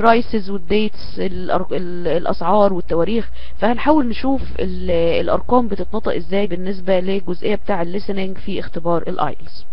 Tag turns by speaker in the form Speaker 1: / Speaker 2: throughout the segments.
Speaker 1: البرايسز والديتس الاسعار والتواريخ فهنحاول نشوف الارقام بتتنطق ازاي بالنسبة للجزئية بتاع الليسننج في اختبار الايلز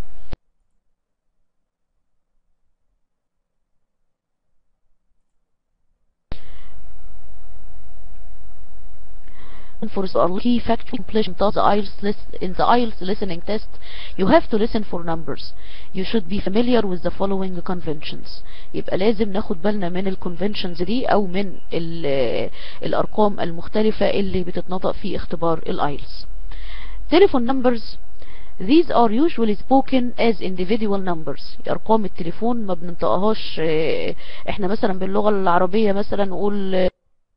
Speaker 1: for the key factor completion of the IELTS list in the IELTS listening test you have to listen for numbers you should be familiar with the following conventions يبقى لازم ناخد بالنا من الكونفنشنز دي او من الارقام المختلفة اللي بتتنطق في اختبار الايلتس telephone numbers These are usually spoken as individual numbers ارقام التليفون ما بننطقهاش احنا مثلا باللغة العربية مثلا نقول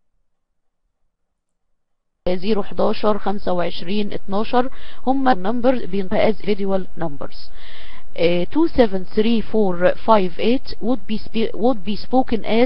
Speaker 1: زيرو 11 25 12 هم numbers بينطق as individual numbers uh, 273458 would be would be spoken as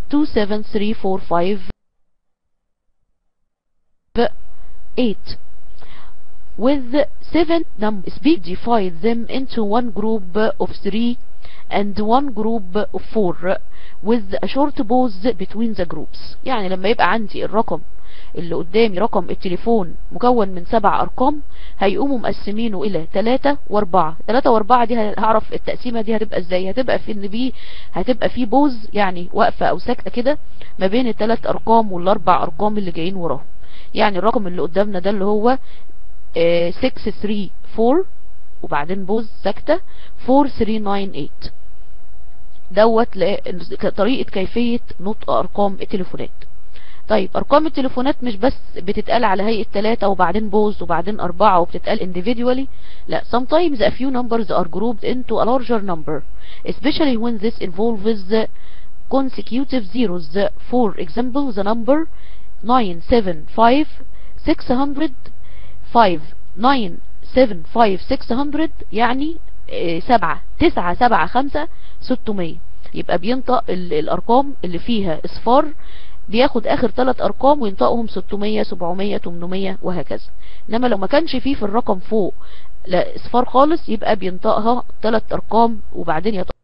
Speaker 1: 27345 with seven numbers speak divide them into one group of three and one group of four with a short pause between the groups يعني لما يبقى عندي الرقم اللي قدامي رقم التليفون مكون من سبع ارقام هيقوموا مقسمينه الى تلاتة واربعة تلاتة واربعة دي هعرف التقسيمة دي هتبقى ازاي هتبقى في ان بي هتبقى في بوز يعني وقفة او سكتة كده ما بين التلات ارقام والاربع ارقام اللي جايين وراهم يعني الرقم اللي قدامنا ده اللي هو اه 634 وبعدين بوز سكتة 4398 دوت طريقة كيفية نطق ارقام التليفونات طيب ارقام التليفونات مش بس بتتقال على هيئة ثلاثة وبعدين بوز وبعدين اربعة وبتتقال individually لا sometimes a few numbers are grouped into a larger number especially when this involves consecutive zeros for example the number 975 600 5 975 600 يعني سبعة تسعة سبعة خمسة ستمية يبقى بينطق الارقام اللي فيها اصفار بياخد اخر ثلاث ارقام وينطقهم 600 700 800 وهكذا انما لو ما كانش فيه في الرقم فوق لا اصفار خالص يبقى بينطقها ثلاث ارقام وبعدين يطق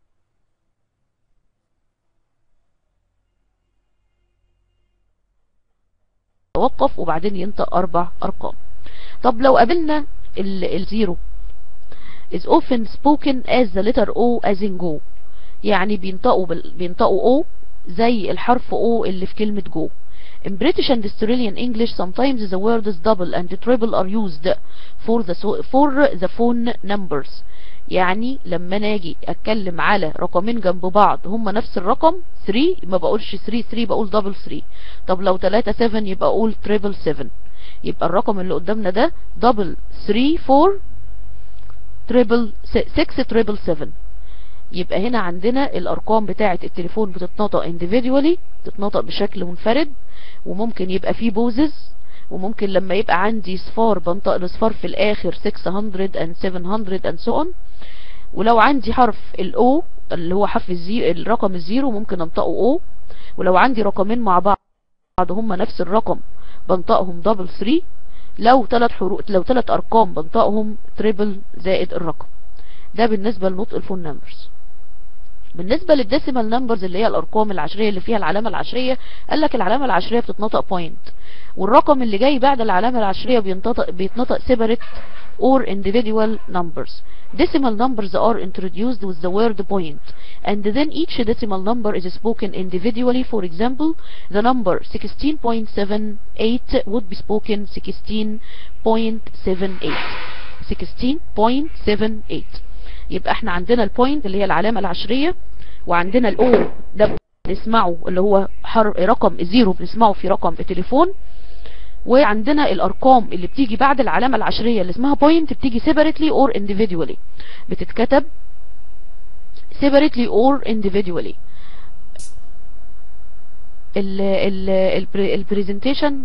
Speaker 1: يتوقف وبعدين ينطق اربع ارقام طب لو قابلنا الزيرو is often spoken as the letter O as in go يعني بينطقوا بال... بينطقوا O زي الحرف O اللي في كلمة go In British and Australian English sometimes the words double and triple are used for the for the phone numbers يعني لما انا اجي اتكلم على رقمين جنب بعض هما نفس الرقم 3 ما بقولش 3 3 بقول دبل 3 طب لو 3 7 يبقى اقول تريبل 7 يبقى الرقم اللي قدامنا ده دبل 3 4 تريبل 6 تريبل 7 يبقى هنا عندنا الارقام بتاعة التليفون بتتنطق individually بتتنطق بشكل منفرد وممكن يبقى فيه بوزز وممكن لما يبقى عندي صفار بنطق الاصفار في الاخر 600 and 700 and so on ولو عندي حرف الاو اللي هو حرف الزي الرقم الزيرو ممكن انطقه او ولو عندي رقمين مع بعض هما نفس الرقم بنطقهم دبل 3 لو ثلاث حروف لو ثلاث ارقام بنطقهم تريبل زائد الرقم ده بالنسبة لنطق الفون نمبرز بالنسبة للديسيمال نمبرز اللي هي الارقام العشرية اللي فيها العلامة العشرية قال لك العلامة العشرية بتتنطق بوينت والرقم اللي جاي بعد العلامة العشرية بينطق بيتنطق separate or individual numbers decimal numbers are introduced with the word point and then each decimal number is spoken individually for example the number 16.78 would be spoken 16.78 16.78 يبقى احنا عندنا البوينت اللي هي العلامة العشرية وعندنا الاو ده بنسمعه اللي هو رقم الزيرو بنسمعه في رقم التليفون وعندنا الارقام اللي بتيجي بعد العلامة العشرية اللي اسمها بوينت بتيجي separately or individually بتتكتب separately or individually ال ال البريزنتيشن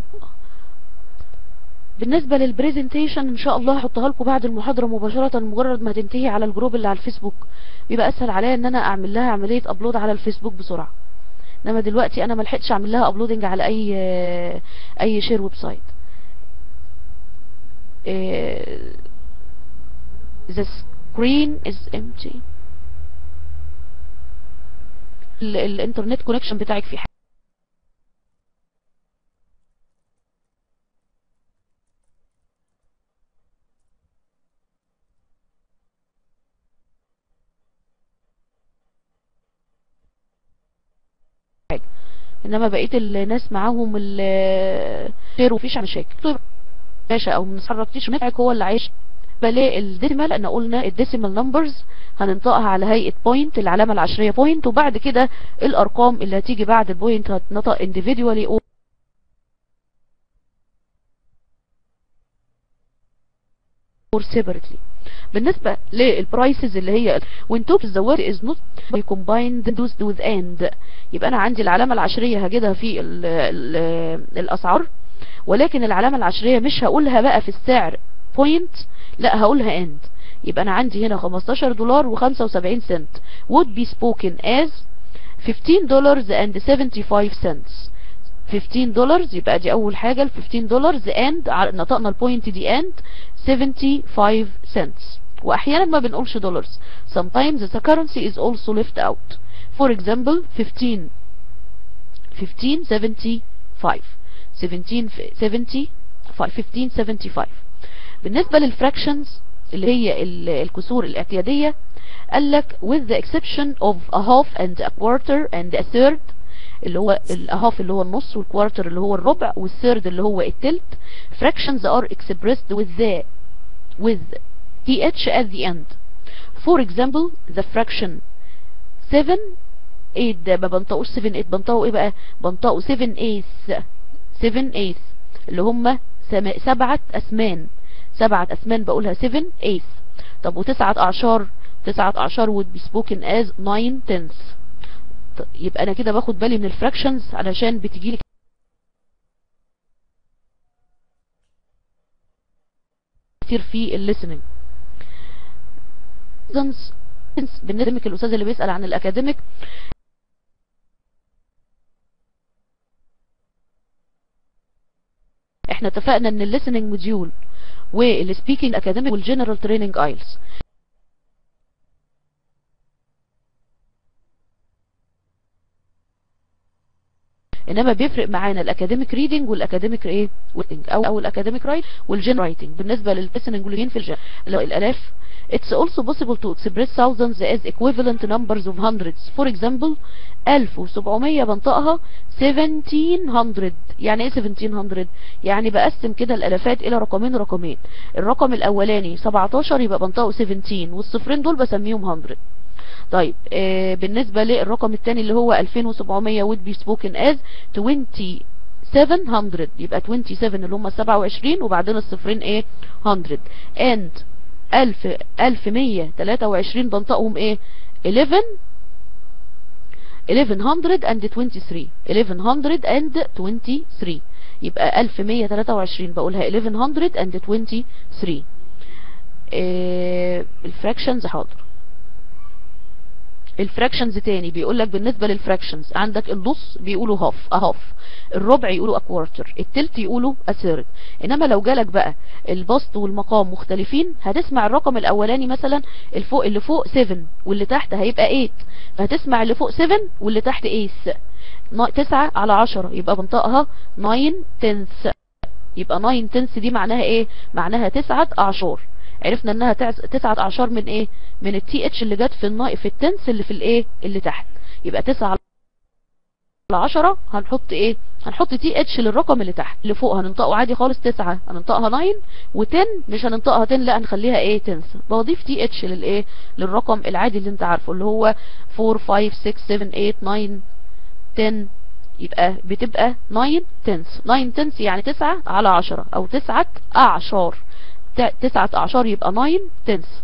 Speaker 1: بالنسبة للبريزنتيشن ان شاء الله هحطها لكم بعد المحاضرة مباشرة مجرد ما تنتهي على الجروب اللي على الفيسبوك بيبقى اسهل عليا ان انا اعمل لها عملية ابلود على الفيسبوك بسرعة انما دلوقتي انا ملحقتش اعمل لها ابلودنج على اي اي شير ويب سايت the screen is empty ال- الانترنت كونكشن بتاعك في حاجة انما بقيه الناس معاهم ال- خير ومفيش مشاكل طيب باشا او ما نتحركتيش نفعك هو اللي عايش بلاقي الديسيمال احنا قلنا الديسيمال نمبرز هننطقها على هيئه بوينت العلامه العشريه بوينت وبعد كده الارقام اللي هتيجي بعد البوينت هتنطق individually or separately بالنسبة للبرايسز اللي هي when total the word is not combined used with and يبقى انا عندي العلامة العشرية هجدها في ال ال الاسعار ولكن العلامة العشرية مش هقولها بقى في السعر point لا هقولها and يبقى انا عندي هنا 15 دولار و75 سنت would be spoken as 15 dollars and 75 cents 15 دولار يبقى دي اول حاجة ال 15 دولار and ع- نطقنا البوينت دي and 75 cents واحيانا ما بنقولش دولارز sometimes the currency is also left out for example 15 1575 1775 1575 بالنسبة للفراكشنز اللي هي ال- الكسور الاعتيادية قال لك with the exception of a half and a quarter and a third اللي هو الهاف اللي هو النص والكوارتر اللي هو الربع والثيرد اللي هو التلت fractions are expressed with the with th at the end for example the fraction 7 8 ده ما بنطقوش 7 8 بنطقوا ايه بقى بنطقوا 7 eighths 7 eighths اللي هم سم- سبعة أسمان سبعة أسمان بقولها 7 eighths طب وتسعة أعشار تسعة أعشار would be spoken as 9 tenths ط- يبقى أنا كده باخد بالي من الفراكشنز علشان بتجيلي كتير في الليسننج بالنسبة الأستاذ اللي بيسأل عن الأكاديميك احنا اتفقنا ان الليسننج موديول والسبيكينج اكاديميك والجنرال تريننج ايلز انما بيفرق معانا الاكاديميك ريدنج والاكاديميك ايه writing او او الاكاديميك رايت والجن رايتنج بالنسبه للليسننج والجين في الجن لو الالاف It's also possible to express thousands as equivalent numbers of hundreds. For example, 1700 بنطقها 1700 يعني ايه 1700 يعني بقسم كده الالافات الى رقمين رقمين الرقم الاولاني 17 يبقى بنطقه 17 والصفرين دول بسميهم 100 طيب آه بالنسبة للرقم الثاني اللي هو 2700 would be spoken as 2700 يبقى 27 اللي هم 27 وبعدين الصفرين ايه 100 and 1000 1123 بنطقهم ايه 11 1123 1123 يبقى 1123 بقولها 1123 آه الفراكشنز حاضر الفراكشنز تاني بيقول لك بالنسبة للفراكشنز عندك النص بيقولوا هاف اهاف الربع يقولوا اكوارتر التلت يقولوا اثيرد انما لو جالك بقى البسط والمقام مختلفين هتسمع الرقم الاولاني مثلا الفوق اللي فوق 7 واللي تحت هيبقى 8 فهتسمع اللي فوق 7 واللي تحت 8 9 على 10 يبقى بنطقها 9 تنس يبقى 9 تنس دي معناها ايه معناها 9 اعشار عرفنا انها تسعة اعشار من ايه من التي اتش اللي جت في الناي في التنس اللي في الايه اللي تحت يبقى تسعة على عشرة هنحط ايه هنحط تي اتش للرقم اللي تحت اللي فوق هننطقه عادي خالص تسعة هننطقها ناين وتن مش هننطقها تن لا هنخليها ايه تنس بضيف تي اتش للايه للرقم العادي اللي انت عارفه اللي هو 4 5 6 7 8 9 10 يبقى بتبقى 9 تنس 9 تنس يعني 9 على 10 او 9 اعشار تسعة اعشار يبقى 9 تنس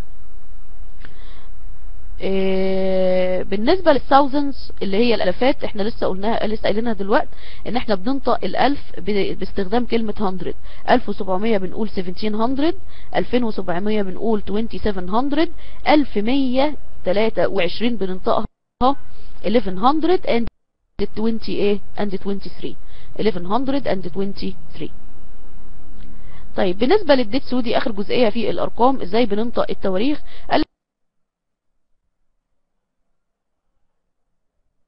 Speaker 1: إيه بالنسبة للثاوزنز اللي هي الالافات احنا لسه قلناها لسه قايلينها دلوقتي ان احنا بننطق الالف باستخدام كلمة 100 1700 بنقول 1700 2700 بنقول 2700 1123 بننطقها 1100 and 20 ايه and 23 1100 and 23 طيب بالنسبة للديتس ودي اخر جزئية في الارقام ازاي بننطق التواريخ قال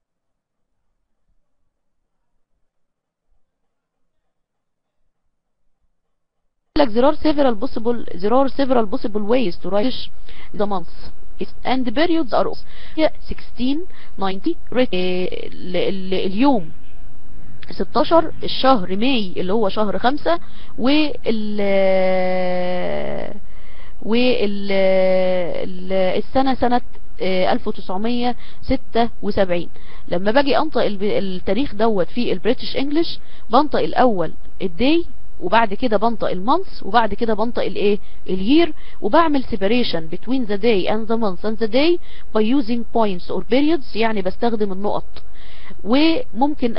Speaker 1: لك there are several possible there are several possible ways to write the month and the periods are 16 90 اليوم 16 الشهر ماي اللي هو شهر 5 وال والسنة سنة 1976 لما باجي انطق التاريخ دوت في البريتش انجلش بنطق الاول الدي وبعد كده بنطق المانث وبعد كده بنطق الايه اليير وبعمل separation between the day and the month and the day by using points or periods يعني بستخدم النقط وممكن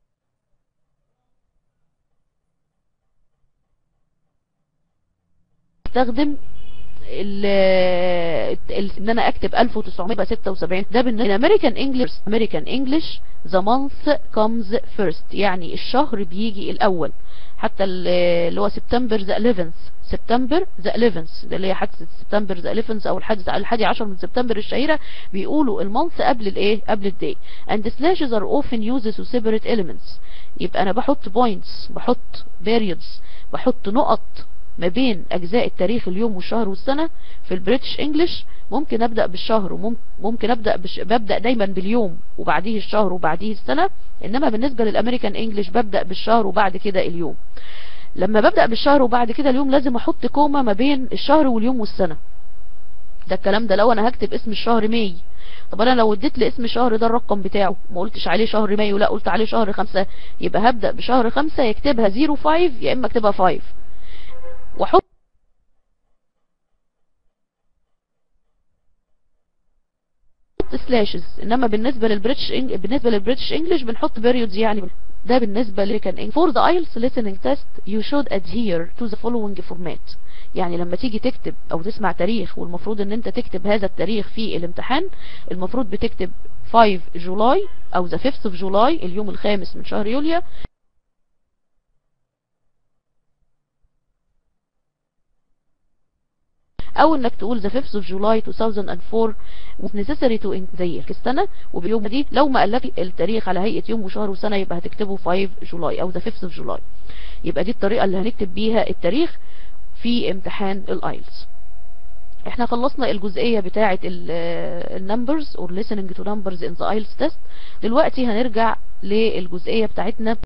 Speaker 1: استخدم ال ان انا اكتب 1976 ده بالنسبه لامريكان انجلش امريكان انجلش ذا مانث كومز فيرست يعني الشهر بيجي الاول حتى اللي هو سبتمبر ذا 11th سبتمبر ذا 11th ده اللي هي حادثه سبتمبر ذا 11th او الحادثه الحادي عشر من سبتمبر الشهيره بيقولوا المانث قبل الايه قبل الداي and slashes are often used to separate elements يبقى انا بحط points بحط periods بحط نقط ما بين اجزاء التاريخ اليوم والشهر والسنة في البريتش انجلش ممكن ابدأ بالشهر وممكن ابدأ بش... ببدأ دايما باليوم وبعديه الشهر وبعديه السنة انما بالنسبة للامريكان انجلش ببدأ بالشهر وبعد كده اليوم لما ببدأ بالشهر وبعد كده اليوم لازم احط كومة ما بين الشهر واليوم والسنة ده الكلام ده لو انا هكتب اسم الشهر ماي طب انا لو اديت لاسم الشهر ده الرقم بتاعه ما قلتش عليه شهر مايو لا قلت عليه شهر خمسة يبقى هبدأ بشهر خمسة يكتبها 05 يا اما اكتبها 5 واحط سلاشز انما بالنسبه للبريتش إنج... بالنسبه للبريتش انجلش بنحط periods يعني ده بالنسبه لكان for the IELTS listening test you should adhere to the following format يعني لما تيجي تكتب او تسمع تاريخ والمفروض ان انت تكتب هذا التاريخ في الامتحان المفروض بتكتب 5 جولاي او the 5th of July اليوم الخامس من شهر يوليو او انك تقول the 5th of July 2004 was necessary to in the السنة وباليوم دي لو ما قالك التاريخ على هيئة يوم وشهر وسنة يبقى هتكتبه 5 جولاي او the 5th of July يبقى دي الطريقة اللي هنكتب بيها التاريخ في امتحان الايلتس احنا خلصنا الجزئية بتاعة النمبرز or listening to numbers in the IELTS test دلوقتي هنرجع للجزئية بتاعتنا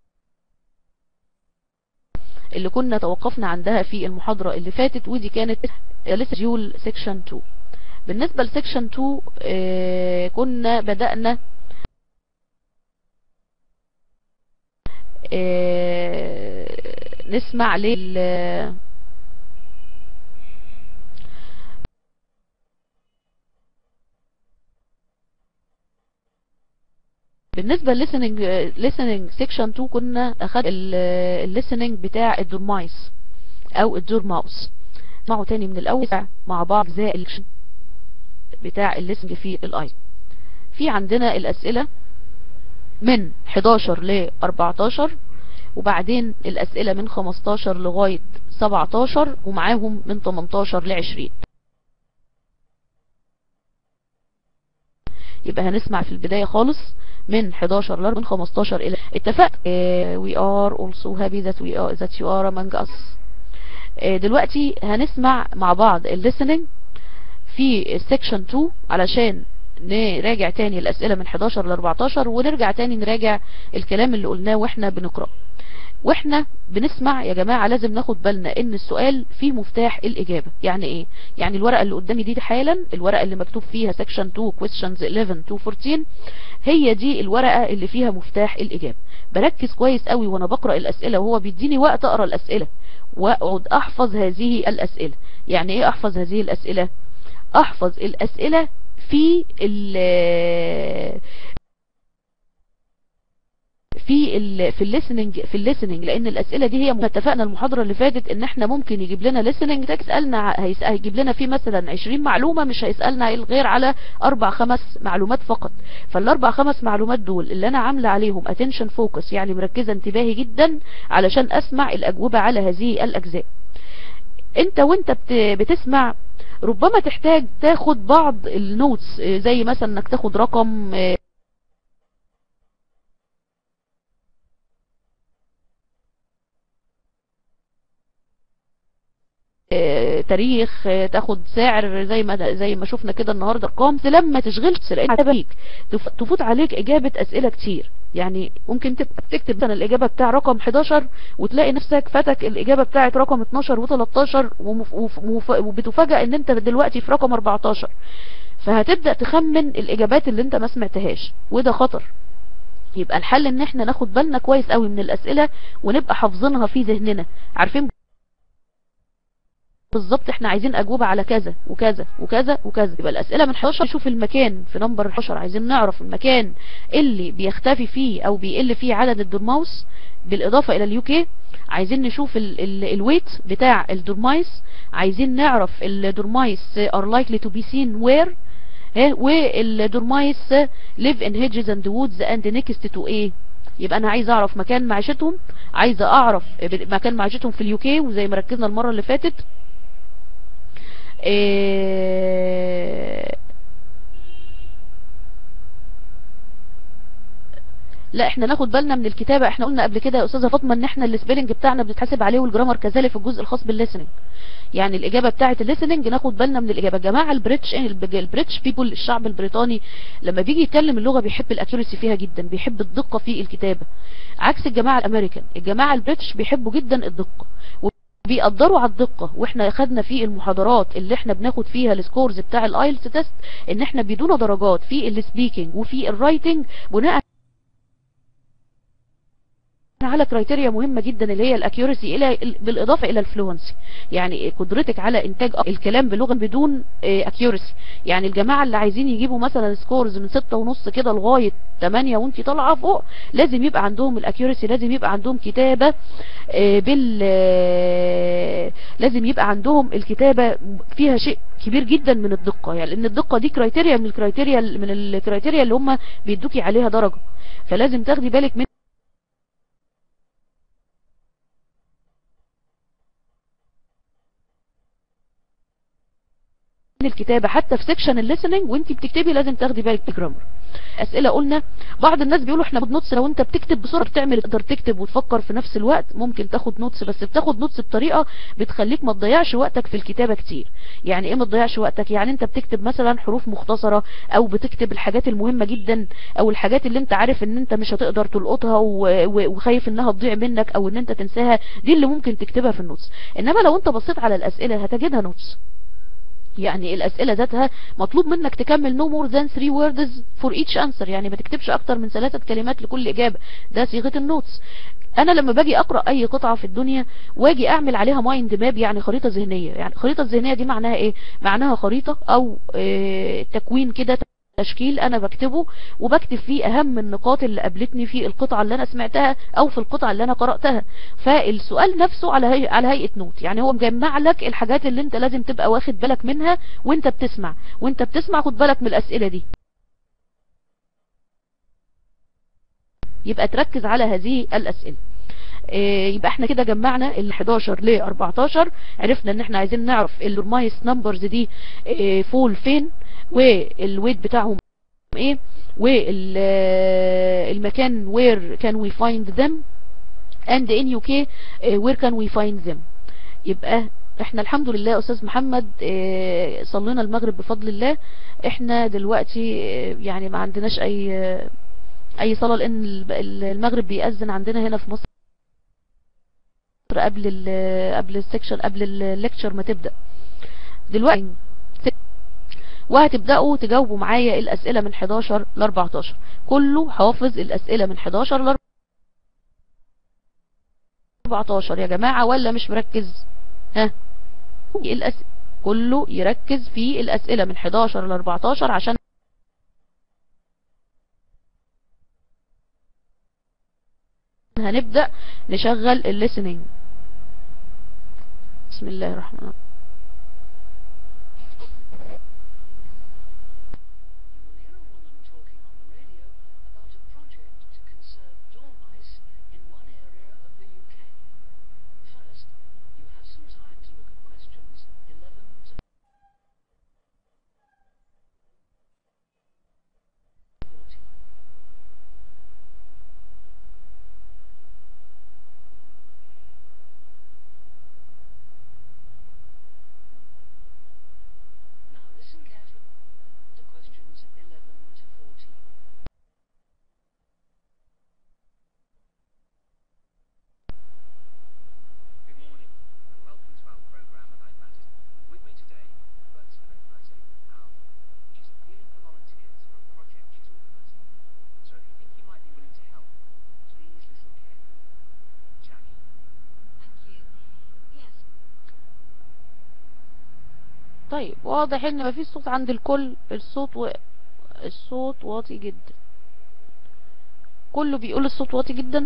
Speaker 1: اللي كنا توقفنا عندها في المحاضرة اللي فاتت ودي كانت لسجول سيكشن 2 بالنسبة لسيكشن 2 اه كنا بدأنا اه نسمع لل بالنسبة listening listening section 2 كنا اخد listening بتاع الدورمايس او الدورماوس اسمعوا تاني من الاول مع بعض اجزاء بتاع الليسنج في الاي في عندنا الاسئلة من 11 ل 14 وبعدين الاسئلة من 15 لغاية 17 ومعاهم من 18 ل 20 يبقى هنسمع في البداية خالص من 11 ل من 15 الى اتفقت uh, we are also happy that we are that you are among us uh, دلوقتي هنسمع مع بعض الليسننج في السكشن 2 علشان نراجع تاني الاسئلة من 11 ل 14 ونرجع تاني نراجع الكلام اللي قلناه واحنا بنقرأ واحنا بنسمع يا جماعة لازم ناخد بالنا ان السؤال فيه مفتاح الاجابة يعني ايه يعني الورقة اللي قدامي دي حالا الورقة اللي مكتوب فيها section 2 questions 11 to 14 هي دي الورقة اللي فيها مفتاح الاجابة بركز كويس قوي وانا بقرأ الاسئلة وهو بيديني وقت اقرأ الاسئلة واقعد احفظ هذه الاسئلة يعني ايه احفظ هذه الاسئلة احفظ الاسئلة في في ال في الليسننج في الليسننج لان الاسئله دي هي اتفقنا المحاضره اللي فاتت ان احنا ممكن يجيب لنا ليسننج تسالنا هيجيب لنا فيه مثلا 20 معلومه مش هيسالنا غير على اربع خمس معلومات فقط فالاربع خمس معلومات دول اللي انا عامله عليهم اتنشن فوكس يعني مركزه انتباهي جدا علشان اسمع الاجوبه على هذه الاجزاء انت وانت بتسمع ربما تحتاج تاخد بعض النوتس زي مثلا انك تاخد رقم آه، تاريخ آه، تاخد سعر زي ما زي ما شفنا كده النهارده ارقام لما تشغلش لان بيك تف- تفوت عليك اجابه اسئله كتير يعني ممكن تبقى بتكتب مثلا الاجابه بتاع رقم 11 وتلاقي نفسك فاتك الاجابه بتاعت رقم 12 و13 ومف- وف- وف- وبتفاجئ ان انت دلوقتي في رقم 14 فهتبدا تخمن الاجابات اللي انت ما سمعتهاش وده خطر يبقى الحل ان احنا ناخد بالنا كويس قوي من الاسئله ونبقى حافظينها في ذهننا عارفين بالظبط احنا عايزين اجوبة على كذا وكذا وكذا وكذا يبقى الاسئله من 11 نشوف المكان في نمبر 11 عايزين نعرف المكان اللي بيختفي فيه او بيقل فيه عدد الدورماوس بالاضافه الى اليو كي عايزين نشوف ال ال الويت بتاع الدورمايس عايزين نعرف الدورمايس are likely to be seen where ها والدورمايس live in hedges and woods and next to ايه يبقى انا عايز اعرف مكان معيشتهم عايزه اعرف مكان معيشتهم في اليو كي وزي ما ركزنا المره اللي فاتت إيه لا احنا ناخد بالنا من الكتابة احنا قلنا قبل كده يا استاذة فاطمة ان احنا السبيلنج بتاعنا بنتحاسب عليه والجرامر كذلك في الجزء الخاص بالليسننج يعني الاجابة بتاعة الليسننج ناخد بالنا من الاجابة جماعة البريتش البريتش بيبول الشعب البريطاني لما بيجي يتكلم اللغة بيحب الاكيورسي فيها جدا بيحب الدقة في الكتابة عكس الجماعة الامريكان الجماعة البريتش بيحبوا جدا الدقة بيقدروا على الدقة واحنا اخدنا في المحاضرات اللي احنا بناخد فيها السكورز بتاع الايلتس تيست ان احنا بيدونا درجات في السبيكينج وفي الرايتنج بناء على كرايتيريا مهمة جدا اللي هي الاكيورسي الى بالاضافة الى الفلونسي يعني قدرتك على انتاج الكلام بلغة بدون اكيورسي يعني الجماعة اللي عايزين يجيبوا مثلا سكورز من ستة ونص كده لغاية 8 وانت طالعة فوق لازم يبقى عندهم الاكيورسي لازم يبقى عندهم كتابة بال لازم يبقى عندهم الكتابة فيها شيء كبير جدا من الدقة يعني لان الدقة دي كرايتيريا من الكرايتيريا من الكرايتيريا اللي هم بيدوكي عليها درجة فلازم تاخدي بالك من الكتابة حتى في سيكشن الليسننج وانت بتكتبي لازم تاخدي بالك بالجرامر اسئله قلنا بعض الناس بيقولوا احنا بناخد نوتس لو انت بتكتب بسرعه بتعمل تقدر تكتب وتفكر في نفس الوقت ممكن تاخد نوتس بس بتاخد نوتس بطريقه بتخليك ما تضيعش وقتك في الكتابه كتير يعني ايه ما تضيعش وقتك يعني انت بتكتب مثلا حروف مختصره او بتكتب الحاجات المهمه جدا او الحاجات اللي انت عارف ان انت مش هتقدر تلقطها وخايف انها تضيع منك او ان انت تنساها دي اللي ممكن تكتبها في النوتس انما لو انت بصيت على الاسئله هتجدها نوتس يعني الأسئلة ذاتها مطلوب منك تكمل no more than three words for each answer يعني ما تكتبش أكتر من ثلاثة كلمات لكل إجابة ده صيغة النوتس أنا لما باجي أقرأ أي قطعة في الدنيا واجي أعمل عليها مايند ماب يعني خريطة ذهنية يعني خريطة ذهنية دي معناها إيه معناها خريطة أو إيه تكوين كده تشكيل انا بكتبه وبكتب فيه اهم النقاط اللي قابلتني في القطعة اللي انا سمعتها او في القطعة اللي انا قرأتها فالسؤال نفسه على هي... على هيئة نوت يعني هو مجمع لك الحاجات اللي انت لازم تبقى واخد بالك منها وانت بتسمع وانت بتسمع خد بالك من الاسئلة دي يبقى تركز على هذه الاسئلة يبقى احنا كده جمعنا ال 11 ل 14 عرفنا ان احنا عايزين نعرف الرمايس نمبرز دي فول فين والويت بتاعهم ايه والمكان where can we find them and in UK where can we find them يبقى احنا الحمد لله استاذ محمد اه صلينا المغرب بفضل الله احنا دلوقتي اه يعني ما عندناش اي اه اي صلاة لان المغرب بيأذن عندنا هنا في مصر قبل ال قبل السكشن قبل الليكتشر ما تبدأ دلوقتي وهتبدأوا تجاوبوا معايا الأسئلة من 11 ل 14 كله حافظ الأسئلة من 11 ل 14 يا جماعة ولا مش مركز ها الأس... كله يركز في الأسئلة من 11 ل 14 عشان هنبدأ نشغل الليسننج بسم الله الرحمن الرحيم طيب واضح ان مفيش صوت عند الكل الصوت و... الصوت واطي جدا كله بيقول الصوت واطي جدا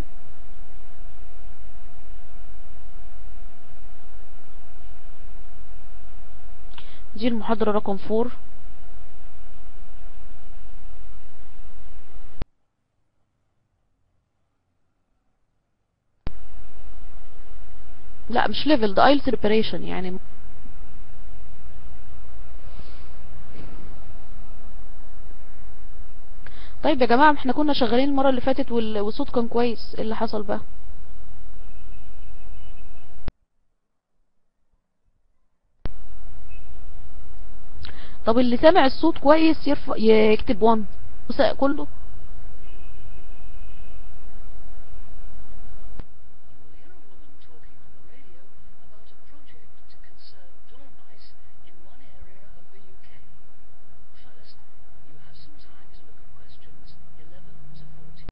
Speaker 1: دي المحاضرة رقم فور لا مش ليفل ده ايلتس ريبريشن يعني طيب يا جماعة احنا كنا شغالين المرة اللي فاتت وال- والصوت كان كويس ايه اللي حصل بقى طب اللي سامع الصوت كويس يرفع يكتب 1 كله
Speaker 2: You will hear a woman talking on the radio about a project to conserve dormice in one area of the UK. First, you have some time to look at questions 11 to 14.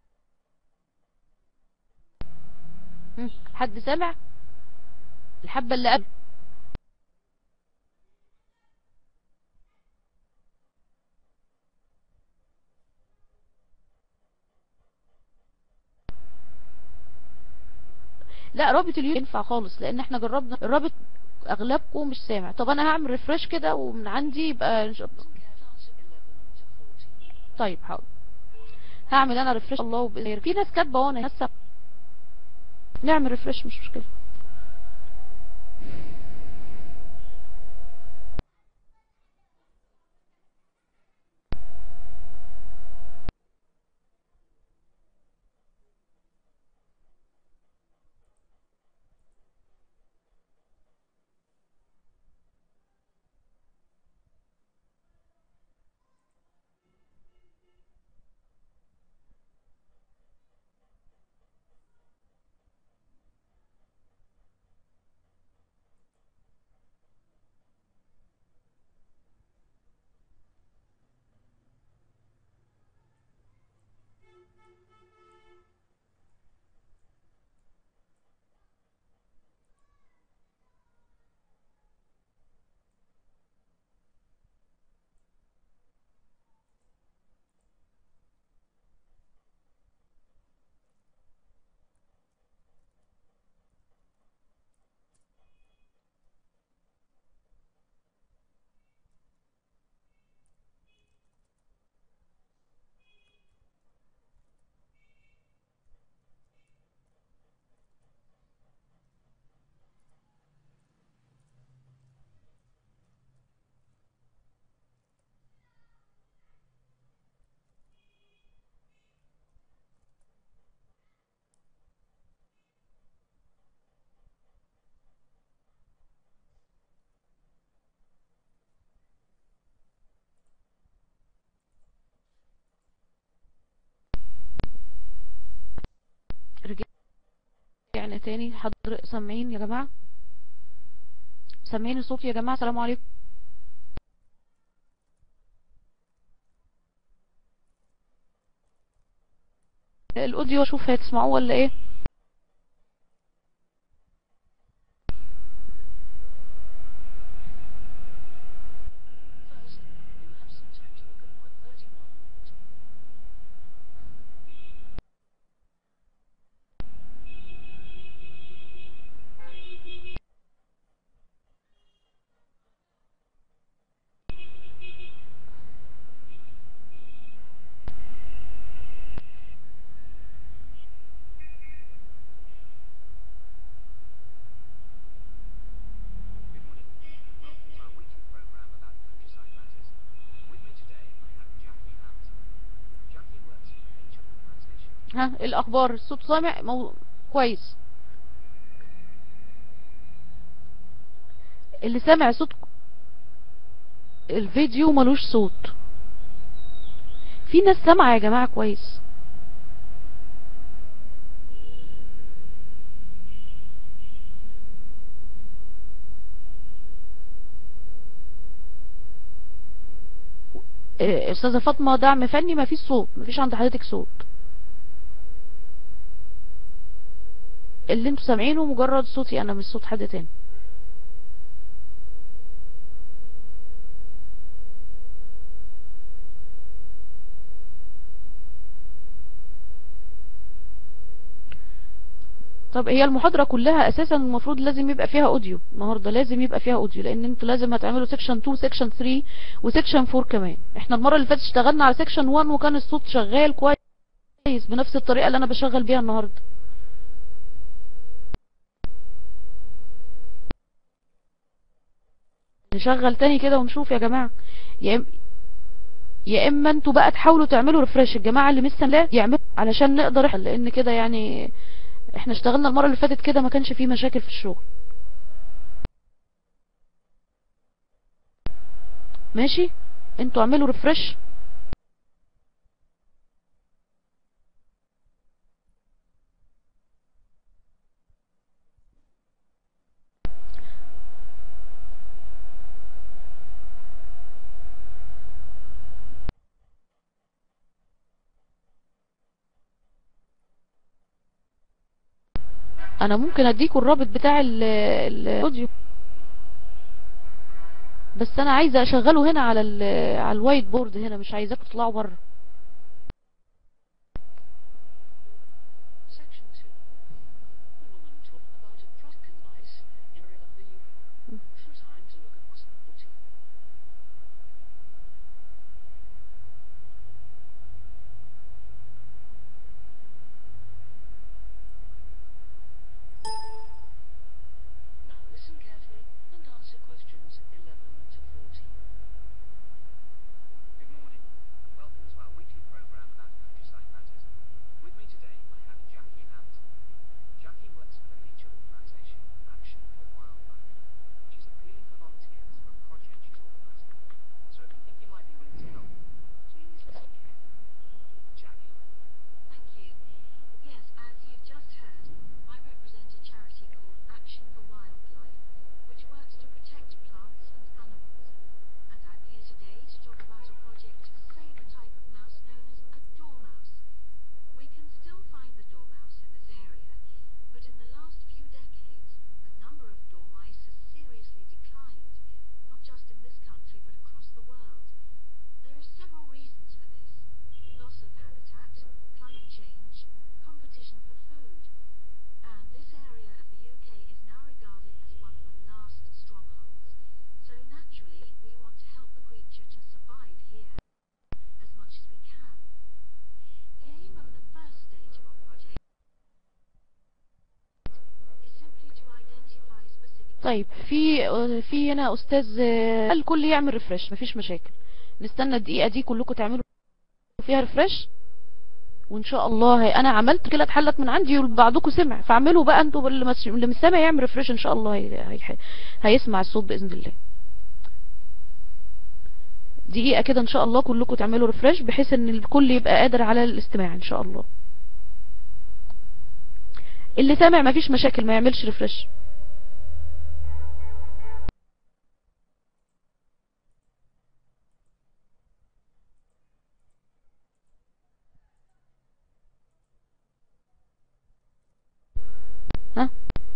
Speaker 1: هم، حد سامع الحبة اللي قبل لا رابط اليوم ينفع خالص لان احنا جربنا الرابط اغلبكم مش سامع طب انا هعمل ريفرش كده ومن عندي يبقى إن شاء الله-
Speaker 2: Look at 11 to 14.
Speaker 1: طيب حاضر هعمل انا ريفرش الله وبإذن في ناس كاتبه وانا ناس سامعة. نعمل ريفرش مش مشكله رجعنا تاني حضر سامعين يا جماعة سامعين الصوت يا جماعة السلام عليكم الاوديو اشوف هتسمعوه ولا ايه
Speaker 2: First, you have some time to look at what 31
Speaker 3: Good morning. Welcome to our weekly program about countryside matters. With me today, I have Jackie Hamilton. Jackie works for a nature organisation.
Speaker 1: ها إيه الاخبار الصوت سامع مو... كويس اللي سامع صوت الفيديو ملوش صوت في ناس سامعة يا جماعة كويس إيه، استاذة فاطمة دعم فني مفيش صوت مفيش عند حضرتك صوت اللي انتوا سامعينه مجرد صوتي انا مش صوت حد تاني طب هي المحاضرة كلها اساسا المفروض لازم يبقى فيها اوديو النهاردة لازم يبقى فيها اوديو لان انتوا لازم هتعملوا سيكشن 2 سيكشن 3 وسيكشن 4 كمان احنا المرة اللي فاتت اشتغلنا على سيكشن 1 وكان الصوت شغال كويس بنفس الطريقة اللي انا بشغل بيها النهاردة نشغل تاني كده ونشوف يا جماعة يا إم... يا اما انتوا بقى تحاولوا تعملوا ريفرش الجماعة اللي لسه لا يعملوا علشان نقدر إحنا- لان كده يعني احنا اشتغلنا المرة اللي فاتت كده ما كانش فيه مشاكل في الشغل ماشي انتوا اعملوا ريفرش انا ممكن اديكوا الرابط بتاع ال- ال- الاوديو بس انا عايزه اشغله هنا على ال على الوايت بورد هنا مش عايزاكم تطلعوا بره
Speaker 2: Section 2. A woman talked about a product device in area of the U. Some time to look at possibility. Now listen carefully and answer questions 11 to 14.
Speaker 3: Good morning, and welcome to our weekly program about countryside matters. With me today, I have Jackie Hampton. Jackie works for the nature organisation Action for Wildlife. She's appealing for volunteers for a project she's organising. So if you think you might be willing to help, please listen carefully. Jackie.
Speaker 4: Thank you. Yes, as you've just heard, I represent a charity called Action for Wildlife, which works to protect plants and animals. And I'm here today to talk about a project to save a type of mouse known as a dormouse. We can still find the dormouse in this area, but in the last few decades, the number of dormice has seriously declined, not just in this country but across the world. There are several reasons for this. Loss of habitat, climate change, competition for food. And this area of the UK is now regarded as one of the last strongholds. So naturally, we want to help the creature to survive here as much as we can. The aim of the first stage of our project is simply to identify specific
Speaker 1: طيب في في هنا استاذ آه، الكل يعمل ريفرش مفيش مشاكل نستنى الدقيقه دي كلكم تعملوا فيها ريفرش وان شاء الله انا عملت كده اتحلت من عندي وبعضكم سمع فاعملوا بقى انتوا اللي مس- اللي مش سامع يعمل ريفرش ان شاء الله هي... هي... هيسمع الصوت باذن الله دقيقه كده ان شاء الله كلكم تعملوا ريفرش بحيث ان الكل يبقى قادر على الاستماع ان شاء الله اللي سامع مفيش مشاكل ما يعملش ريفرش ها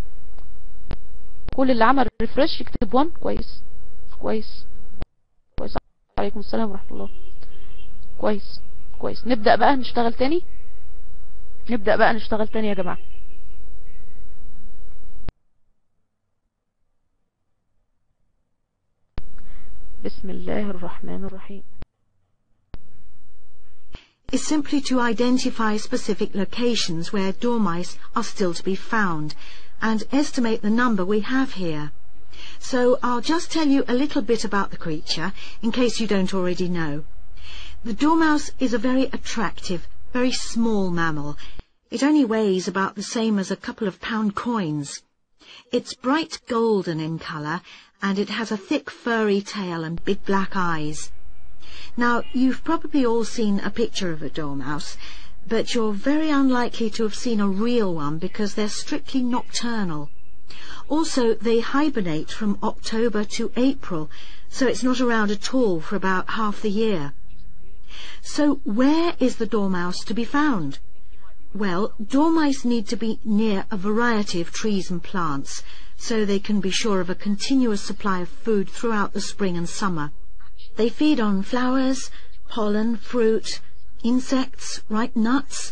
Speaker 1: كل اللي عمل ريفرش يكتب 1 كويس كويس كويس عليكم السلام ورحمة الله كويس كويس نبدأ بقى نشتغل تاني نبدأ بقى نشتغل تاني يا جماعة بسم الله الرحمن الرحيم
Speaker 5: is simply to identify specific locations where dormice are still to be found and estimate the number we have here. So I'll just tell you a little bit about the creature in case you don't already know. The dormouse is a very attractive, very small mammal. It only weighs about the same as a couple of pound coins. It's bright golden in colour and it has a thick furry tail and big black eyes. Now, you've probably all seen a picture of a dormouse, but you're very unlikely to have seen a real one because they're strictly nocturnal. Also, they hibernate from October to April, so it's not around at all for about half the year. So, where is the dormouse to be found? Well, dormice need to be near a variety of trees and plants, so they can be sure of a continuous supply of food throughout the spring and summer. They feed on flowers, pollen, fruit, insects, ripe nuts,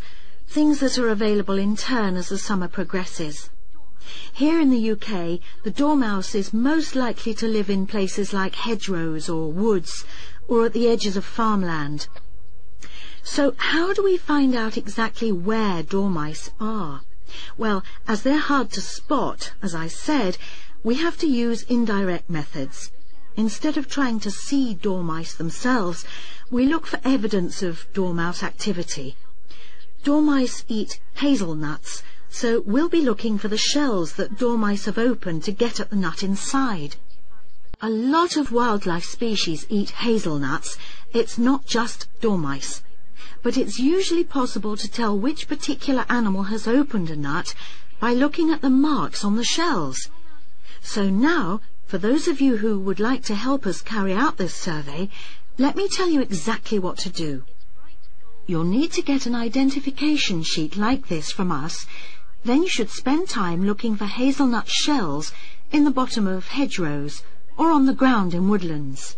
Speaker 5: things that are available in turn as the summer progresses. Here in the UK, the dormouse is most likely to live in places like hedgerows or woods or at the edges of farmland. So how do we find out exactly where dormice are? Well, as they're hard to spot, as I said, we have to use indirect methods. Instead of trying to see dormice themselves, we look for evidence of dormouse activity. Dormice eat hazelnuts, so we'll be looking for the shells that dormice have opened to get at the nut inside. A lot of wildlife species eat hazelnuts. It's not just dormice. But it's usually possible to tell which particular animal has opened a nut by looking at the marks on the shells. So now, for those of you who would like to help us carry out this survey, let me tell you exactly what to do. You'll need to get an identification sheet like this from us. Then you should spend time looking for hazelnut shells in the bottom of hedgerows or on the ground in woodlands.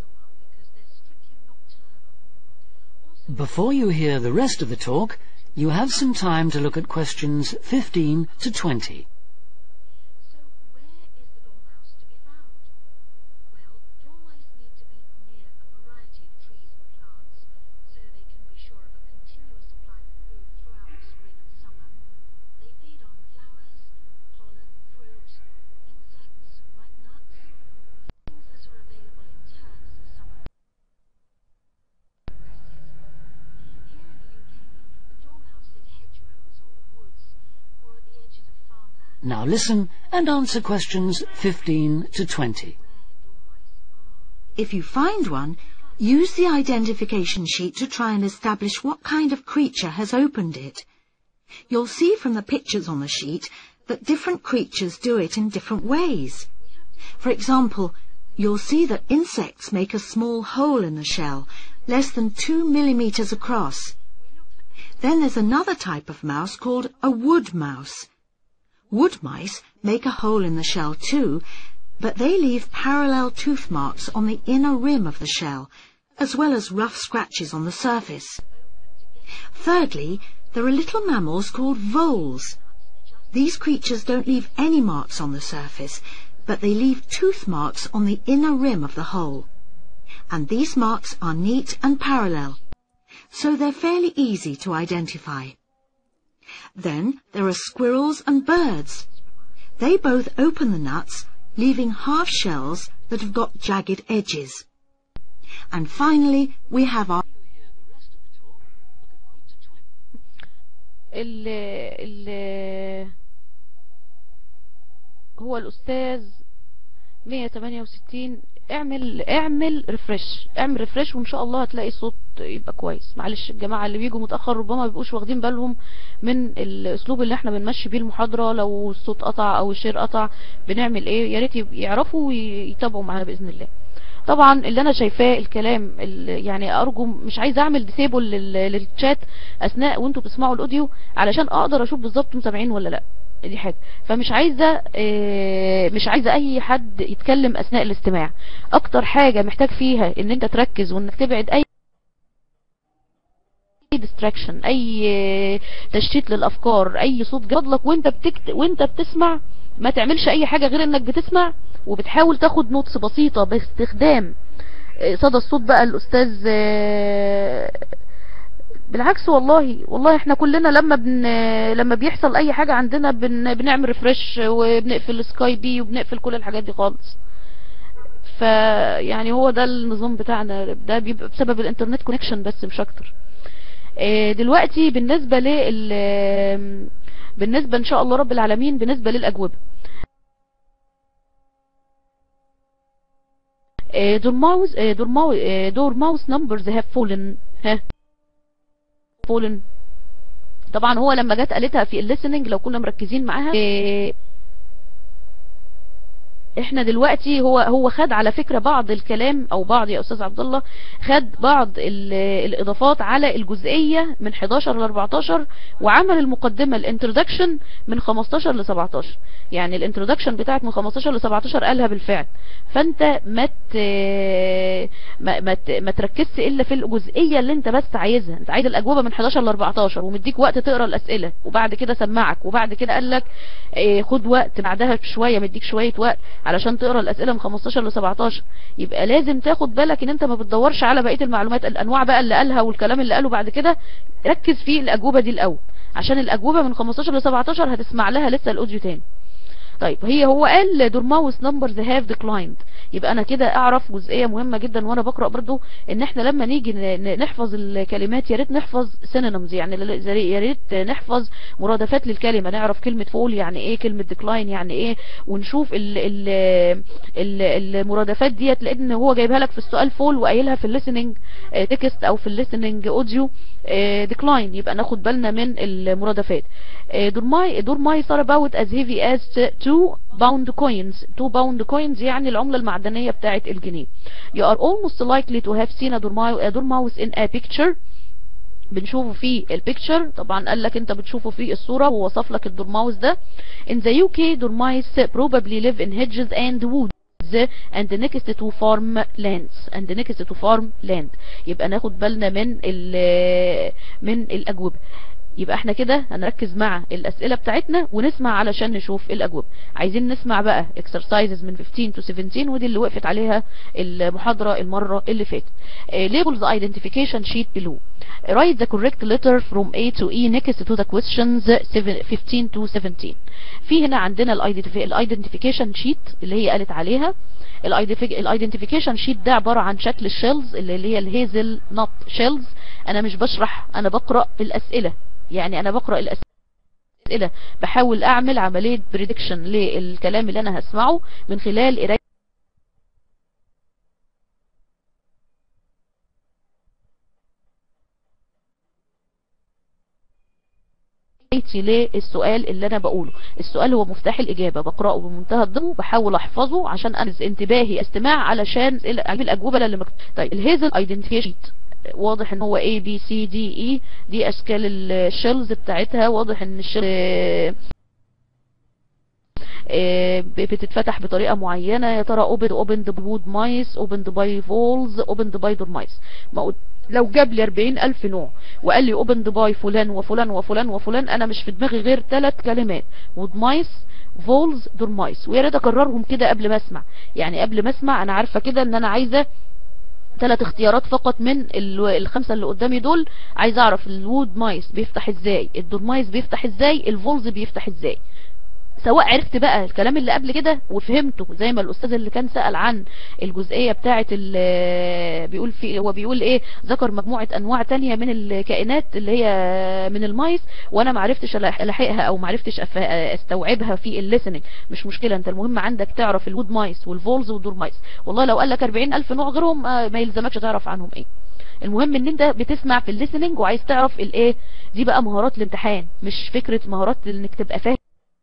Speaker 6: Before you hear the rest of the talk, you have some time to look at questions 15 to 20.
Speaker 4: So where is the dormouse to be found? Well, dormice need to be near a variety of trees and plants so they can be sure of a continuous supply of food throughout the spring and summer. They feed on flowers, pollen, fruit, insects, ripe nuts, things that are available in turn as the summer progresses. Here in the UK, the dormouse is hedgerows or woods or at the edges of farmland.
Speaker 6: Now listen and answer questions 15 to 20.
Speaker 5: If you find one, use the identification sheet to try and establish what kind of creature has opened it. You'll see from the pictures on the sheet that different creatures do it in different ways. For example, you'll see that insects make a small hole in the shell, less than two millimeters across. Then there's another type of mouse called a wood mouse. Wood mice make a hole in the shell too, but they leave parallel tooth marks on the inner rim of the shell, as well as rough scratches on the surface. Thirdly, there are little mammals called voles. These creatures don't leave any marks on the surface, but they leave tooth marks on the inner rim of the hole. And these marks are neat and parallel, so they're fairly easy to identify. Then there are squirrels and birds. They both open the nuts, leaving half shells that have got jagged edges. And finally, we have our
Speaker 1: ال ال هو الأستاذ 168 اعمل اعمل ريفرش اعمل ريفرش وان شاء الله هتلاقي الصوت يبقى كويس معلش الجماعة اللي بيجوا متأخر ربما ما بيبقوش واخدين بالهم من الاسلوب اللي احنا بنمشي بيه المحاضرة لو الصوت قطع او الشير قطع بنعمل ايه يا ريت يب- يعرفوا ويتابعوا معانا بإذن الله طبعا اللي انا شايفاه الكلام ال- يعني ارجو مش عايزه اعمل ديسيبل للشات اثناء وانتوا بتسمعوا الاوديو علشان اقدر اشوف بالظبط متابعين ولا لا دي حاجه فمش عايزه آه، مش عايزه اي حد يتكلم اثناء الاستماع اكتر حاجه محتاج فيها ان انت تركز وانك تبعد اي ديستراكشن اي آه، تشتيت للافكار اي صوت جادلك وانت بتكت... وانت بتسمع ما تعملش اي حاجه غير انك بتسمع وبتحاول تاخد نوتس بسيطه باستخدام آه، صدى الصوت بقى الاستاذ آه، بالعكس والله والله احنا كلنا لما بن لما بيحصل اي حاجة عندنا بن... بنعمل ريفرش وبنقفل سكاي بي وبنقفل كل الحاجات دي خالص فيعني هو ده النظام بتاعنا ده بيبقى بسبب الانترنت كونكشن بس مش اكتر آه، دلوقتي بالنسبة لل بالنسبة ان شاء الله رب العالمين بالنسبة للاجوبة آه، دور ماوس آه، دور ماوس آه، دور ماوس نمبرز هاف فولن ها فولن طبعا هو لما جت قالتها في الليسننج لو كنا مركزين معاها إيه احنا دلوقتي هو هو خد على فكرة بعض الكلام او بعض يا استاذ عبد الله خد بعض ال- الاضافات على الجزئية من 11 ل 14 وعمل المقدمة الانترودكشن من 15 ل 17 يعني الانترودكشن بتاعت من 15 ل 17 قالها بالفعل فانت ما ت... ما ما, ت... ما تركزش الا في الجزئيه اللي انت بس عايزها انت عايز الاجوبه من 11 ل 14 ومديك وقت تقرا الاسئله وبعد كده سمعك وبعد كده قال لك إيه خد وقت بعدها بشويه مديك شويه وقت علشان تقرا الاسئله من 15 ل 17 يبقى لازم تاخد بالك ان انت ما بتدورش على بقيه المعلومات الانواع بقى اللي قالها والكلام اللي قاله بعد كده ركز في الاجوبه دي الاول عشان الاجوبه من 15 ل 17 هتسمع لها لسه الاوديو تاني طيب هي هو قال دورماوس نمبرز هاف ديكلايند يبقى انا كده اعرف جزئيه مهمه جدا وانا بقرا برضو ان احنا لما نيجي ن- ن- نحفظ الكلمات يا ريت نحفظ سينونيمز يعني ل- زي- يا ريت نحفظ مرادفات للكلمه نعرف كلمه فول يعني ايه كلمه ديكلاين يعني ايه ونشوف ال ال ال المرادفات ديت لان هو جايبها لك في السؤال فول وقايلها في الليسننج تكست او في الليسننج اوديو ديكلاين يبقى ناخد بالنا من المرادفات Uh, Durmai Durmai are about as heavy as two pound coins two pound coins يعني العملة المعدنية بتاعت الجنيه you are almost likely to have seen a Durmai a Durmaus in a picture بنشوفه في البيكتشر طبعا قال لك انت بتشوفه في الصورة ووصف لك الدورماوس ده in the UK dormice probably live in hedges and woods and next to farm lands and next to farm land يبقى ناخد بالنا من ال من الاجوبه يبقى احنا كده هنركز مع الاسئله بتاعتنا ونسمع علشان نشوف الاجوبه عايزين نسمع بقى exercises من 15 to 17 ودي اللي وقفت عليها المحاضره المره اللي فاتت uh, labels identification sheet below write the correct letter from A to E next to the questions 7 15 to 17 في هنا عندنا الايدنتيفيكيشن شيت اللي هي قالت عليها الايدنتيفيكيشن شيت ده عباره عن شكل الشيلز اللي هي الهيزل نوت شيلز انا مش بشرح انا بقرا الاسئله يعني انا بقرا الاسئله بحاول اعمل عمليه بريدكشن للكلام اللي انا هسمعه من خلال قرايه قرايتي للسؤال اللي انا بقوله السؤال هو مفتاح الاجابه بقراه بمنتهى الدقه بحاول احفظه عشان انز انتباهي استماع علشان اجيب الاجوبه اللي مكتوبه طيب الهيزل ايدنتيفيكيشن واضح ان هو A B C D E دي اشكال الشيلز بتاعتها واضح ان الشيل بتتفتح بطريقة معينة يا ترى opened opened by wood mice opened by voles opened by door mice ما قلت لو جاب لي 40 ألف نوع وقال لي opened by فلان وفلان وفلان وفلان أنا مش في دماغي غير ثلاث كلمات wood mice فولز دور مايس ويا ريت اكررهم كده قبل ما اسمع يعني قبل ما اسمع انا عارفه كده ان انا عايزه ثلاث اختيارات فقط من الخمسة اللي قدامي دول عايز اعرف الوود مايس بيفتح ازاي الدور مايس بيفتح ازاي الفولز بيفتح ازاي سواء عرفت بقى الكلام اللي قبل كده وفهمته زي ما الاستاذ اللي كان سأل عن الجزئية بتاعة بيقول في هو بيقول ايه ذكر مجموعة انواع تانية من الكائنات اللي هي من المايس وانا ما عرفتش الحقها او ما عرفتش استوعبها في الليسننج مش مشكلة انت المهم عندك تعرف الوود مايس والفولز والدور مايس والله لو قال لك 40 الف نوع غيرهم ما يلزمكش تعرف عنهم ايه المهم ان انت بتسمع في الليسننج وعايز تعرف الايه دي بقى مهارات الامتحان مش فكرة مهارات انك تبقى فاهم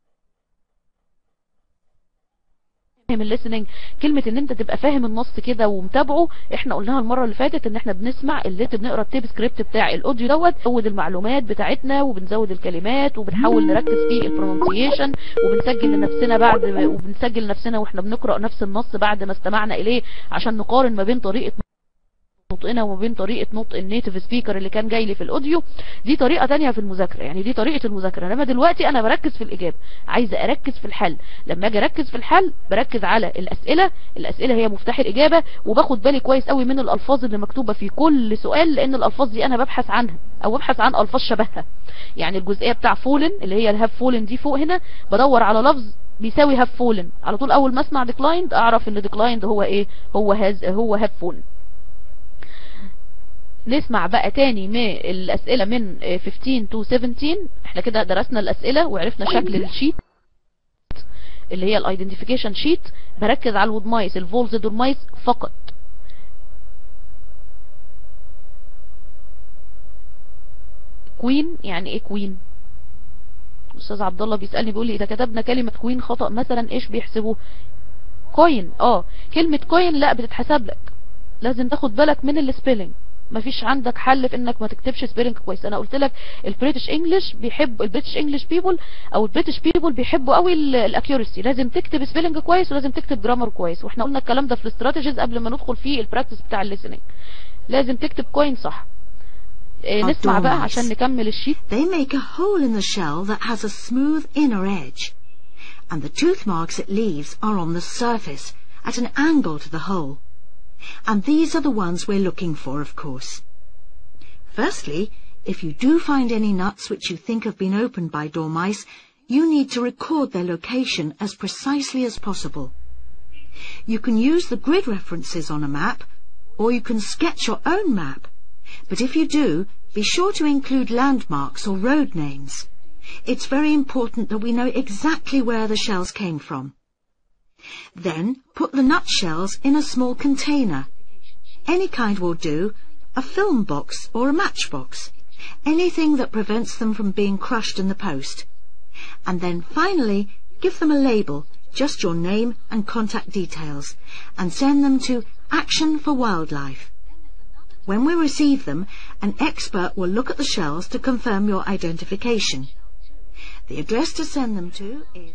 Speaker 1: فاهم الليسننج كلمة ان انت تبقى فاهم النص كده ومتابعه احنا قلناها المرة اللي فاتت ان احنا بنسمع اللي بنقرا التيب سكريبت بتاع الاوديو دوت نزود المعلومات بتاعتنا وبنزود الكلمات وبنحاول نركز في البرونسيشن وبنسجل لنفسنا بعد وبنسجل لنفسنا واحنا بنقرا نفس النص بعد ما استمعنا اليه عشان نقارن ما بين طريقة نطقنا وما بين طريقة نطق النيتف سبيكر اللي كان جاي لي في الاوديو دي طريقة تانية في المذاكرة يعني دي طريقة المذاكرة انما دلوقتي انا بركز في الاجابة عايزة اركز في الحل لما اجي اركز في الحل بركز على الاسئلة الاسئلة هي مفتاح الاجابة وباخد بالي كويس قوي من الالفاظ اللي مكتوبة في كل سؤال لان الالفاظ دي انا ببحث عنها او ببحث عن الفاظ شبهها يعني الجزئية بتاع فولن اللي هي الهاف فولن دي فوق هنا بدور على لفظ بيساوي هاف فولن على طول اول ما اسمع ديكلايند اعرف ان ديكلايند هو ايه هو هاز هو هاف فولن نسمع بقى تاني من الاسئلة من 15 to 17 احنا كده درسنا الاسئلة وعرفنا شكل الشيت اللي هي الايدنتيفيكيشن شيت بركز على الوود مايس الفولز دور مايس فقط كوين يعني ايه كوين استاذ عبد الله بيسالني بيقول لي اذا كتبنا كلمه كوين خطا مثلا ايش بيحسبوه كوين اه كلمة كوين لا بتتحسب لك لازم تاخد بالك من السبيلنج مفيش عندك حل في انك ما تكتبش سبيلنج كويس انا قلت لك البريتش انجلش بيحب البريتش انجلش بيبل او البريتش بيبل بيحبوا قوي الاكيورسي لازم تكتب سبيلنج كويس ولازم تكتب جرامر كويس واحنا قلنا الكلام ده في الاستراتيجيز قبل ما ندخل في البراكتس بتاع الليسننج لازم تكتب كوين صح إيه نسمع بقى
Speaker 5: Outdoor
Speaker 1: عشان
Speaker 5: mice.
Speaker 1: نكمل الشيت
Speaker 5: They make a hole in the shell that has a smooth inner edge, and the tooth marks it leaves are on the surface at an angle to the hole. And these are the ones we're looking for, of course. Firstly, if you do find any nuts which you think have been opened by dormice, you need to record their location as precisely as possible. You can use the grid references on a map, or you can sketch your own map. But if you do, be sure to include landmarks or road names. It's very important that we know exactly where the shells came from. Then put the nutshells in a small container. Any kind will do, a film box or a matchbox. Anything that prevents them from being crushed in the post. And then finally, give them a label, just your name and contact details, and send them to Action for Wildlife. When we receive them, an expert will look at the shells to confirm your identification. The address to send them to is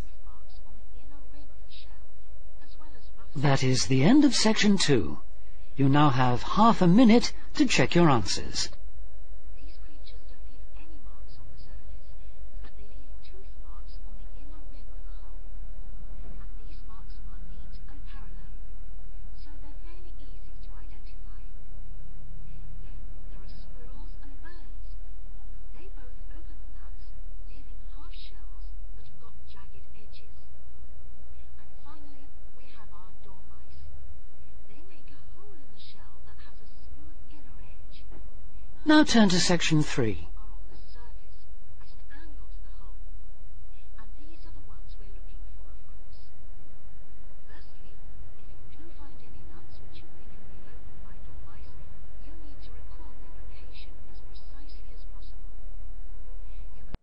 Speaker 6: That is the end of section two. You now have half a minute to check your answers.
Speaker 4: These creatures don't leave any marks on the surface, but they leave tooth marks on the inner rim of the hole. And these marks are neat and parallel, so they're fairly easy to identify. Then there are squirrels and birds. They both open the nuts, leaving half shells that have got jagged edges. And finally, we have our dormice. They make a hole in the shell that has a smooth inner edge.
Speaker 6: Now turn to section three.
Speaker 4: are on the surface at an angle to the hole. And these are the ones we're looking for, of course. Firstly, if you do find any nuts which you think have been opened by dormice, you need to record their location as precisely as possible. You can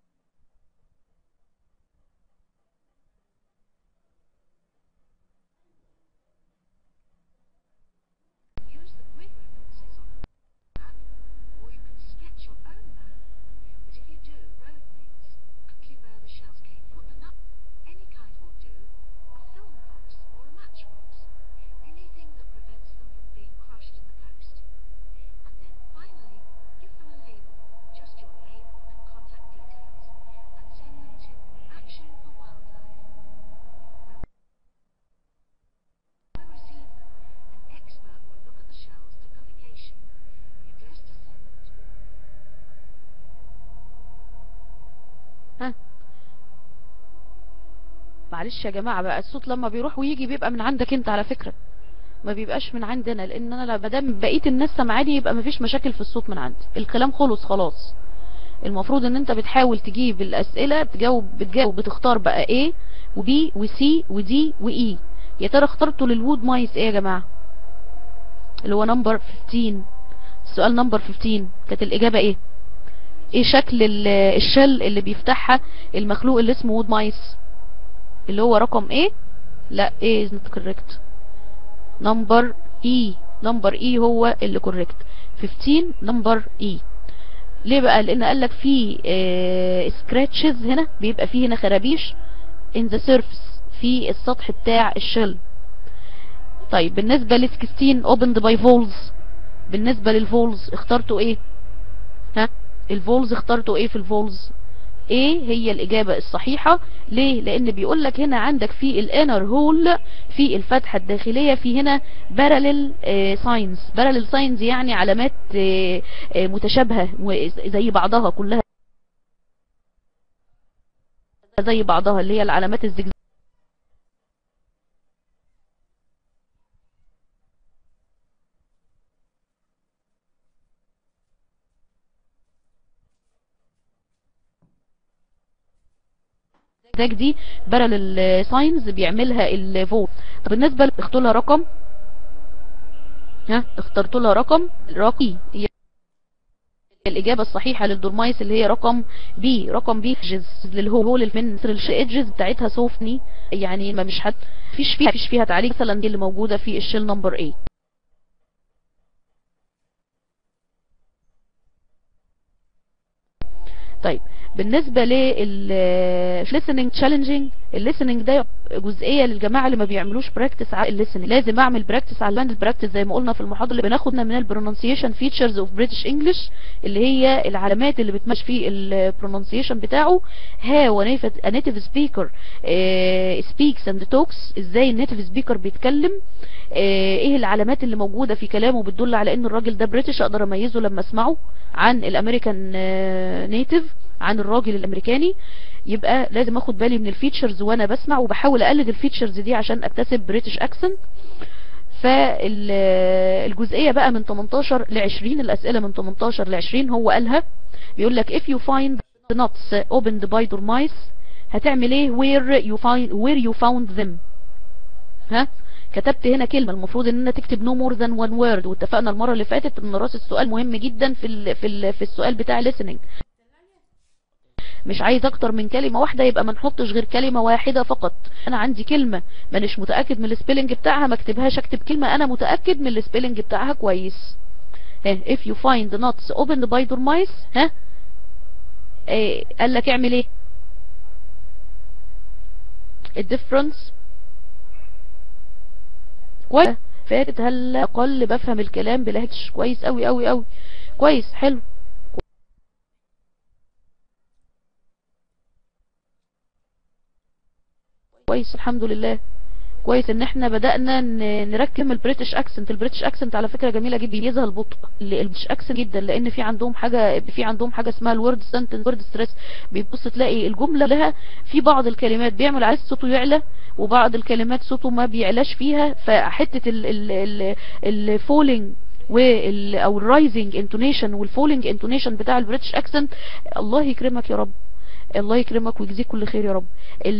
Speaker 4: use the grid references on the map, or you can sketch your own map. But if you do, road names, exactly where the shells came from. Put the nut, any kind will do, a film box or a matchbox, anything that prevents them from being crushed in the post. And then finally, give them a label, just your name and contact details, and send them to Action for Wildlife. When we receive them, an expert will look at the shells to publication. The address to send them to
Speaker 1: ها معلش يا جماعة بقى الصوت لما بيروح ويجي بيبقى من عندك انت على فكرة ما بيبقاش من عندنا لان انا لما دام بقيه الناس سامعاني يبقى مفيش مشاكل في الصوت من عندي الكلام خلص خلاص المفروض ان انت بتحاول تجيب الاسئله بتجاوب بتجاوب بتختار بقى A وB وC وD وE يا ترى اخترتوا للوود مايس ايه يا جماعه اللي هو نمبر 15 السؤال نمبر 15 كانت الاجابه ايه ايه شكل ال- الشل اللي بيفتحها المخلوق اللي اسمه وود مايس اللي هو رقم ايه لا ايه is not correct نمبر اي نمبر اي هو اللي كوريكت 15 نمبر اي ليه بقى لان قال لك في سكراتشز هنا بيبقى فيه هنا خرابيش in the surface في السطح بتاع الشل طيب بالنسبة ل 16 opened by voles بالنسبة للفولز اخترتوا ايه ها الفولز اخترتوا ايه في الفولز ايه هي الاجابة الصحيحة ليه لان بيقول لك هنا عندك في الانر هول في الفتحة الداخلية في هنا باراليل ساينز باراليل ساينز يعني علامات آه، آه، متشابهة و- زي بعضها كلها زي بعضها اللي هي العلامات الزجزاج دي باراليل ساينز بيعملها الفول طب بالنسبة ل- اختاروا لها رقم ها اخترتوا لها رقم رقي الإجابة الصحيحة للدورمايس اللي هي رقم بي رقم بي اللي هو هول من الإيدجز بتاعتها سوفني يعني ما مش حد فيش فيها فيش فيها تعليق مثلا دي اللي موجودة في الشيل نمبر 8 طيب بالنسبة لل listening challenging الليسننج ده جزئية للجماعة اللي ما بيعملوش براكتس على الليسننج لازم اعمل براكتس على اللاند براكتس زي ما قلنا في المحاضرة اللي بناخدنا من البرونسيشن فيتشرز اوف بريتش انجلش اللي هي العلامات اللي بتمشي في البرونسيشن بتاعه هاو نيتيف سبيكر سبيكس اند توكس ازاي النيتيف سبيكر بيتكلم ايه العلامات اللي موجودة في كلامه بتدل على ان الراجل ده بريتش اقدر اميزه لما اسمعه عن الامريكان نيتيف عن الراجل الامريكاني يبقى لازم اخد بالي من الفيتشرز وانا بسمع وبحاول اقلد الفيتشرز دي عشان اكتسب بريتش اكسنت فالجزئية بقى من 18 ل 20 الاسئلة من 18 ل 20 هو قالها بيقول لك if you find the nuts opened by dormice هتعمل ايه where you find where you found them ها كتبت هنا كلمة المفروض ان انا تكتب no more than one word واتفقنا المرة اللي فاتت ان راس السؤال مهم جدا في ال في ال في السؤال بتاع listening مش عايز اكتر من كلمة واحدة يبقى ما نحطش غير كلمة واحدة فقط انا عندي كلمة مانيش متأكد من السبيلنج بتاعها ما اكتبهاش اكتب كلمة انا متأكد من السبيلنج بتاعها كويس ها if you find the nuts opened by dormice ها ايه قال لك اعمل ايه الديفرنس كويس فاتت هل اقل بفهم الكلام بلهجش كويس قوي قوي قوي كويس حلو كويس الحمد لله كويس ان احنا بدأنا نركب البريتش اكسنت البريتش اكسنت على فكرة جميلة جدا بيميزها البطء البريتش اكسنت جدا لان في عندهم حاجة في عندهم حاجة اسمها الورد سنتنس وورد ستريس بيبص تلاقي الجملة لها في بعض الكلمات بيعمل عليها صوته يعلى وبعض الكلمات صوته ما بيعلاش فيها فحتة الفولينج وال او الرايزنج انتونيشن والفولينج انتونيشن بتاع البريتش اكسنت الله يكرمك يا رب الله يكرمك ويجزيك كل خير يا رب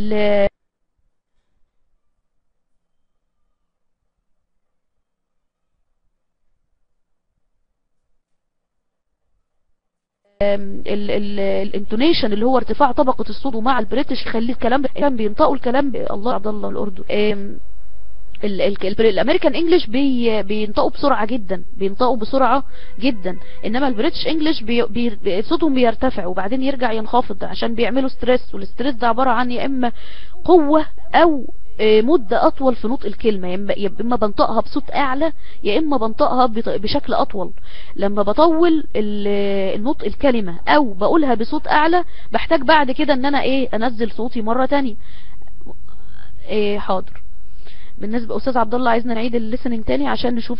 Speaker 1: الانتونيشن اللي هو ارتفاع طبقة الصوت ومع البريتش يخلي الكلام كان بينطقوا الكلام الله عبد الله الاردن الامريكان انجلش بي بينطقوا بسرعة جدا بينطقوا بسرعة جدا انما البريتش انجلش بي بي صوتهم بيرتفع وبعدين يرجع ينخفض عشان بيعملوا ستريس والستريس ده عبارة عن يا اما قوة او مدة اطول في نطق الكلمة يا اما بنطقها بصوت اعلى يا اما بنطقها بشكل اطول لما بطول النطق الكلمة او بقولها بصوت اعلى بحتاج بعد كده ان انا ايه انزل صوتي مرة تانية ايه حاضر بالنسبة استاذ عبد الله عايزنا نعيد الليسننج تاني عشان نشوف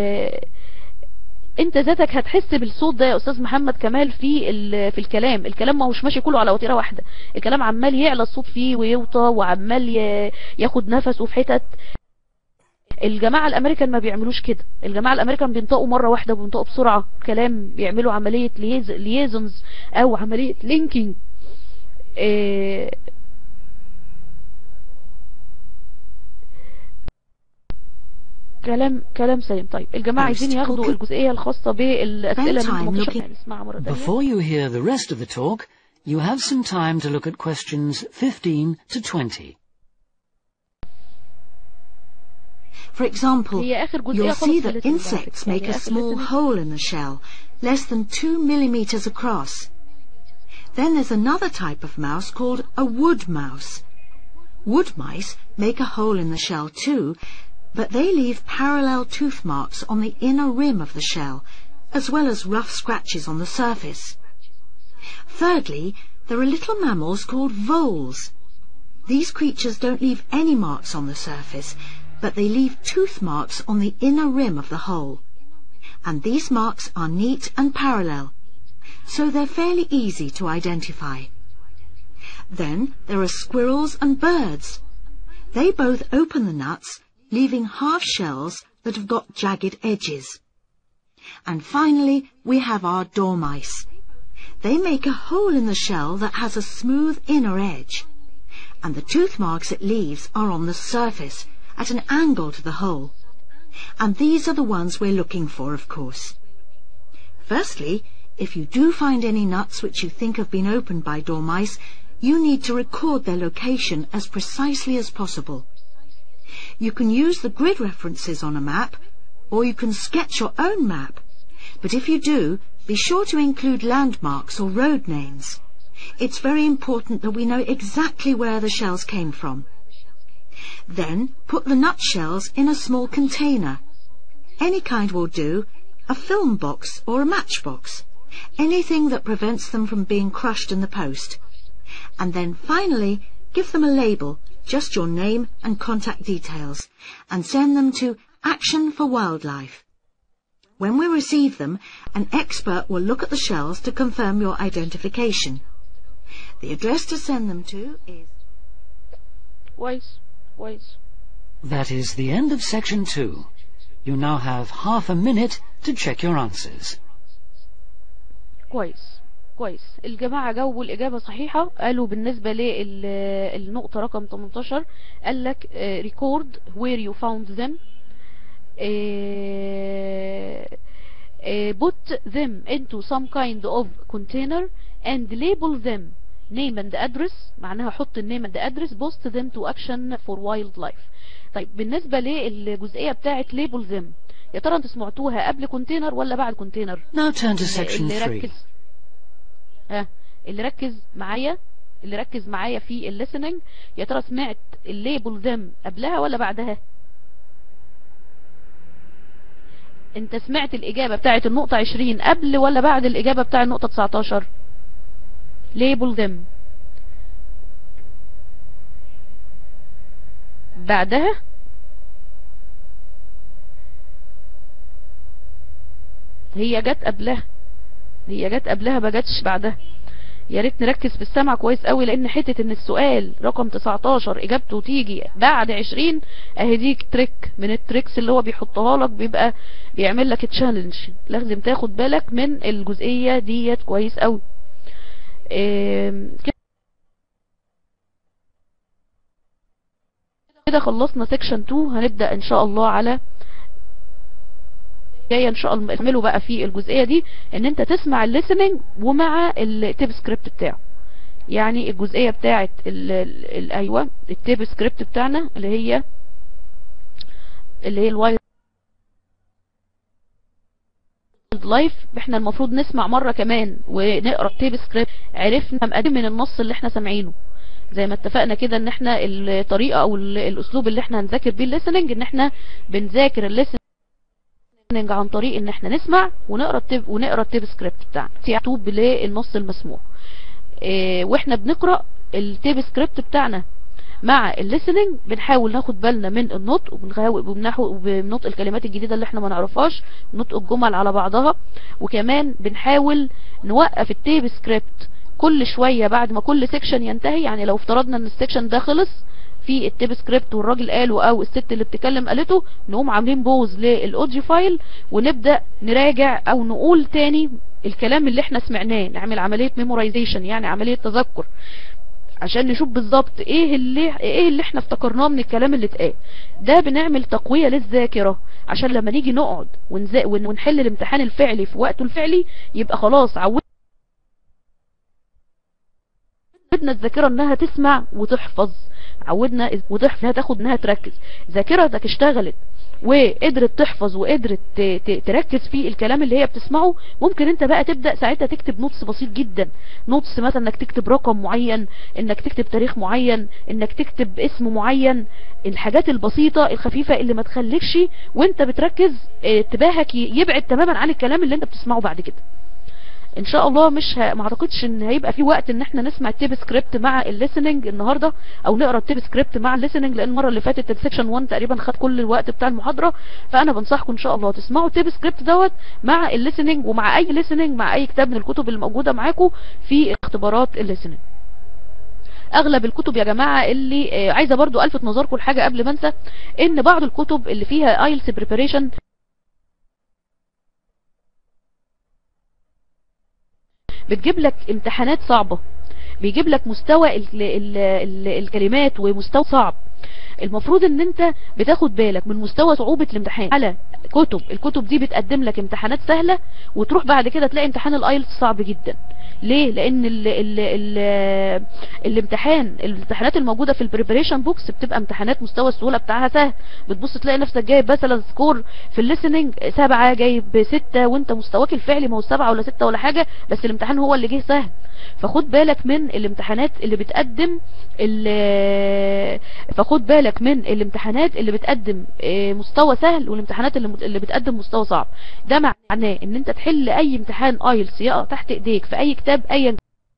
Speaker 1: انت ذاتك هتحس بالصوت ده يا استاذ محمد كمال في في الكلام الكلام ما هوش ماشي كله على وتيره واحده الكلام عمال يعلى الصوت فيه ويوطى وعمال ياخد نفسه في حتت الجماعة الامريكان ما بيعملوش كده الجماعة الامريكان بينطقوا مرة واحدة وبينطقوا بسرعة كلام بيعملوا عملية ليز... ليزونز او عملية لينكينج اه كلام كلام سليم طيب الجماعة عايزين ياخدوا الجزئية الخاصة بالأسئلة من 18 نسمعها مرة ثانية
Speaker 6: Before you hear the rest of the talk, you have some time to look at questions 15 to 20.
Speaker 5: For example,
Speaker 1: هي آخر جزئية
Speaker 5: you'll see
Speaker 1: خالص
Speaker 5: that
Speaker 1: في
Speaker 5: insects
Speaker 1: يعني
Speaker 5: make a
Speaker 1: آخر
Speaker 5: small
Speaker 1: listening.
Speaker 5: hole in the shell, less than two millimeters across. Then there's another type of mouse called a wood mouse. Wood mice make a hole in the shell too, but they leave parallel tooth marks on the inner rim of the shell, as well as rough scratches on the surface. Thirdly, there are little mammals called voles. These creatures don't leave any marks on the surface, but they leave tooth marks on the inner rim of the hole. And these marks are neat and parallel, so they're fairly easy to identify. Then there are squirrels and birds. They both open the nuts, leaving half shells that have got jagged edges. And finally, we have our dormice. They make a hole in the shell that has a smooth inner edge, and the tooth marks it leaves are on the surface, at an angle to the hole. And these are the ones we're looking for, of course. Firstly, If you do find any nuts which you think have been opened by dormice, you need to record their location as precisely as possible. You can use the grid references on a map, or you can sketch your own map. But if you do, be sure to include landmarks or road names. It's very important that we know exactly where the shells came from. Then put the nutshells in a small container. Any kind will do, a film box or a matchbox. Anything that prevents them from being crushed in the post. And then finally, give them a label, just your name and contact details, and send them to Action for Wildlife. When we receive them, an expert will look at the shells to confirm your identification. The address to send them to is
Speaker 1: كويس كويس
Speaker 6: That is the end of section two. You now have half a minute to check your answers.
Speaker 1: كويس كويس الجماعة جاوبوا الإجابة صحيحة قالوا بالنسبة للنقطة رقم 18 قال لك آه، record where you found them آه، آه، put them into some kind of container and label them name and address معناها حط النيم and address post them to action for wildlife طيب بالنسبة للجزئية بتاعت label them يا ترى انتوا سمعتوها قبل كونتينر ولا بعد كونتينر
Speaker 6: Now turn to section
Speaker 1: اللي
Speaker 6: three.
Speaker 1: ركز ها اللي ركز معايا اللي ركز معايا في الليسننج يا ترى سمعت الليبل ذم قبلها ولا بعدها انت سمعت الاجابة بتاعت النقطة 20 قبل ولا بعد الاجابة بتاع النقطة 19 ليبل ذم بعدها هي جت قبلها هي جت قبلها ما جاتش بعدها يا ريت نركز في السمع كويس قوي لان حته ان السؤال رقم 19 اجابته تيجي بعد 20 اهي دي تريك من التريكس اللي هو بيحطها لك بيبقى بيعمل لك تشالنج لازم تاخد بالك من الجزئيه ديت كويس قوي إيه كده خلصنا سيكشن 2 هنبدا ان شاء الله على جايه ان شاء الله اعمله بقى في الجزئيه دي ان انت تسمع الليسننج ومع التيب سكريبت بتاعه يعني الجزئيه بتاعه ال ال ال ايوه التيب سكريبت بتاعنا اللي هي اللي هي الوايلد لايف احنا المفروض نسمع مره كمان ونقرا التيب سكريبت عرفنا مقدم من النص اللي احنا سامعينه زي ما اتفقنا كده ان احنا الطريقه او ال- الاسلوب اللي احنا هنذاكر بيه الليسننج ان احنا بنذاكر الليسننج عن طريق ان احنا نسمع ونقرا التيب ونقرا التيب سكريبت بتاعنا مكتوب للنص المسموع اه واحنا بنقرا التيب سكريبت بتاعنا مع الليسننج بنحاول ناخد بالنا من النطق وبنحاول وبنحو- وبنطق الكلمات الجديده اللي احنا ما نعرفهاش نطق الجمل على بعضها وكمان بنحاول نوقف التيب سكريبت كل شويه بعد ما كل سيكشن ينتهي يعني لو افترضنا ان السيكشن ده خلص في التيب سكريبت والراجل قاله او الست اللي بتتكلم قالته نقوم عاملين بوز للاوديو فايل ونبدا نراجع او نقول تاني الكلام اللي احنا سمعناه نعمل عمليه ميمورايزيشن يعني عمليه تذكر عشان نشوف بالظبط ايه اللي ايه اللي احنا افتكرناه من الكلام اللي اتقال ده بنعمل تقويه للذاكره عشان لما نيجي نقعد ونزا- ون- ونحل الامتحان الفعلي في وقته الفعلي يبقى خلاص عودنا عودنا الذاكرة انها تسمع وتحفظ عودنا وتحفظ انها تاخد انها تركز ذاكرتك اشتغلت وقدرت تحفظ وقدرت ت- ت- تركز في الكلام اللي هي بتسمعه ممكن انت بقى تبدأ ساعتها تكتب نوتس بسيط جدا نوتس مثلا انك تكتب رقم معين انك تكتب تاريخ معين انك تكتب اسم معين الحاجات البسيطة الخفيفة اللي ما تخليكش وانت بتركز اه، انتباهك ي- يبعد تماما عن الكلام اللي انت بتسمعه بعد كده ان شاء الله مش ه... ما اعتقدش ان هيبقى في وقت ان احنا نسمع التيب سكريبت مع الليسننج النهارده او نقرا التيب سكريبت مع الليسننج لان المره اللي فاتت السكشن 1 تقريبا خد كل الوقت بتاع المحاضره فانا بنصحكم ان شاء الله تسمعوا التيب سكريبت دوت مع الليسننج ومع اي ليسننج مع اي كتاب من الكتب اللي موجوده معاكم في اختبارات الليسننج اغلب الكتب يا جماعه اللي آه، عايزه برضو الفت نظركم لحاجه قبل ما انسى ان بعض الكتب اللي فيها ايلتس بريباريشن بتجيب لك امتحانات صعبة بيجيب لك مستوى ال ال ال الكلمات ومستوى صعب المفروض ان انت بتاخد بالك من مستوى صعوبة الامتحان على كتب الكتب دي بتقدم لك امتحانات سهلة وتروح بعد كده تلاقي امتحان الايلتس صعب جدا ليه لان ال ال ال الامتحان الامتحانات الموجودة في البريبريشن بوكس بتبقى امتحانات مستوى السهولة بتاعها سهل بتبص تلاقي نفسك جايب مثلا سكور في الليسننج سبعة جايب ستة وانت مستواك الفعلي ما هو سبعة ولا ستة ولا حاجة بس الامتحان هو اللي جه سهل فخد بالك من الامتحانات اللي بتقدم ال- فخد بالك من الامتحانات اللي بتقدم اه، مستوى سهل والامتحانات اللي مت- اللي بتقدم مستوى صعب ده معناه ان انت تحل اي امتحان ايلتس يقع تحت ايديك في اي كتاب ايا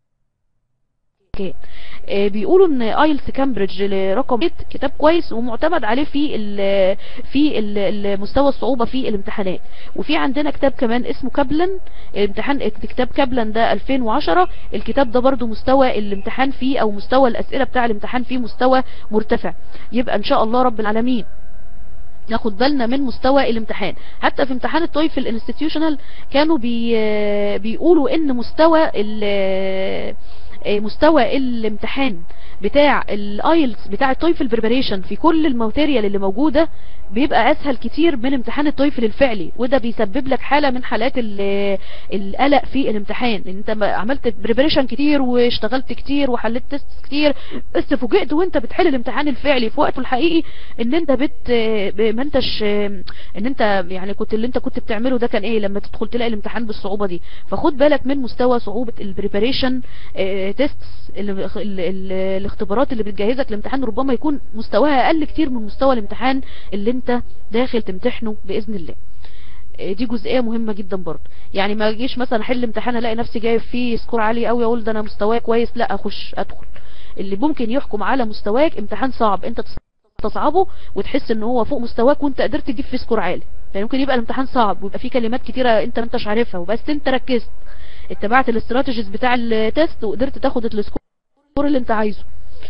Speaker 1: كان آه، بيقولوا ان ايلتس كامبريدج رقم 8 كتاب كويس ومعتمد عليه في ال في ال- ال- مستوى الصعوبة في الامتحانات وفي عندنا كتاب كمان اسمه كابلن امتحان كتاب كابلن ده 2010 الكتاب ده برضو مستوى الامتحان فيه او مستوى الاسئلة بتاع الامتحان فيه مستوى مرتفع يبقى ان شاء الله رب العالمين ناخد بالنا من مستوى الامتحان حتى في امتحان التويفل الانستتيوشنال كانوا بي بيقولوا ان مستوى ال- مستوى الامتحان بتاع الايلتس بتاع التويفل بريباريشن في كل الماتيريال اللي موجودة بيبقى اسهل كتير من امتحان التويفل الفعلي وده بيسبب لك حالة من حالات ال- القلق في الامتحان ان انت ما عملت بريباريشن كتير واشتغلت كتير وحليت تيست كتير بس فوجئت وانت بتحل الامتحان الفعلي في وقته الحقيقي ان انت بت ما انتش ان انت يعني كنت اللي انت كنت بتعمله ده كان ايه لما تدخل تلاقي الامتحان بالصعوبة دي فخد بالك من مستوى صعوبة البريباريشن تيستس الاختبارات اللي بتجهزك الامتحان ربما يكون مستواها اقل كتير من مستوى الامتحان اللي انت داخل تمتحنه باذن الله آه، دي جزئيه مهمه جدا برضه يعني ما اجيش مثلا احل امتحان الاقي نفسي جايب فيه سكور عالي قوي اقول ده انا مستواي كويس لا اخش ادخل اللي ممكن يحكم على مستواك امتحان صعب انت تصعبه وتحس ان هو فوق مستواك وانت قدرت تجيب فيه سكور عالي يعني ممكن يبقى الامتحان صعب ويبقى فيه كلمات كتيره انت ما انتش عارفها وبس انت ركزت اتبعت الاستراتيجيز بتاع التست وقدرت تاخد السكور اللي انت عايزه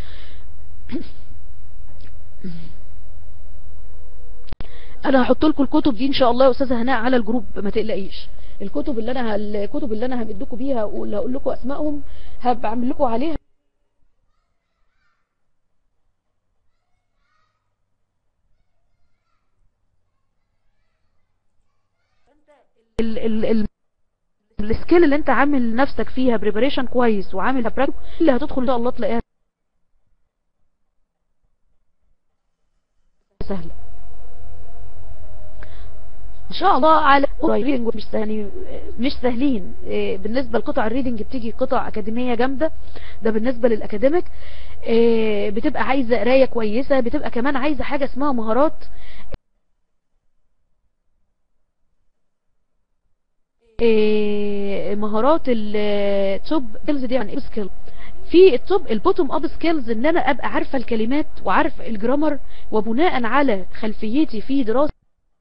Speaker 1: انا هحط لكم الكتب دي ان شاء الله يا استاذه هناء على الجروب ما تقلقيش الكتب اللي انا الكتب اللي انا همدكم بيها واللي هقول لكم اسمائهم هبعمل لكم عليها ال ال ال السكيل اللي انت عامل نفسك فيها بريباريشن كويس وعامل براكتيك اللي هتدخل ان شاء الله تلاقيها سهله ان شاء الله على الريدنج مش يعني مش سهلين إيه، بالنسبه لقطع الريدنج بتيجي قطع اكاديميه جامده ده بالنسبه للاكاديميك إيه، بتبقى عايزه قرايه كويسه بتبقى كمان عايزه حاجه اسمها مهارات إيه، مهارات التوب سكيلز دي يعني ايه سكيل في التوب البوتوم اب سكيلز ان انا ابقى عارفه الكلمات وعارفه الجرامر وبناء على خلفيتي في دراسه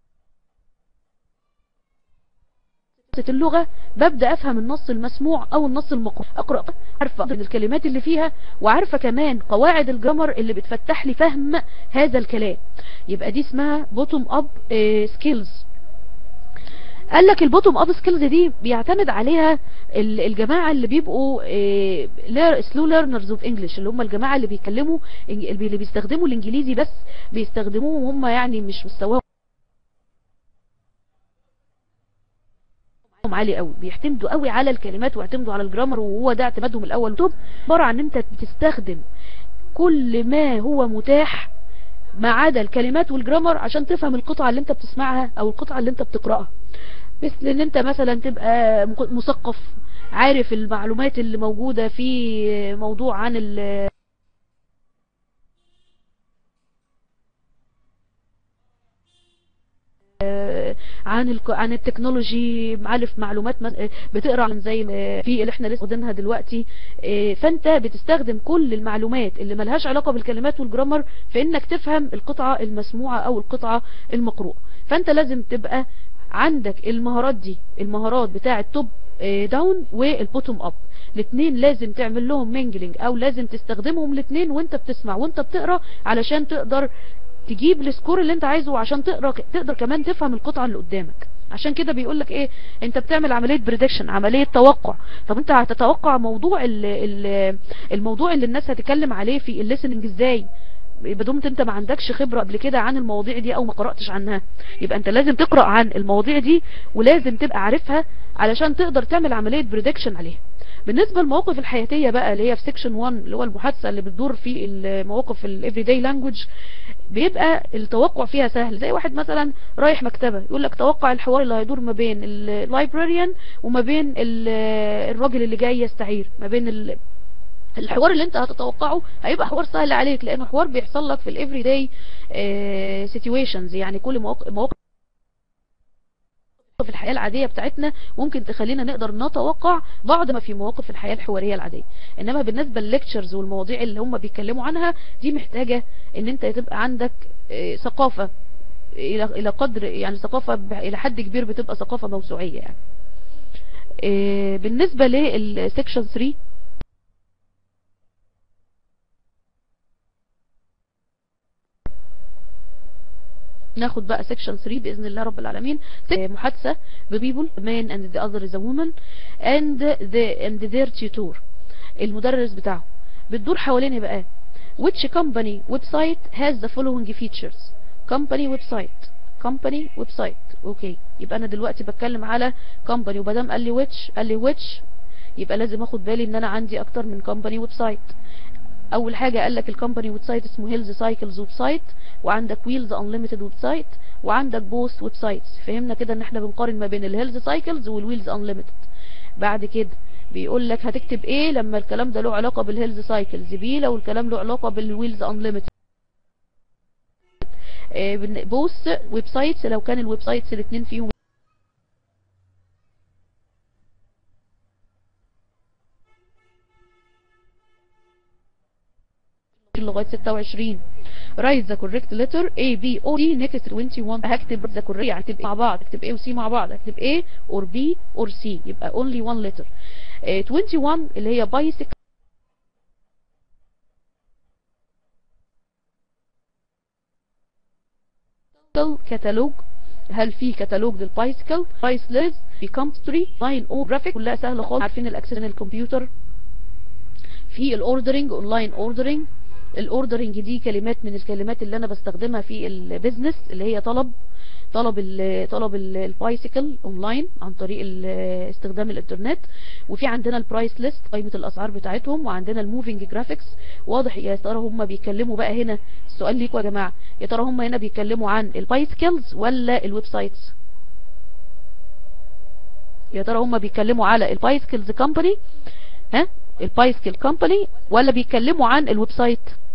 Speaker 1: اللغة ببدأ أفهم النص المسموع أو النص المقروء أقرأ عارفة الكلمات اللي فيها وعارفة كمان قواعد الجرامر اللي بتفتح لي فهم هذا الكلام يبقى دي اسمها بوتوم اب سكيلز قال لك البوتوم اب سكيلز دي بيعتمد عليها ال- الجماعه اللي بيبقوا سلو ليرنرز اوف انجلش اللي هم الجماعه اللي بيتكلموا إنج- اللي بيستخدموا الانجليزي بس بيستخدموه وهم يعني مش مستواهم عالي قوي بيعتمدوا قوي على الكلمات ويعتمدوا على الجرامر وهو ده اعتمادهم الاول طب عباره عن ان انت بتستخدم كل ما هو متاح ما عدا الكلمات والجرامر عشان تفهم القطعة اللي انت بتسمعها او القطعة اللي انت بتقرأها مثل ان انت مثلا تبقى مق- مثقف عارف المعلومات اللي موجودة في موضوع عن ال عن الك... عن التكنولوجي عارف معلومات مس- بتقرا عن زي ما في اللي احنا لسه واخدينها دلوقتي إيه، فانت بتستخدم كل المعلومات اللي ملهاش علاقة بالكلمات والجرامر في انك تفهم القطعة المسموعة او القطعة المقروءة فانت لازم تبقى عندك المهارات دي المهارات بتاعة توب داون والبوتوم اب الاثنين لازم تعمل لهم مينجلينج او لازم تستخدمهم الاثنين وانت بتسمع وانت بتقرا علشان تقدر تجيب السكور اللي انت عايزه وعشان تقرا تقدر كمان تفهم القطعة اللي قدامك عشان كده بيقول لك ايه انت بتعمل عمليه بريدكشن عمليه توقع طب انت هتتوقع موضوع ال ال الموضوع اللي الناس هتتكلم عليه في الليسننج ازاي بدون انت ما عندكش خبرة قبل كده عن المواضيع دي او ما قرأتش عنها يبقى انت لازم تقرأ عن المواضيع دي ولازم تبقى عارفها علشان تقدر تعمل عملية بريدكشن عليها بالنسبة للمواقف الحياتية بقى اللي هي في سيكشن 1 اللي هو المحادثة اللي بتدور في المواقف الافري داي لانجوج بيبقى التوقع فيها سهل زي واحد مثلا رايح مكتبة يقول لك توقع الحوار اللي هيدور ما بين اللايبراريان وما بين ال- الراجل اللي جاي يستعير ما بين ال- الحوار اللي انت هتتوقعه هيبقى حوار سهل عليك لانه حوار بيحصل لك في الافري داي سيتويشنز يعني كل مواقف مواقف في الحياة العادية بتاعتنا ممكن تخلينا نقدر نتوقع بعض ما في مواقف الحياة الحوارية العادية انما بالنسبة للليكتشرز والمواضيع اللي هم بيتكلموا عنها دي محتاجة ان انت تبقى عندك آه، ثقافة الى الى قدر يعني ثقافة ب- الى حد كبير بتبقى ثقافة موسوعية يعني آه، بالنسبة للسكشن 3 ناخد بقى سيكشن 3 باذن الله رب العالمين آه، محادثه ببيبل man and the other is a woman and the and their tutor المدرس بتاعه بتدور حوالين إيه بقى which company website has the following features company website company website اوكي يبقى انا دلوقتي بتكلم على company وبدام قال لي which قال لي which يبقى لازم اخد بالي ان انا عندي اكتر من company ويب سايت اول حاجة قال لك الكومباني ويب سايت اسمه هيلز سايكلز ويب سايت وعندك ويلز انليميتد ويب سايت وعندك بوث ويب سايتس فهمنا كده ان احنا بنقارن ما بين الهيلز سايكلز والويلز انليميتد بعد كده بيقول لك هتكتب ايه لما الكلام ده له علاقة بالهيلز سايكلز بي لو الكلام له علاقة بالويلز انليميتد بوث ويب سايتس لو كان الويب سايتس الاثنين فيهم لغاية 26 write the correct letter A B or D next 21 هكتب the correct يعني هكتب A مع بعض هكتب A و C مع بعض هكتب A or B or C يبقى only one letter آه، 21 اللي هي bicycle كتالوج هل في كتالوج للبايسكل برايس ليز في كومبستري لاين او جرافيك كلها سهله خالص عارفين الاكسسن الكمبيوتر في الاوردرنج اونلاين اوردرنج الاوردرنج دي كلمات من الكلمات اللي انا بستخدمها في البيزنس اللي هي طلب طلب ال طلب ال- البايسيكل اونلاين عن طريق ال- استخدام الانترنت وفي عندنا البرايس ليست قائمه الاسعار بتاعتهم وعندنا الموفينج جرافيكس واضح يا ترى هم بيتكلموا بقى هنا السؤال ليكم يا جماعه يا ترى هم هنا بيتكلموا عن البايسيكلز ولا الويب سايتس يا ترى هم بيتكلموا على البايسكلز كومباني ها البايسكل كومباني ولا بيتكلموا عن الويب سايت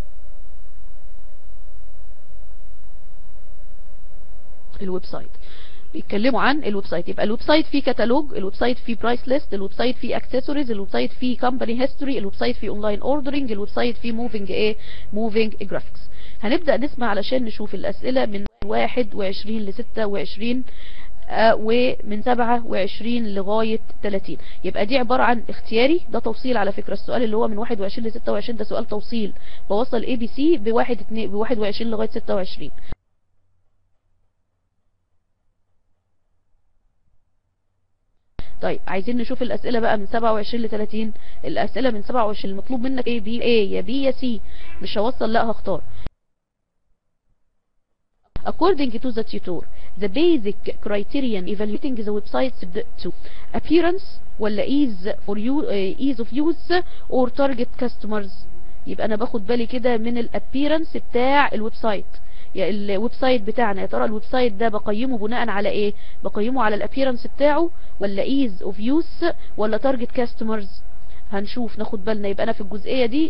Speaker 1: الويب سايت بيتكلموا عن الويب سايت يبقى الويب سايت فيه كتالوج الويب سايت فيه برايس ليست الويب سايت فيه اكسسوارز الويب سايت فيه كومباني هيستوري الويب سايت فيه اونلاين اوردرنج الويب سايت فيه موفينج ايه موفينج جرافيكس هنبدا نسمع علشان نشوف الاسئله من 21 ل 26 آه، ومن 27 لغاية 30 يبقى دي عبارة عن اختياري ده توصيل على فكرة السؤال اللي هو من 21 ل 26 ده سؤال توصيل بوصل اي بي سي ب 21 لغاية 26 طيب عايزين نشوف الأسئلة بقى من 27 ل 30 الأسئلة من 27 المطلوب منك ايه بي ايه يا بي يا سي مش هوصل لا هختار According to the tutor, the basic criterion evaluating the website's to appearance ولا ease for you uh, ease of use or target customers يبقى انا باخد بالي كده من الابيرنس بتاع الويب سايت يا الويب سايت بتاعنا يا ترى الويب سايت ده بقيمه بناء على ايه بقيمه على الابيرنس بتاعه ولا ease of use ولا target customers هنشوف ناخد بالنا يبقى انا في الجزئية دي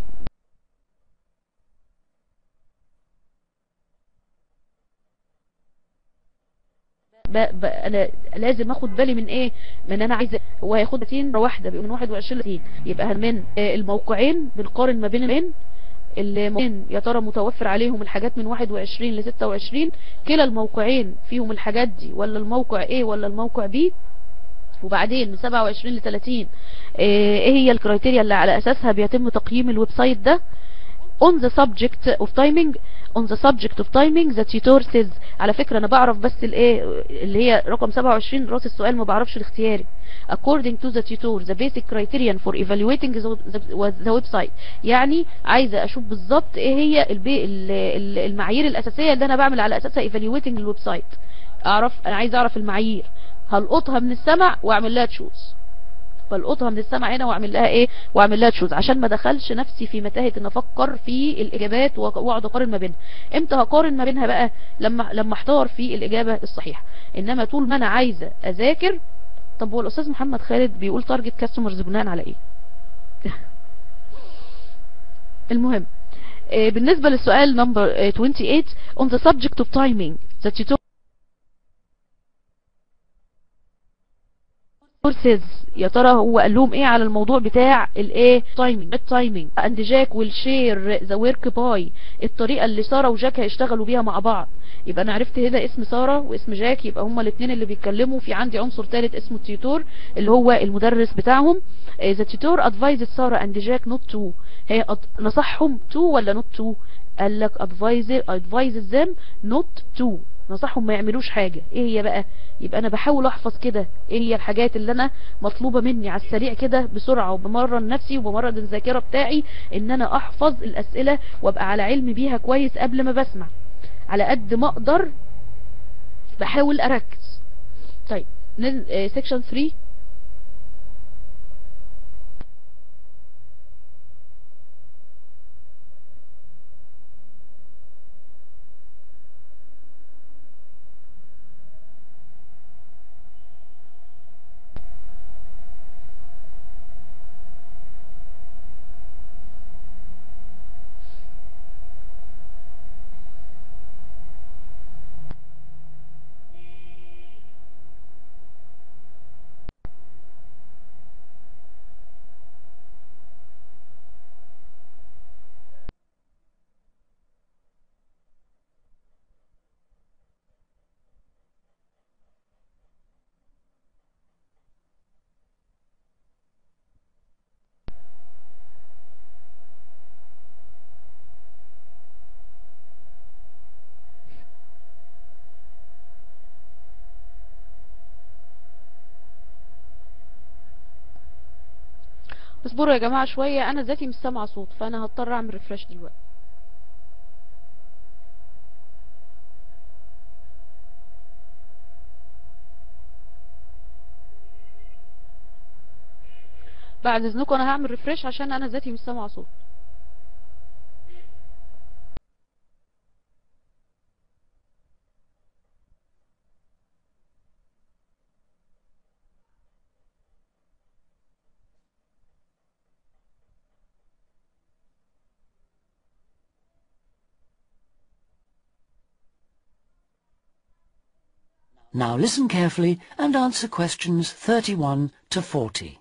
Speaker 1: ب... ب... انا لازم اخد بالي من ايه من انا عايزه هو هياخد 30 مره واحده بيبقى من 21 ل 30 يبقى من آه، الموقعين بنقارن ما بين الموقعين الموقعين يا ترى متوفر عليهم الحاجات من 21 ل 26 كلا الموقعين فيهم الحاجات دي ولا الموقع A ولا الموقع B وبعدين من 27 ل 30 آه، ايه هي الكرايتيريا اللي على اساسها بيتم تقييم الويب سايت ده on the subject of timing on the subject of timing the tutor says على فكرة انا بعرف بس الايه اللي هي رقم 27 راس السؤال ما بعرفش الاختياري according to the tutor the basic criterion for evaluating the, the, the website يعني عايزة اشوف بالظبط ايه هي البي ال- ال- المعايير الاساسية اللي انا بعمل على اساسها evaluating الويب سايت اعرف انا عايز اعرف المعايير هلقطها من السمع واعمل لها تشوز بلقطها من السمع هنا واعمل لها ايه واعمل لها تشوز عشان ما دخلش نفسي في متاهه ان افكر في الاجابات وأ- واقعد اقارن ما بينها امتى هقارن ما بينها بقى لما لما احتار في الاجابه الصحيحه انما طول ما انا عايزه اذاكر طب هو الاستاذ محمد خالد بيقول تارجت كاستمرز بناء على ايه المهم آه، بالنسبه للسؤال نمبر 28 on the subject of timing the tutor says يا ترى هو قال لهم ايه على الموضوع بتاع الايه تايمينج التايمينج اند جاك will share the work by الطريقه اللي ساره وجاك هيشتغلوا بيها مع بعض يبقى انا عرفت هنا اسم ساره واسم جاك يبقى هما الاثنين اللي بيتكلموا في عندي عنصر ثالث اسمه التيتور اللي هو المدرس بتاعهم ذا تيتور advised ساره اند جاك not to هي أد- نصحهم to ولا not to قال لك advisor advises them not to نصحهم ما يعملوش حاجة ايه هي بقى يبقى انا بحاول احفظ كده ايه هي الحاجات اللي انا مطلوبة مني على السريع كده بسرعة وبمرن نفسي وبمرن الذاكرة بتاعي ان انا احفظ الاسئلة وابقى على علم بيها كويس قبل ما بسمع على قد ما اقدر بحاول اركز طيب سيكشن 3 اصبروا يا جماعة شوية انا ذاتي مش سامعة صوت فانا هضطر اعمل ريفرش دلوقتي بعد اذنكم انا هعمل ريفرش عشان انا ذاتي مش سامعة صوت
Speaker 6: Now listen carefully and answer questions 31 to 40.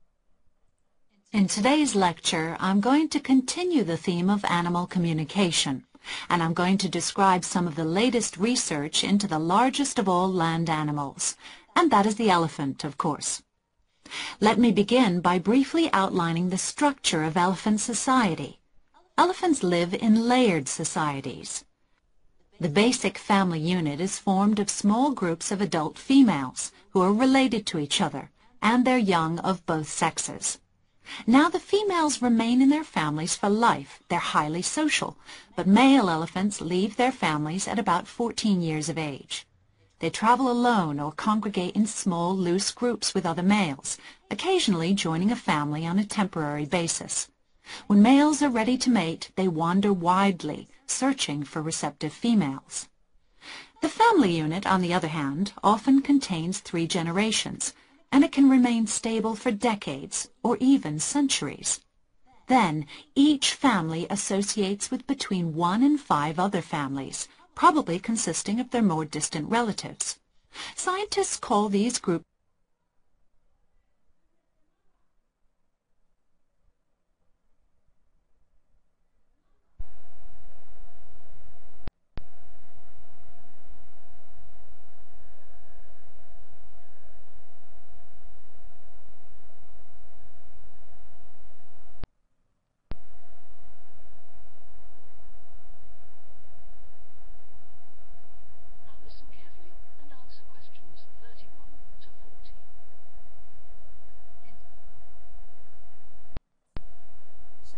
Speaker 7: In today's lecture, I'm going to continue the theme of animal communication, and I'm going to describe some of the latest research into the largest of all land animals, and that is the elephant, of course. Let me begin by briefly outlining the structure of elephant society. Elephants live in layered societies. The basic family unit is formed of small groups of adult females who are related to each other and their young of both sexes. Now the females remain in their families for life. They're highly social, but male elephants leave their families at about 14 years of age. They travel alone or congregate in small, loose groups with other males, occasionally joining a family on a temporary basis. When males are ready to mate, they wander widely, searching for receptive females. The family unit, on the other hand, often contains three generations, and it can remain stable for decades or even centuries. Then, each family associates with between one and five other families, probably consisting of their more distant relatives. Scientists call these groups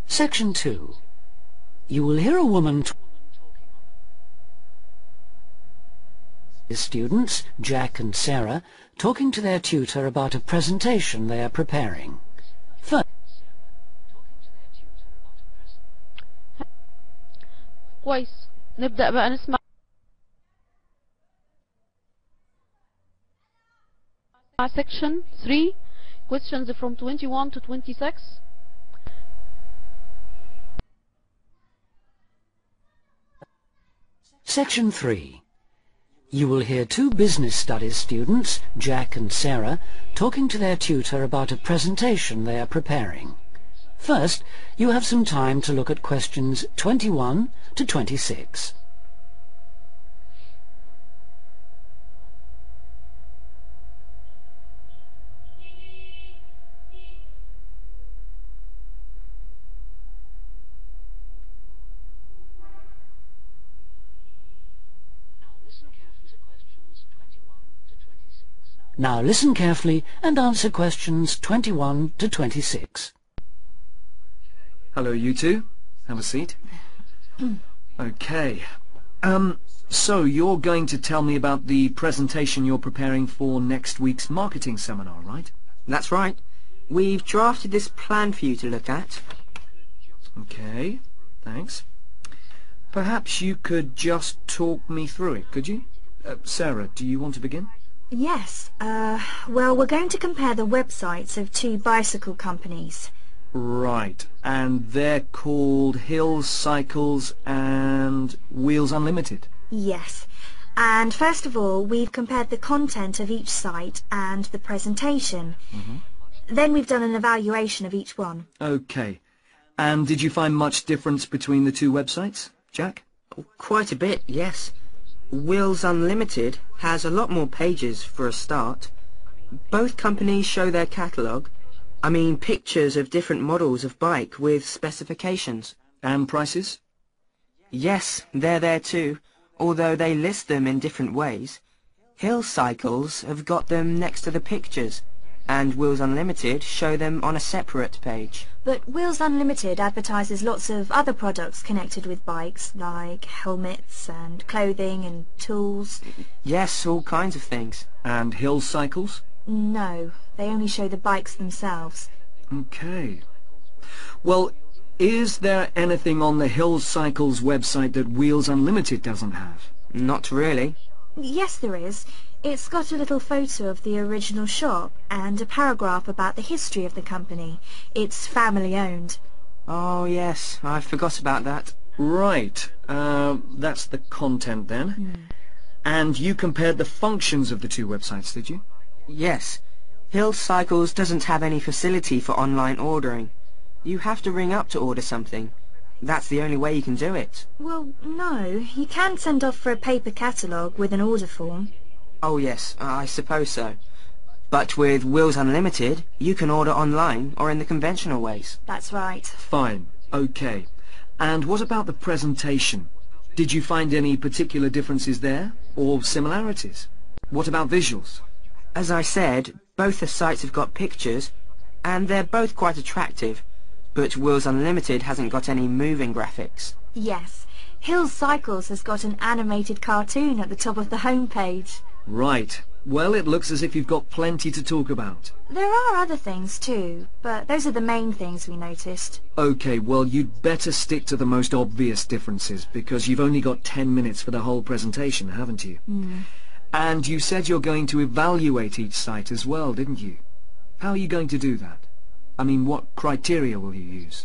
Speaker 6: Section 2. You will hear a woman t- students, Jack and Sarah, talking to their tutor about a presentation they are preparing. First,
Speaker 1: كويس نبدأ بقى نسمع section 3 questions from 21 to 26
Speaker 6: Section 3. You will hear two business studies students, Jack and Sarah, talking to their tutor about a presentation they are preparing. First, you have some time to look at questions 21 to 26.
Speaker 2: Now listen carefully to questions 21 to 26.
Speaker 6: Now listen carefully and answer questions 21 to 26.
Speaker 8: Hello, you two. Have a seat. Okay. Um, so you're going to tell me about the presentation you're preparing for next week's marketing seminar, right?
Speaker 9: That's right. We've drafted this plan for you to look at.
Speaker 8: Okay, thanks. Perhaps you could just talk me through it, could you? Uh, Sarah, do you want to begin?
Speaker 10: Yes, uh, well, we're going to compare the websites of two bicycle companies.
Speaker 8: Right, and they're called Hills Cycles and Wheels Unlimited.
Speaker 10: Yes. And first of all, we've compared the content of each site and the presentation. Then we've done an evaluation of each one.
Speaker 8: Okay. And did you find much difference between the two websites, Jack?
Speaker 9: Quite a bit, yes. Wheels Unlimited has a lot more pages for a start. Both companies show their catalogue. I mean pictures of different models of bike with specifications.
Speaker 8: And prices?
Speaker 9: Yes, they're there too, although they list them in different ways. Hill Cycles have got them next to the pictures, and Wheels Unlimited show them on a separate page.
Speaker 10: But Wheels Unlimited advertises lots of other products connected with bikes, like helmets and clothing and tools.
Speaker 9: Yes, all kinds of things.
Speaker 8: And Hills Cycles?
Speaker 10: No, they only show the bikes themselves.
Speaker 8: Okay. Well, is there anything on the Hills Cycles website that Wheels Unlimited doesn't have?
Speaker 9: Not really.
Speaker 10: Yes, there is. It's got a little photo of the original shop and a paragraph about the history of the company. It's family owned.
Speaker 9: Oh yes, I forgot about that.
Speaker 8: Right. Uh, that's the content then. And you compared the functions of the two websites, did you?
Speaker 9: Yes. Hill Cycles doesn't have any facility for online ordering. You have to ring up to order something. That's the only way you can do it.
Speaker 10: Well, no, you can send off for a paper catalogue with an order form.
Speaker 9: Oh yes, I suppose so. But with Wheels Unlimited, you can order online or in the conventional ways.
Speaker 10: That's right.
Speaker 8: Fine. Okay. And what about the presentation? Did you find any particular differences there? Or similarities? What about visuals?
Speaker 9: As I said, both the sites have got pictures, and they're both quite attractive, but Wheels Unlimited hasn't got any moving graphics.
Speaker 10: Yes. Hills Cycles has got an animated cartoon at the top of the homepage.
Speaker 8: Right. Well, it looks as if you've got plenty to talk about.
Speaker 10: There are other things too, but those are the main things we noticed.
Speaker 8: Okay, well, you'd better stick to the most obvious differences, because you've only got ten minutes for the whole presentation, haven't you? And you said you're going to evaluate each site as well, didn't you? How are you going to do that? I mean, what criteria will you use?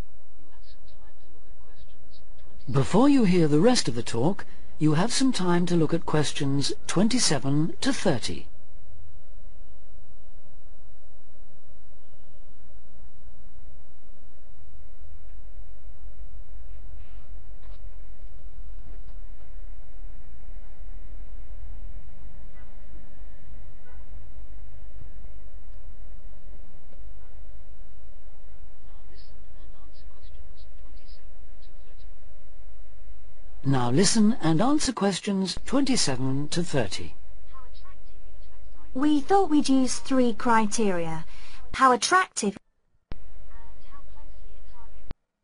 Speaker 6: Before you hear the rest of the talk, you have some time to look at questions 27 to 30.
Speaker 2: Now listen and answer questions 27 to 30.
Speaker 6: Now listen and answer questions 27 to 30.
Speaker 10: We thought we'd use three criteria. How attractive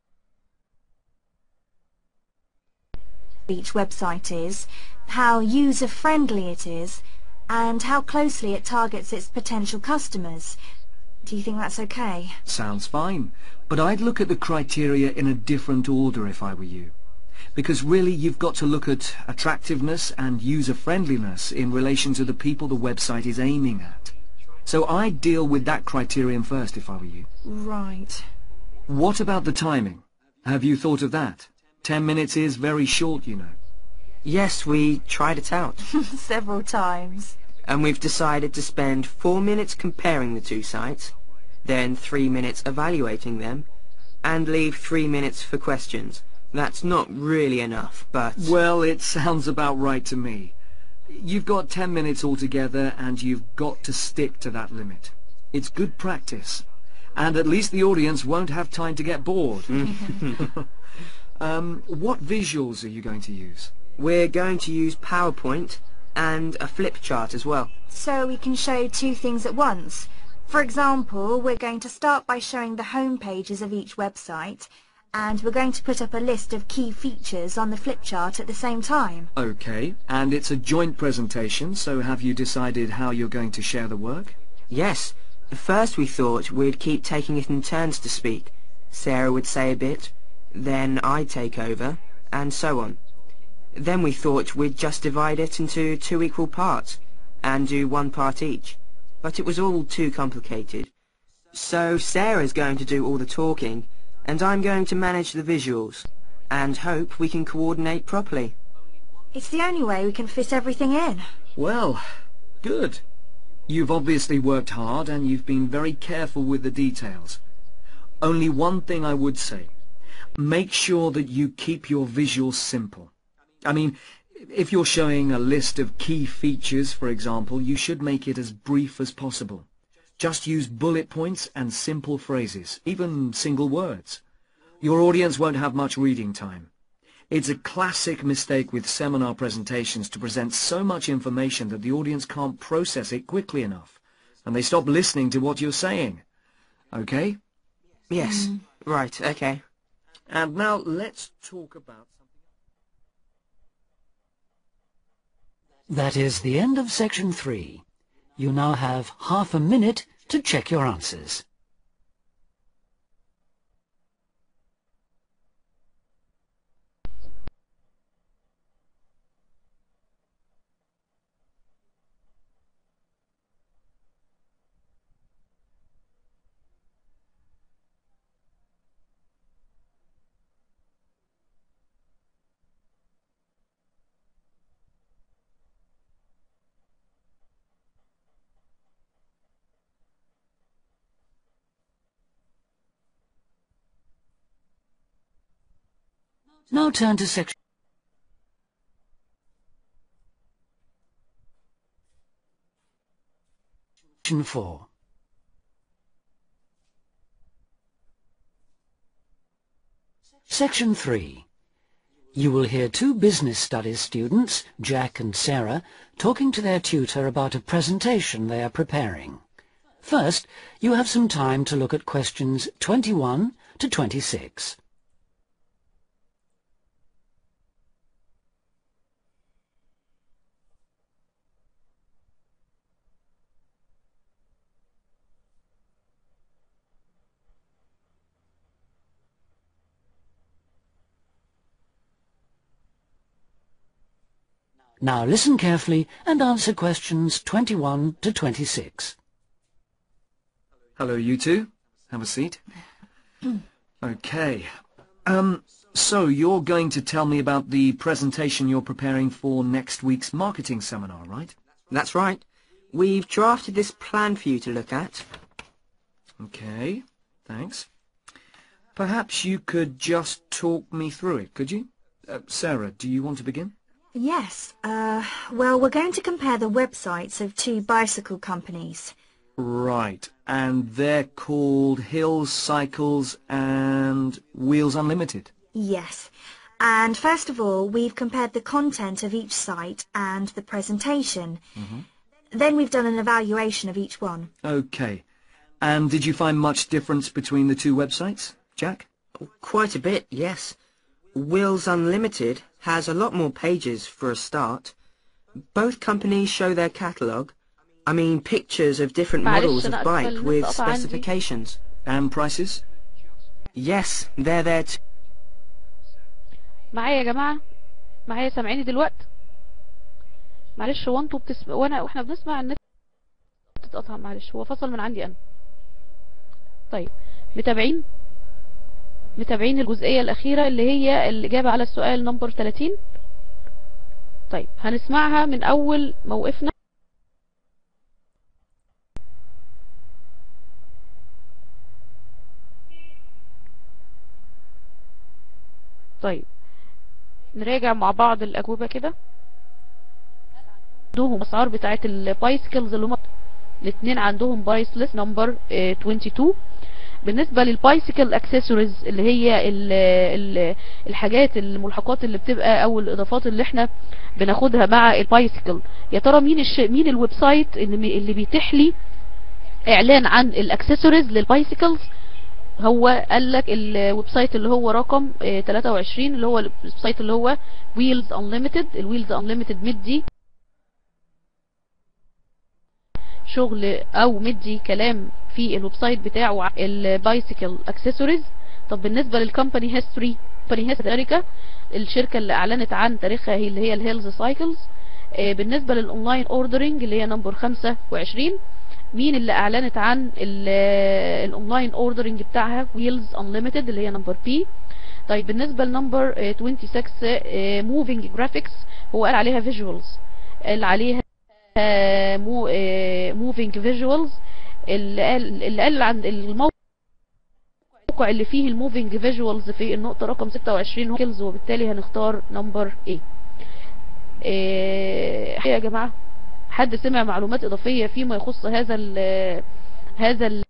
Speaker 10: each website is, how user-friendly it is, and how closely it targets its potential customers. Do you think that's okay?
Speaker 8: Sounds fine. But I'd look at the criteria in a different order if I were you. Because really you've got to look at attractiveness and user-friendliness in relation to the people the website is aiming at. So I'd deal with that criterion first if I were you.
Speaker 10: Right.
Speaker 8: What about the timing? Have you thought of that? Ten minutes is very short, you know.
Speaker 9: Yes, we tried it out.
Speaker 10: Several times.
Speaker 9: and we've decided to spend four minutes comparing the two sites, then three minutes evaluating them, and leave three minutes for questions. That's not really enough, but...
Speaker 8: Well, it sounds about right to me. You've got ten minutes altogether and you've got to stick to that limit. It's good practice. And at least the audience won't have time to get bored. um, what visuals are you going to use?
Speaker 9: We're going to use PowerPoint and a flip chart as well.
Speaker 10: So we can show two things at once. For example, we're going to start by showing the home pages of each website, and we're going to put up a list of key features on the flip chart at the same time.
Speaker 8: Okay, and it's a joint presentation, so have you decided how you're going to share the work?
Speaker 9: Yes, at first we thought we'd keep taking it in turns to speak. Sarah would say a bit, then I'd take over, and so on. Then we thought we'd just divide it into two equal parts, and do one part each. But it was all too complicated. So Sarah's going to do all the talking, and I'm going to manage the visuals, and hope we can coordinate properly.
Speaker 10: It's the only way we can fit everything in.
Speaker 8: Well, good. You've obviously worked hard and you've been very careful with the details. Only one thing I would say. Make sure that you keep your visuals simple. I mean, if you're showing a list of key features, for example, you should make it as brief as possible. Just use bullet points and simple phrases, even single words. Your audience won't have much reading time. It's a classic mistake with seminar presentations to present so much information that the audience can't process it quickly enough, and they stop listening to what you're saying. Okay?
Speaker 9: Yes, right, okay.
Speaker 8: And now let's talk about something
Speaker 6: That is the end of section three. You now have half a minute to check your answers. Now turn to section four. Section 3. You will hear two business studies students, Jack and Sarah, talking to their tutor about a presentation they are preparing. First, you have some time to look at questions 21 to 26. Now listen carefully and answer questions 21 to 26.
Speaker 8: Hello, you two. Have a seat. Okay. Um, so you're going to tell me about the presentation you're preparing for next week's marketing seminar, right?
Speaker 9: That's right. We've drafted this plan for you to look at.
Speaker 8: Okay, thanks. Perhaps you could just talk me through it, could you? Uh, Sarah, do you want to begin?
Speaker 10: Yes, uh, well, we're going to compare the websites of two bicycle companies.
Speaker 8: Right, and they're called Hills Cycles and Wheels Unlimited.
Speaker 10: Yes. And first of all, we've compared the content of each site and the presentation. Then we've done an evaluation of each one.
Speaker 8: Okay. And did you find much difference between the two websites, Jack?
Speaker 9: Quite a bit, yes. Wheels Unlimited has a lot more pages for a start. Both companies show their catalogue. I mean pictures of different
Speaker 1: معلش
Speaker 9: models
Speaker 1: أنا
Speaker 9: of
Speaker 1: آسفة
Speaker 9: bike
Speaker 1: النت
Speaker 9: with
Speaker 1: قطع عندي.
Speaker 9: specifications.
Speaker 8: And prices?
Speaker 9: Yes, they're there too.
Speaker 1: معايا يا جماعة معايا سامعيني دلوقتي معلش هو انتوا بتسمع وانا واحنا بنسمع النت بتتقطع معلش هو فصل من عندي انا طيب متابعين متابعين الجزئية الأخيرة اللي هي الإجابة على السؤال نمبر 30 طيب هنسمعها من أول موقفنا طيب نراجع مع بعض الأجوبة كده عندهم الأسعار بتاعت البايسكلز اللي هم الاثنين عندهم برايس ليست نمبر 22 بالنسبة للبايسيكل اكسسوارز اللي هي ال ال الحاجات الملحقات اللي بتبقى او الاضافات اللي احنا بناخدها مع البايسيكل يا ترى مين الش... مين الويب سايت اللي, اللي بيتيح لي اعلان عن الاكسسوارز للبايسيكلز هو قال لك الويب سايت اللي هو رقم اه 23 اللي هو الويب سايت اللي هو ويلز انليمتد الويلز انليمتد مدي شغل او مدي كلام في الويب سايت بتاعه البايسيكل اكسسوارز طب بالنسبه للكومباني هيستوري كومباني هيستوري امريكا الشركه اللي اعلنت عن تاريخها هي اللي هي الهيلز سايكلز بالنسبه للاونلاين اوردرنج اللي هي نمبر 25 مين اللي اعلنت عن الاونلاين اوردرنج بتاعها ويلز انليمتد اللي هي نمبر بي طيب بالنسبه لنمبر 26 موفينج جرافيكس هو قال عليها فيجوالز قال عليها موفينج فيجوالز اللي قال اللي قال عن الموقع اللي فيه الموفينج فيجوالز في النقطة رقم 26 كيلز وبالتالي هنختار نمبر ايه ايه يا جماعة حد سمع معلومات اضافية فيما يخص هذا ال هذا ال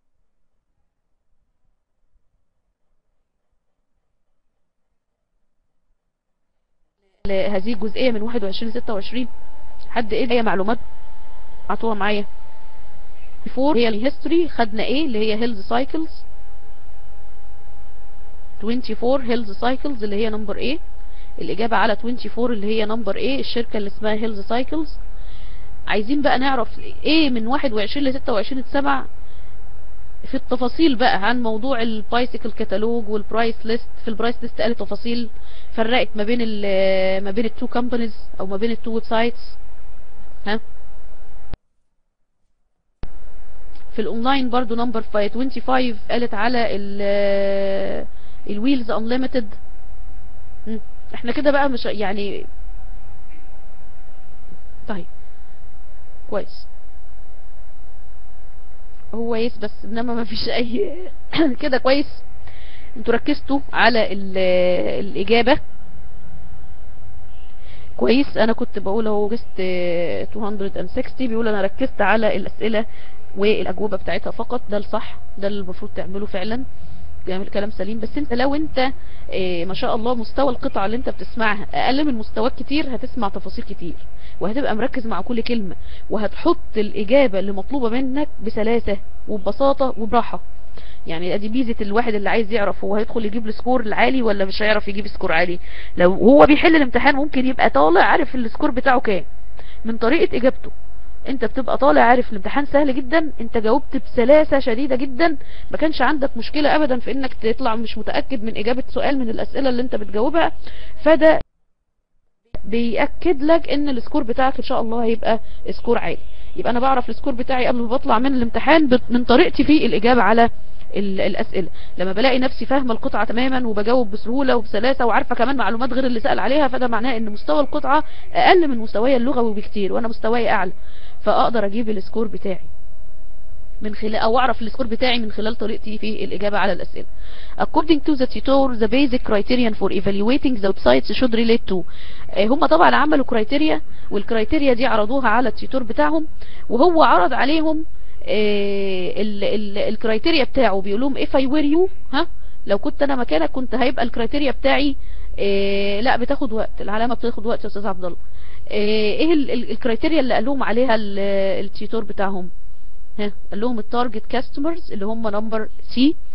Speaker 1: هذه الجزئية من 21 26 حد ايه اي معلومات عطوها معايا بيفور هي الهيستوري خدنا ايه اللي هي هيلز سايكلز 24 هيلز سايكلز اللي هي نمبر ايه الاجابة على 24 اللي هي نمبر ايه الشركة اللي اسمها هيلز سايكلز عايزين بقى نعرف ايه من 21 ل 26 اتسمع في التفاصيل بقى عن موضوع البايسيكل كتالوج والبرايس ليست في البرايس ليست قالت تفاصيل فرقت ما بين ال ما بين التو كومبانيز او ما بين التو ويب سايتس ها في الاونلاين برضو نمبر 25 قالت على ال الويلز انليمتد احنا كده بقى مش يعني طيب كويس هو يس بس انما ما فيش اي كده كويس انتوا ركزتوا على الاجابه كويس انا كنت بقول اهو جست 260 بيقول انا ركزت على الاسئله والاجوبه بتاعتها فقط ده الصح ده اللي المفروض تعمله فعلا بيعمل كلام سليم بس انت لو انت اه ما شاء الله مستوى القطعه اللي انت بتسمعها اقل من مستواك كتير هتسمع تفاصيل كتير وهتبقى مركز مع كل كلمه وهتحط الاجابه اللي مطلوبه منك بسلاسه وببساطه وبراحه يعني ادي ميزه الواحد اللي عايز يعرف هو هيدخل يجيب السكور العالي ولا مش هيعرف يجيب سكور عالي لو هو بيحل الامتحان ممكن يبقى طالع عارف السكور بتاعه كام من طريقه اجابته انت بتبقى طالع عارف الامتحان سهل جدا انت جاوبت بسلاسة شديدة جدا ما كانش عندك مشكلة ابدا في انك تطلع مش متأكد من اجابة سؤال من الاسئلة اللي انت بتجاوبها فده بيأكد لك ان السكور بتاعك ان شاء الله هيبقى سكور عالي يبقى انا بعرف السكور بتاعي قبل ما بطلع من الامتحان من طريقتي في الاجابة على الاسئلة لما بلاقي نفسي فاهمة القطعة تماما وبجاوب بسهولة وبسلاسة وعارفة كمان معلومات غير اللي سأل عليها فده معناه ان مستوى القطعة اقل من مستواي اللغوي بكتير وانا مستواي اعلى فاقدر اجيب السكور بتاعي من خلال او اعرف السكور بتاعي من خلال طريقتي في الاجابة على الاسئلة according to the tutor the basic criterion for evaluating the websites should relate to هم طبعا عملوا كرايتيريا والكرايتيريا دي عرضوها على التيتور بتاعهم وهو عرض عليهم الكرايتيريا بتاعه بيقول لهم if I were you ها لو كنت انا مكانك كنت هيبقى الكرايتيريا بتاعي إيه لا بتاخد وقت العلامة بتاخد وقت يا استاذ عبد الله ايه الكرايتيريا اللي قال لهم عليها التيتور بتاعهم ها قال لهم التارجت كاستمرز اللي هم نمبر سي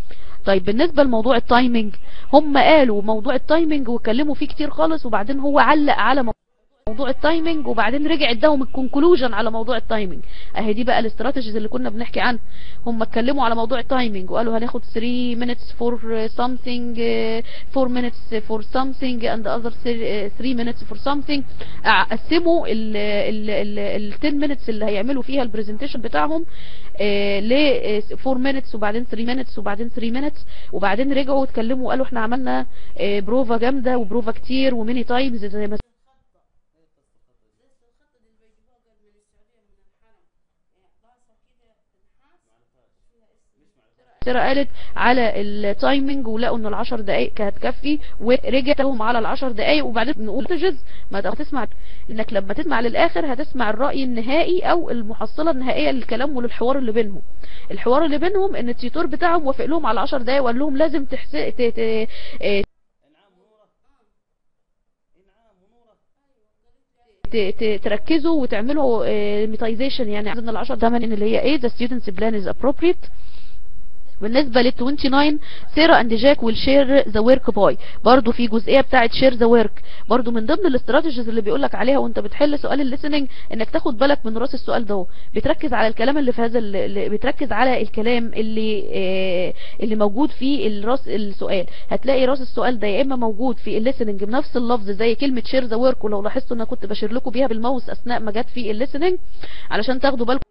Speaker 1: طيب بالنسبة لموضوع التايمنج هم قالوا موضوع التايمنج واتكلموا فيه كتير خالص وبعدين هو علق على موضوع التايمنج وبعدين رجع اداهم الكونكلوجن على موضوع التايمنج اهي دي بقى الاستراتيجيز اللي كنا بنحكي عنها هم اتكلموا على موضوع التايمنج وقالوا هناخد 3 minutes for something 4 minutes for something and other 3 minutes for something قسموا ال ال ال ال 10 minutes اللي هيعملوا فيها البرزنتيشن بتاعهم ل 4 minutes وبعدين 3 minutes وبعدين 3 minutes وبعدين رجعوا اتكلموا وقالوا احنا عملنا بروفا جامده وبروفا كتير وميني تايمز زي ما سيرة قالت على التايمنج ولقوا ان العشر دقايق كانت تكفي ورجعت لهم على العشر دقايق وبعدين نقول تجز ما تسمع انك لما تسمع للاخر هتسمع الرأي النهائي او المحصلة النهائية للكلام وللحوار اللي بينهم الحوار اللي بينهم ان التيتور بتاعهم وافق لهم على العشر دقايق وقال لهم لازم تحس ت... ت... تركزوا وتعملوا ميتايزيشن يعني عايزين العشر ده من اللي هي ايه the students plan is appropriate بالنسبة لل 29 سيرا اند جاك ويل شير ذا ورك باي برضو في جزئية بتاعت شير ذا ورك برضو من ضمن الاستراتيجيز اللي بيقولك عليها وانت بتحل سؤال الليسننج انك تاخد بالك من راس السؤال ده بتركز على الكلام اللي في هذا اللي بتركز على الكلام اللي آه اللي موجود في الراس السؤال هتلاقي راس السؤال ده يا اما موجود في الليسننج بنفس اللفظ زي كلمة شير ذا ورك ولو لاحظتوا انا كنت بشير لكم بيها بالماوس اثناء ما جت في الليسننج علشان تاخدوا بالكم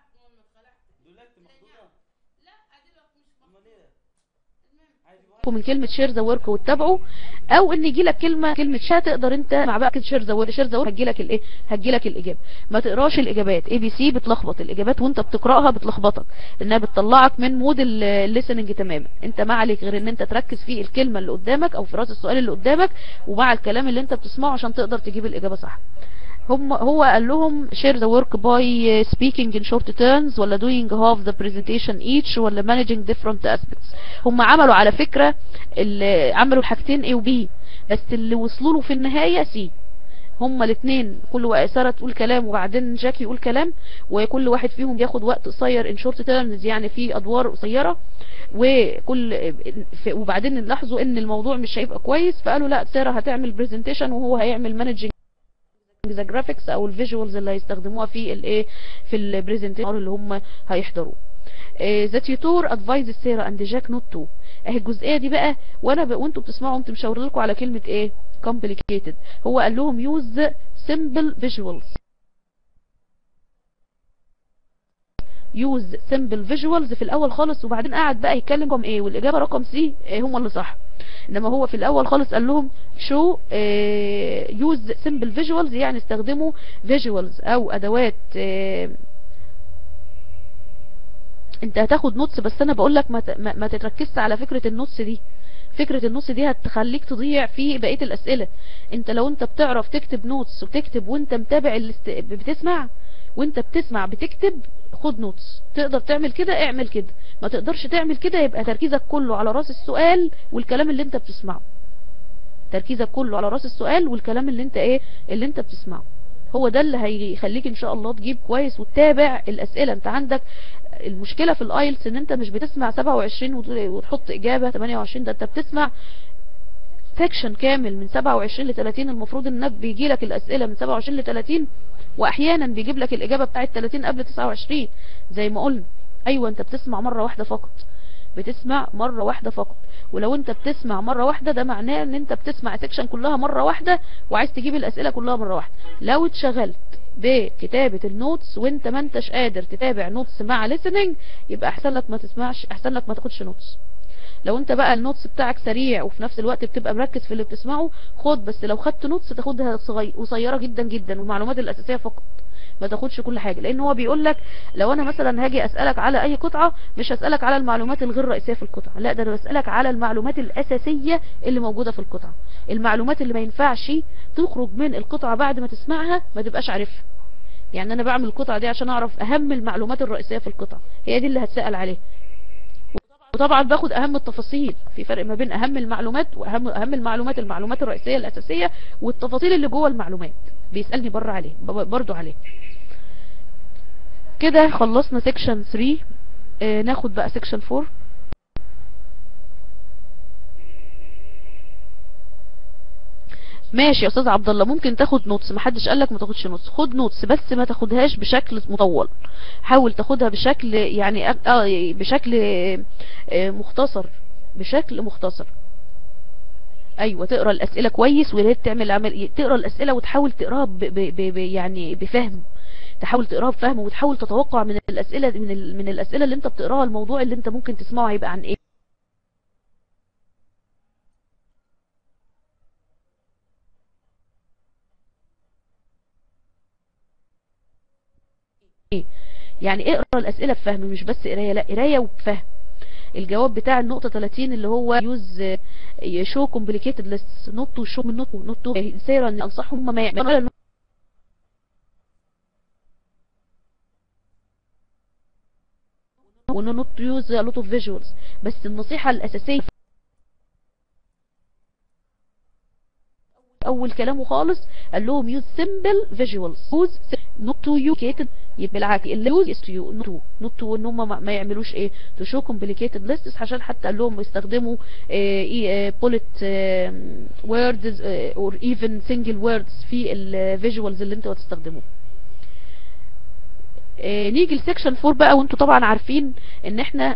Speaker 1: من كلمة شير ذا ورك وتتابعه او ان يجي لك كلمة كلمة شا تقدر انت مع بقى كده شير ذا ورك شير ذا ورك هتجي لك الايه هتجي لك الاجابة ما تقراش الاجابات اي بي سي بتلخبط الاجابات وانت بتقراها بتلخبطك لانها بتطلعك من مود الليسننج تماما انت ما عليك غير ان انت تركز في الكلمة اللي قدامك او في راس السؤال اللي قدامك ومع الكلام اللي انت بتسمعه عشان تقدر تجيب الاجابة صح هم هو قال لهم share the work by speaking in short turns ولا doing half the presentation each ولا managing different aspects هم عملوا على فكرة اللي عملوا الحاجتين A و B بس اللي وصلوا له في النهاية C هما الاثنين كل سارة تقول كلام وبعدين جاكي يقول كلام وكل واحد فيهم بياخد وقت قصير in short terms يعني في ادوار قصيرة وكل وبعدين لاحظوا ان الموضوع مش هيبقى كويس فقالوا لا سارة هتعمل برزنتيشن وهو هيعمل مانجنج ذا جرافيكس او الفيجوالز اللي هيستخدموها في الايه في البرزنتيشن اللي هم هيحضروه ذا تيوتور ادفايز سيرا اند جاك نوت تو اهي الجزئيه دي بقى وانا بقى وانتوا بتسمعوا قمت مشاور لكم على كلمه ايه complicated هو قال لهم يوز simple visuals يوز سمبل فيجوالز في الاول خالص وبعدين قعد بقى يتكلم لهم ايه والاجابه رقم سي هم اللي صح انما هو في الاول خالص قال لهم شو يوز سمبل فيجوالز يعني استخدموا فيجوالز او ادوات اه انت هتاخد نوتس بس انا بقول لك ما, ما, ما تتركزش على فكره النوتس دي فكرة النص دي هتخليك تضيع في بقية الاسئلة انت لو انت بتعرف تكتب نوتس وتكتب وانت متابع الاست... بتسمع وانت بتسمع بتكتب خد نوتس تقدر تعمل كده اعمل كده ما تقدرش تعمل كده يبقى تركيزك كله على راس السؤال والكلام اللي انت بتسمعه تركيزك كله على راس السؤال والكلام اللي انت ايه اللي انت بتسمعه هو ده اللي هيخليك ان شاء الله تجيب كويس وتتابع الاسئلة انت عندك المشكلة في الايلتس ان انت مش بتسمع 27 وتحط اجابة 28 ده انت بتسمع سكشن كامل من 27 ل 30 المفروض انك بيجي لك الاسئلة من 27 ل 30 واحيانا بيجيب لك الاجابة بتاعت 30 قبل 29 زي ما قلنا ايوه انت بتسمع مرة واحدة فقط بتسمع مرة واحدة فقط ولو انت بتسمع مرة واحدة ده معناه ان انت بتسمع سيكشن كلها مرة واحدة وعايز تجيب الاسئلة كلها مرة واحدة لو اتشغلت بكتابة النوتس وانت ما انتش قادر تتابع نوتس مع listening يبقى احسن لك ما تسمعش احسن لك ما تاخدش نوتس لو انت بقى النوتس بتاعك سريع وفي نفس الوقت بتبقى مركز في اللي بتسمعه خد بس لو خدت نوتس تاخدها قصيره جدا جدا والمعلومات الاساسيه فقط ما تاخدش كل حاجة لان هو بيقول لك لو انا مثلا هاجي اسألك على اي قطعة مش هسألك على المعلومات الغير رئيسية في القطعة لا ده انا بسألك على المعلومات الاساسية اللي موجودة في القطعة المعلومات اللي ما ينفعش تخرج من القطعة بعد ما تسمعها ما تبقاش عارفها يعني انا بعمل القطعة دي عشان اعرف اهم المعلومات الرئيسية في القطعة هي دي اللي هتسأل عليها وطبعا باخد اهم التفاصيل في فرق ما بين اهم المعلومات واهم اهم المعلومات المعلومات الرئيسيه الاساسيه والتفاصيل اللي جوه المعلومات بيسالني بره عليه برضو عليه كده خلصنا سيكشن 3 آه ناخد بقى سيكشن 4 ماشي يا استاذ عبد الله ممكن تاخد نوتس محدش قالك ما تاخدش نوتس خد نوتس بس ما تاخدهاش بشكل مطول حاول تاخدها بشكل يعني أ- آه بشكل آه، مختصر بشكل مختصر ايوه تقرا الاسئله كويس ويا ريت تعمل عمل تقرا الاسئله وتحاول تقراها ب... ب... ب... ب... يعني بفهم تحاول تقراها بفهم وتحاول تتوقع من الاسئله من ال... من الاسئله اللي انت بتقراها الموضوع اللي انت ممكن تسمعه هيبقى عن ايه يعني اقرا الاسئله بفهم مش بس قرايه لا قرايه وبفهم الجواب بتاع النقطة 30 اللي هو يوز شو كومبليكيتد ليست نوت تو شو من نوت نوت تو سيرا ان انصحهم هم ما يعملوا وانه نوت تو يوز ا لوت اوف فيجوالز بس النصيحة الاساسية اول كلامه خالص قال لهم يوز سيمبل فيجوالز يوز نوت تو يو كيتد يبقى بالعكس اللي يوز از تو يو نوت تو نوت تو ان هم ما ما يعملوش ايه تو شو كومبليكيتد ليستس عشان حتى قال لهم يستخدموا بوليت ووردز اور ايفن سنجل ووردز في الفيجوالز اللي انتوا هتستخدموه آه، نيجي لسكشن 4 بقى وانتوا طبعا عارفين ان احنا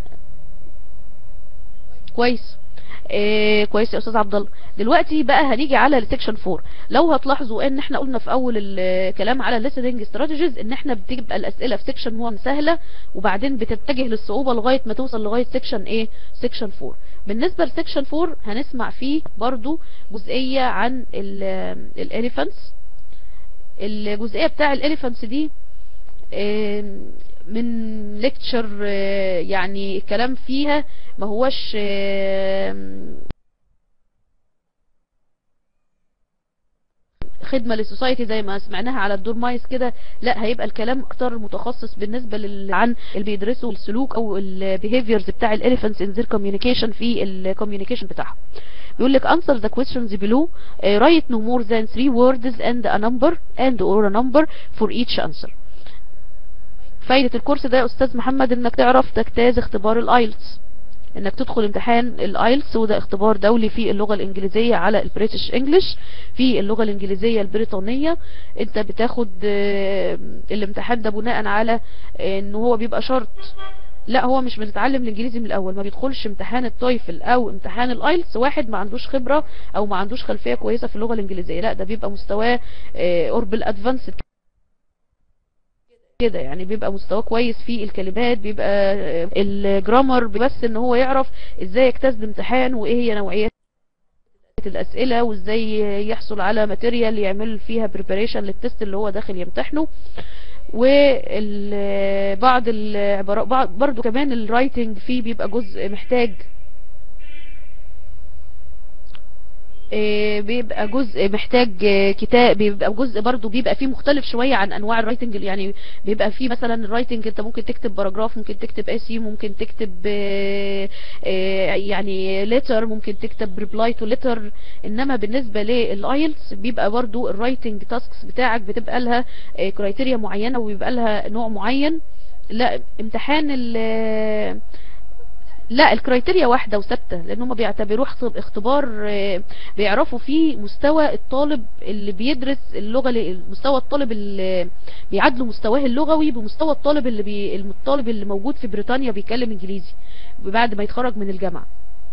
Speaker 1: كويس آه كويس يا استاذ عبد الله دلوقتي بقى هنيجي على السكشن 4 لو هتلاحظوا ان احنا قلنا في اول الكلام على listening strategies ان احنا بتبقى الاسئله في سكشن 1 سهله وبعدين بتتجه للصعوبه لغايه ما توصل لغايه سكشن ايه سكشن 4 بالنسبه لسكشن 4 هنسمع فيه برضو جزئيه عن الاليفانتس الجزئيه بتاع الاليفانتس دي آم، من ليكتشر يعني الكلام فيها ما هوش آم، خدمة للسوسايتي زي ما سمعناها على الدور مايس كده لا هيبقى الكلام اكتر متخصص بالنسبة لل... عن اللي بيدرسوا السلوك او البيهيفيرز بتاع الاليفانتس ان their communication في الكوميونيكيشن بتاعهم بيقول لك answer the questions below uh, write no more than three words and a number and or a number for each answer فايدة الكورس ده يا استاذ محمد انك تعرف تجتاز اختبار الايلتس انك تدخل امتحان الايلتس وده اختبار دولي في اللغة الانجليزية على البريتش انجلش في اللغة الانجليزية البريطانية انت بتاخد آه، الامتحان ده بناء على آه، ان هو بيبقى شرط لا هو مش بنتعلم الانجليزي من الاول ما بيدخلش امتحان التويفل او امتحان الايلتس واحد ما عندوش خبرة او ما عندوش خلفية كويسة في اللغة الانجليزية لا ده بيبقى مستواه قرب الادفانسد كده يعني بيبقى مستواه كويس في الكلمات بيبقى آه، الجرامر بس ان هو يعرف ازاي يجتاز الامتحان وايه هي نوعيات الاسئله وازاي يحصل على ماتيريال يعمل فيها بريباريشن للتست اللي هو داخل يمتحنه وبعض العبارات بعض برضو كمان الرايتنج فيه بيبقى جزء محتاج آه، بيبقى جزء محتاج آه، كتاب بيبقى جزء برضو بيبقى فيه مختلف شوية عن انواع الرايتنج يعني بيبقى فيه مثلا الرايتنج انت ممكن تكتب باراجراف ممكن تكتب اسي ممكن تكتب آه، آه، يعني ليتر ممكن تكتب ريبلاي تو ليتر انما بالنسبة للايلتس بيبقى برضو الرايتنج تاسكس بتاعك بتبقى لها كرايتيريا معينة وبيبقى لها نوع معين لا امتحان ال لا الكرايتيريا واحدة وثابتة لان هم بيعتبروه اخت- اختبار آه، بيعرفوا فيه مستوى الطالب اللي بيدرس اللغة ل- مستوى الطالب اللي بيعادلوا مستواه اللغوي بمستوى الطالب اللي بي الطالب اللي موجود في بريطانيا بيتكلم انجليزي بعد ما يتخرج من الجامعة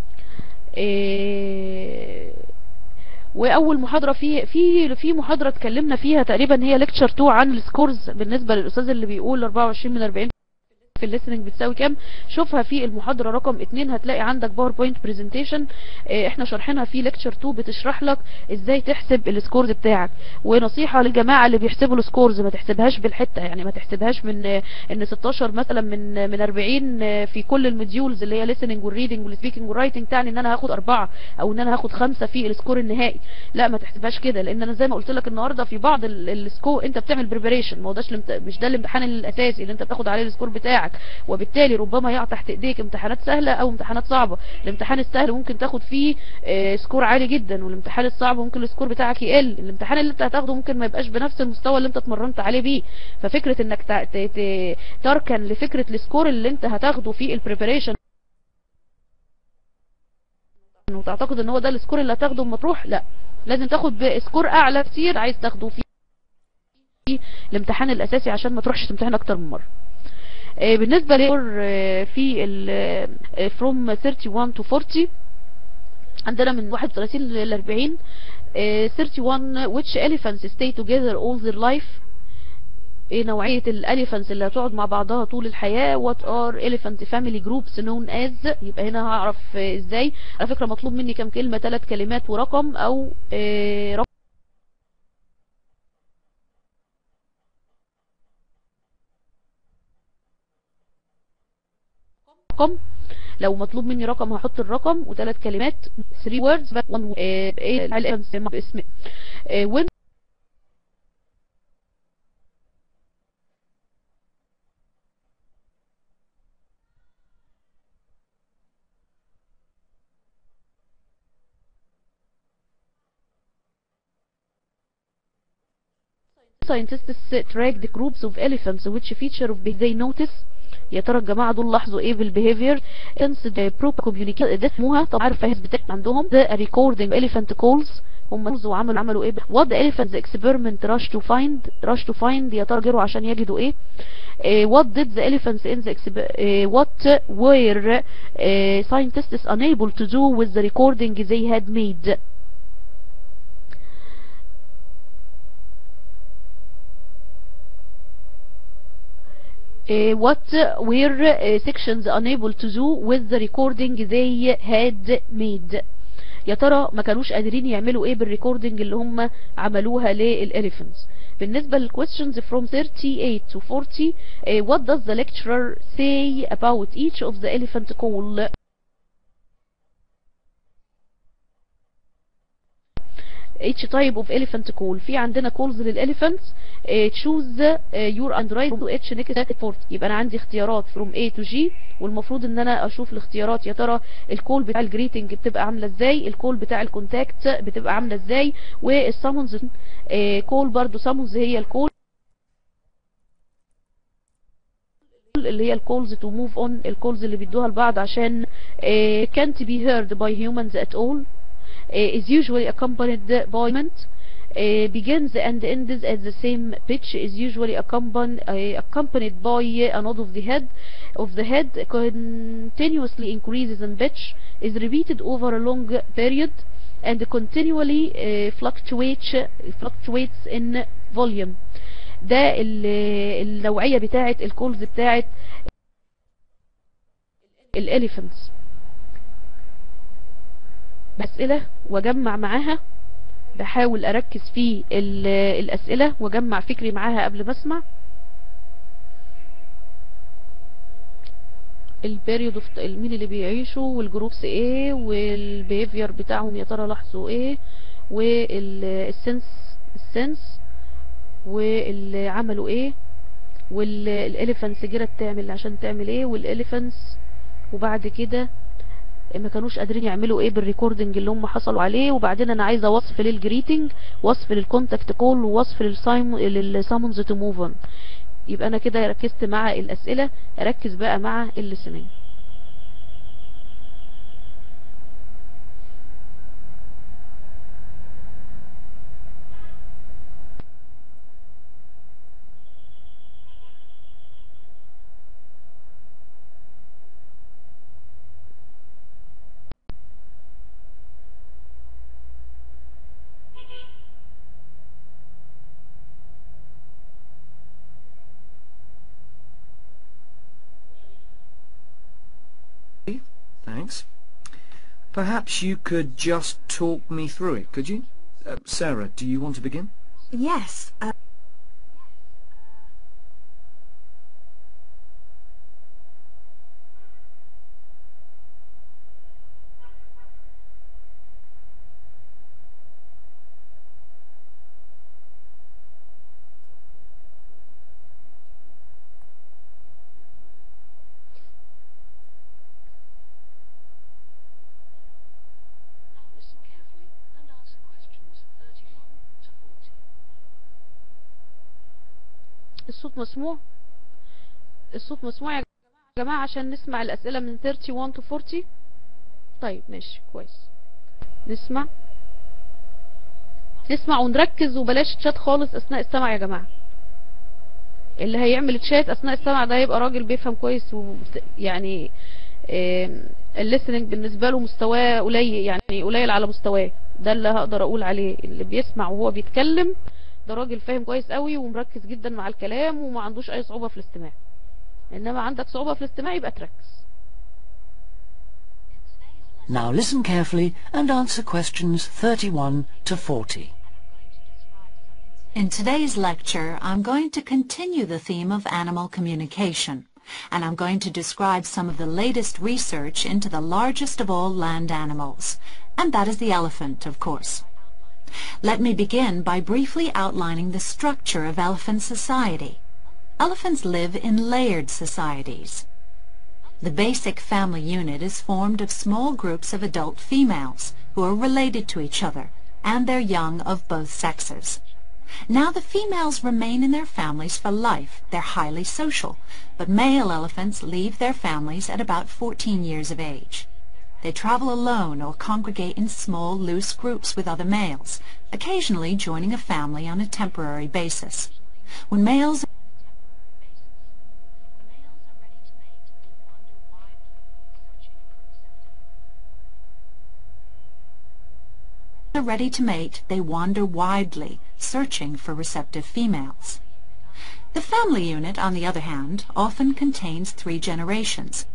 Speaker 1: آه، واول محاضره في في في محاضره اتكلمنا فيها تقريبا هي ليكتشر 2 عن السكورز بالنسبه للاستاذ اللي بيقول 24 من 40 في الليسننج بتساوي كام شوفها في المحاضرة رقم 2 هتلاقي عندك باوربوينت برزنتيشن احنا شرحنا في ليكتشر 2 بتشرح لك ازاي تحسب السكورز بتاعك ونصيحة للجماعة اللي بيحسبوا السكورز ما تحسبهاش بالحتة يعني ما تحسبهاش من آه، ان 16 مثلا من من 40 آه، في كل المديولز اللي هي listening والريدنج والسبيكنج والرايتنج تعني ان انا هاخد اربعة او ان انا هاخد خمسة في السكور النهائي لا ما تحسبهاش كده لان انا زي ما قلت لك النهارده في بعض ال- السكور انت بتعمل بريبريشن ما هو داش الامت- مش ده الامتحان الاساسي اللي انت بتاخد عليه السكور بتاعك وبالتالي ربما يقع تحت ايديك امتحانات سهلة او امتحانات صعبة الامتحان السهل ممكن تاخد فيه آه، سكور عالي جدا والامتحان الصعب ممكن السكور بتاعك يقل الامتحان اللي انت هتاخده ممكن ما يبقاش بنفس المستوى اللي انت اتمرنت عليه بيه ففكرة انك ت- ت- ت- تركن لفكرة السكور اللي انت هتاخده في البريبريشن وتعتقد ان هو ده السكور اللي هتاخده اما تروح لا لازم تاخد بسكور اعلى كتير عايز تاخده في الامتحان الاساسي عشان ما تروحش تمتحن اكتر من مره آه، بالنسبه للسكور آه، في ال آه، from 31 to 40 عندنا من 31 ل 40 آه، 31 which elephants stay together all their life ايه نوعية الاليفانتس اللي هتقعد مع بعضها طول الحياة what are elephant family groups known as يبقى هنا هعرف آه، ازاي على فكرة مطلوب مني كام كلمة ثلاث كلمات ورقم او آه، رقم رقم لو مطلوب مني رقم هحط الرقم وثلاث كلمات 3 words but one آه، ايه الاليفانتس باسم آه، when scientists track the groups of elephants which feature of they notice يا ترى الجماعة دول لاحظوا ايه بالbehavior hence the proper communication ده اسمها طب عارفة هي بتاعت عندهم the recording elephant calls هم calls وعملوا عملوا ايه what the elephants experiment rush to find rush to find يا ترى جروا عشان يجدوا ايه uh, what did the elephants in the exhibit uh, what were uh, scientists unable to do with the recording they had made uh, what were uh, sections unable to do with the recording they had made يا ترى ما كانوش قادرين يعملوا ايه بالريكوردنج اللي هم عملوها للاليفنتس بالنسبة للquestions from 38 to 40 uh, what does the lecturer say about each of the elephant call each type of elephant call في عندنا calls للelephants uh, choose uh, your and right to H next 40 يبقى انا عندي اختيارات from A to G والمفروض ان انا اشوف الاختيارات يا ترى الكول بتاع الجريتنج بتبقى عامله ازاي الكول بتاع الكونتاكت بتبقى عامله ازاي والسامونز كول برضو سامونز هي الكول اللي هي الكولز تو موف اون الكولز اللي بيدوها لبعض عشان uh, can't be heard by humans at all uh, is usually accompanied by uh, begins and ends at the same pitch is usually accompanied, uh, accompanied by a nod of the head of the head continuously increases in pitch is repeated over a long period and continually uh, fluctuates fluctuates in volume ده ال- النوعية بتاعت الكولز بتاعت الاليفنتس بسئلة واجمع معاها بحاول اركز في ال- الاسئلة واجمع فكري معاها قبل ما اسمع البيريود اوف مين اللي بيعيشوا والجروبس ايه والبيهيفير بتاعهم يا ترى لاحظوا ايه والسنس السنس واللي عملوا ايه والاليفنتس جرت تعمل عشان تعمل ايه والاليفنتس وبعد كده ما كانوش قادرين يعملوا ايه بالريكوردنج اللي هم حصلوا عليه وبعدين انا عايزه وصف للجريتنج وصف للكونتاكت كول ووصف للسايم للسامونز تو موف اون يبقى انا كده ركزت مع الاسئله اركز بقى مع الليسننج
Speaker 8: Thanks. Perhaps you could just talk me through it, could you? Uh, Sarah, do you want to begin?
Speaker 10: Yes. Uh,
Speaker 2: Now listen carefully and answer questions 31 to 40.
Speaker 1: الصوت مسموع الصوت مسموع يا جماعة عشان نسمع الأسئلة من 31 to 40 طيب ماشي كويس نسمع نسمع ونركز وبلاش تشات خالص اثناء السمع يا جماعة اللي هيعمل تشات اثناء السمع ده هيبقى راجل بيفهم كويس و يعني الليسننج بالنسبة له مستواه قليل يعني قليل على مستواه ده اللي هقدر اقول عليه اللي بيسمع وهو بيتكلم ده راجل فاهم كويس قوي ومركز جدا مع الكلام وما عندوش اي صعوبة في الاستماع انما عندك صعوبة في الاستماع يبقى تركز
Speaker 6: Now listen carefully and answer questions 31 to 40.
Speaker 7: In today's lecture, I'm going to continue the theme of animal communication, and I'm going to describe some of the latest research into the largest of all land animals, and that is the elephant, of course. Let me begin by briefly outlining the structure of elephant society. Elephants live in layered societies. The basic family unit is formed of small groups of adult females who are related to each other and their young of both sexes. Now the females remain in their families for life. They're highly social, but male elephants leave their families at about 14 years of age. They travel alone or congregate in small, loose groups with other males, occasionally joining a family on a temporary basis. When males are ready to mate, they wander widely, searching for receptive females. The family unit, on the other hand, often contains three generations.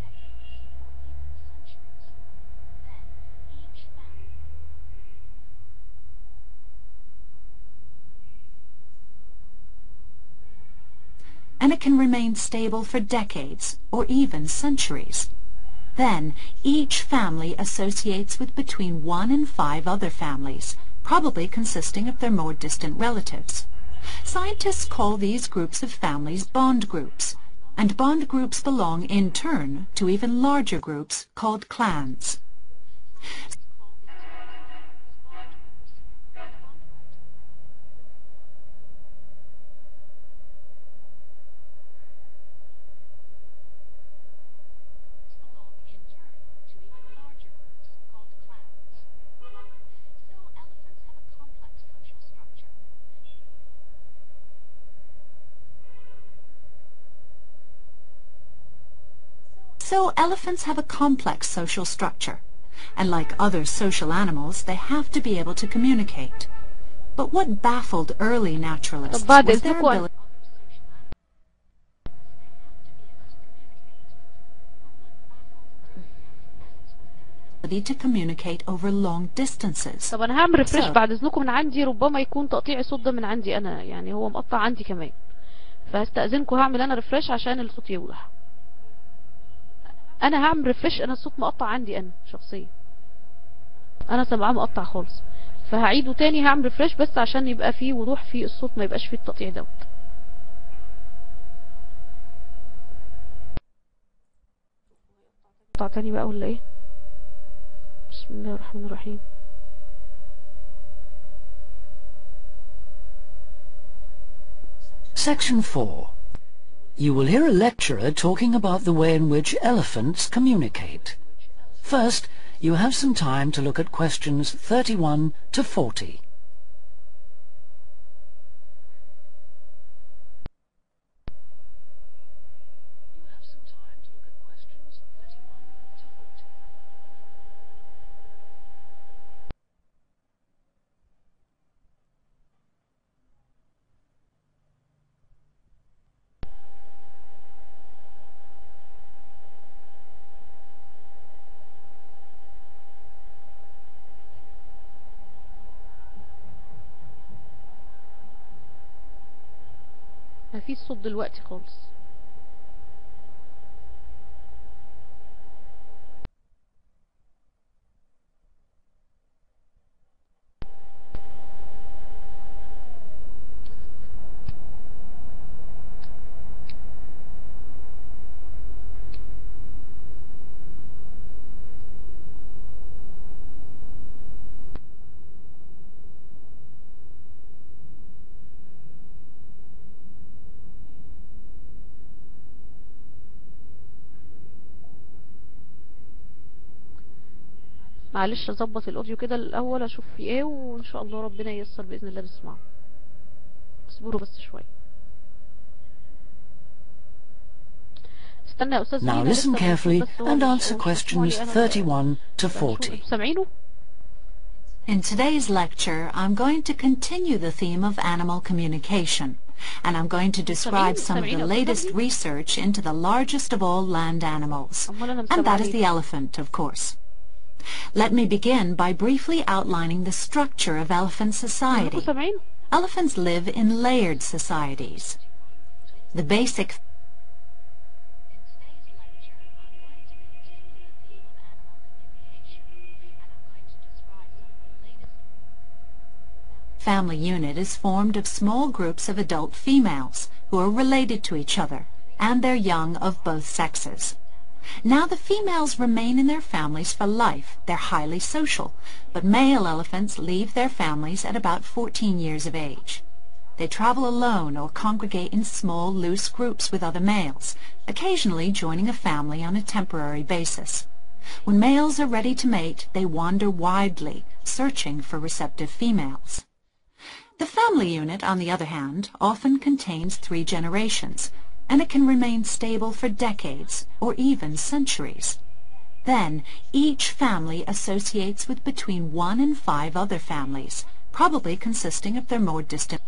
Speaker 7: And it can remain stable for decades or even centuries. Then, each family associates with between one and five other families, probably consisting of their more distant relatives. Scientists call these groups of families bond groups, and bond groups belong in turn to even larger groups called clans. So elephants have a complex social structure, and like other social animals, they have to be able to communicate. But what baffled early naturalists
Speaker 1: طب بعد
Speaker 7: was their
Speaker 1: إذنكم
Speaker 7: ability to communicate over long distances.
Speaker 1: طب انا هعمل ريفرش
Speaker 7: So-
Speaker 1: بعد اذنكم من عندي ربما يكون تقطيع الصوت ده من عندي انا يعني هو مقطع عندي كمان فهستأذنكم هعمل انا ريفرش عشان الصوت يوضح انا هعمل ريفرش انا الصوت مقطع عندي انا شخصيا انا سامعاه مقطع خالص فهعيده تاني هعمل ريفرش بس عشان يبقى فيه وضوح في الصوت ما يبقاش فيه التقطيع دوت قطع تاني بقى ولا ايه بسم الله الرحمن الرحيم
Speaker 6: Section 4. You will hear a lecturer talking about the way in which elephants communicate. First, you have some time to look at questions 31 to 40.
Speaker 2: You have some time to look at questions 31 to 40.
Speaker 1: مفيش صوت دلوقتي خالص معلش اظبط الاوديو كده الاول اشوف في ايه وان شاء الله ربنا ييسر باذن الله نسمعه اصبروا بس شويه استنى يا استاذ
Speaker 6: Now
Speaker 1: مينا،
Speaker 6: listen
Speaker 1: لسه
Speaker 6: carefully
Speaker 1: بنشوف بس هو
Speaker 6: and
Speaker 1: مش-
Speaker 6: answer
Speaker 1: هو مش
Speaker 6: questions
Speaker 1: مسموع لي أنا.
Speaker 6: 31 to
Speaker 1: بنشوف-
Speaker 6: 40.
Speaker 1: انتوا سامعينه
Speaker 7: In today's lecture, I'm going to continue the theme of animal communication, and I'm going to describe some of the latest research into the largest of all land animals,
Speaker 1: امال انا
Speaker 7: and that is
Speaker 1: مسامعة
Speaker 7: the
Speaker 1: ليه؟
Speaker 7: elephant, of course. Let me begin by briefly outlining the structure of elephant
Speaker 1: كلكم
Speaker 7: society.
Speaker 1: سامعين
Speaker 7: Elephants live in layered societies. The basic family unit is formed of small groups of adult females who are related to each other and their young of both sexes. Now the females remain in their families for life. They're highly social, but male elephants leave their families at about 14 years of age. They travel alone or congregate in small, loose groups with other males, occasionally joining a family on a temporary basis. When males are ready to mate, they wander widely, searching for receptive females. The family unit, on the other hand, often contains three generations, and it can remain stable for decades or even centuries. Then, each family associates with between one and five other families, probably consisting of their more distant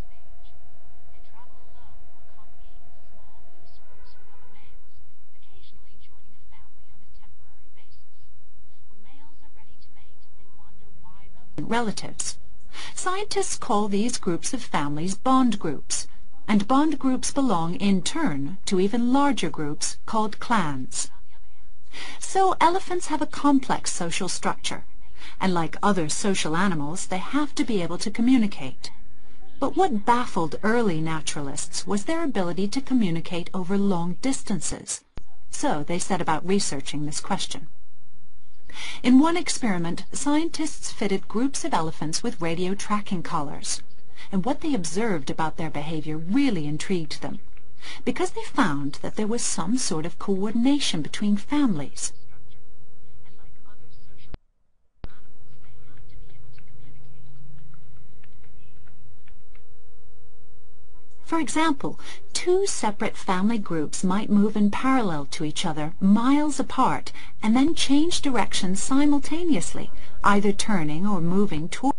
Speaker 7: relatives. Scientists call these groups of families bond groups, and bond groups belong in turn to even larger groups called clans. So elephants have a complex social structure, and like other social animals, they have to be able to communicate. But what baffled early naturalists was their ability to communicate over long distances. So they set about researching this question. In one experiment, scientists fitted groups of elephants with radio tracking collars, and what they observed about their behavior really intrigued them, because they found that there was some sort of coordination between families. For example, two separate family groups might move in parallel to each other, miles apart, and then change directions simultaneously, either turning or moving toward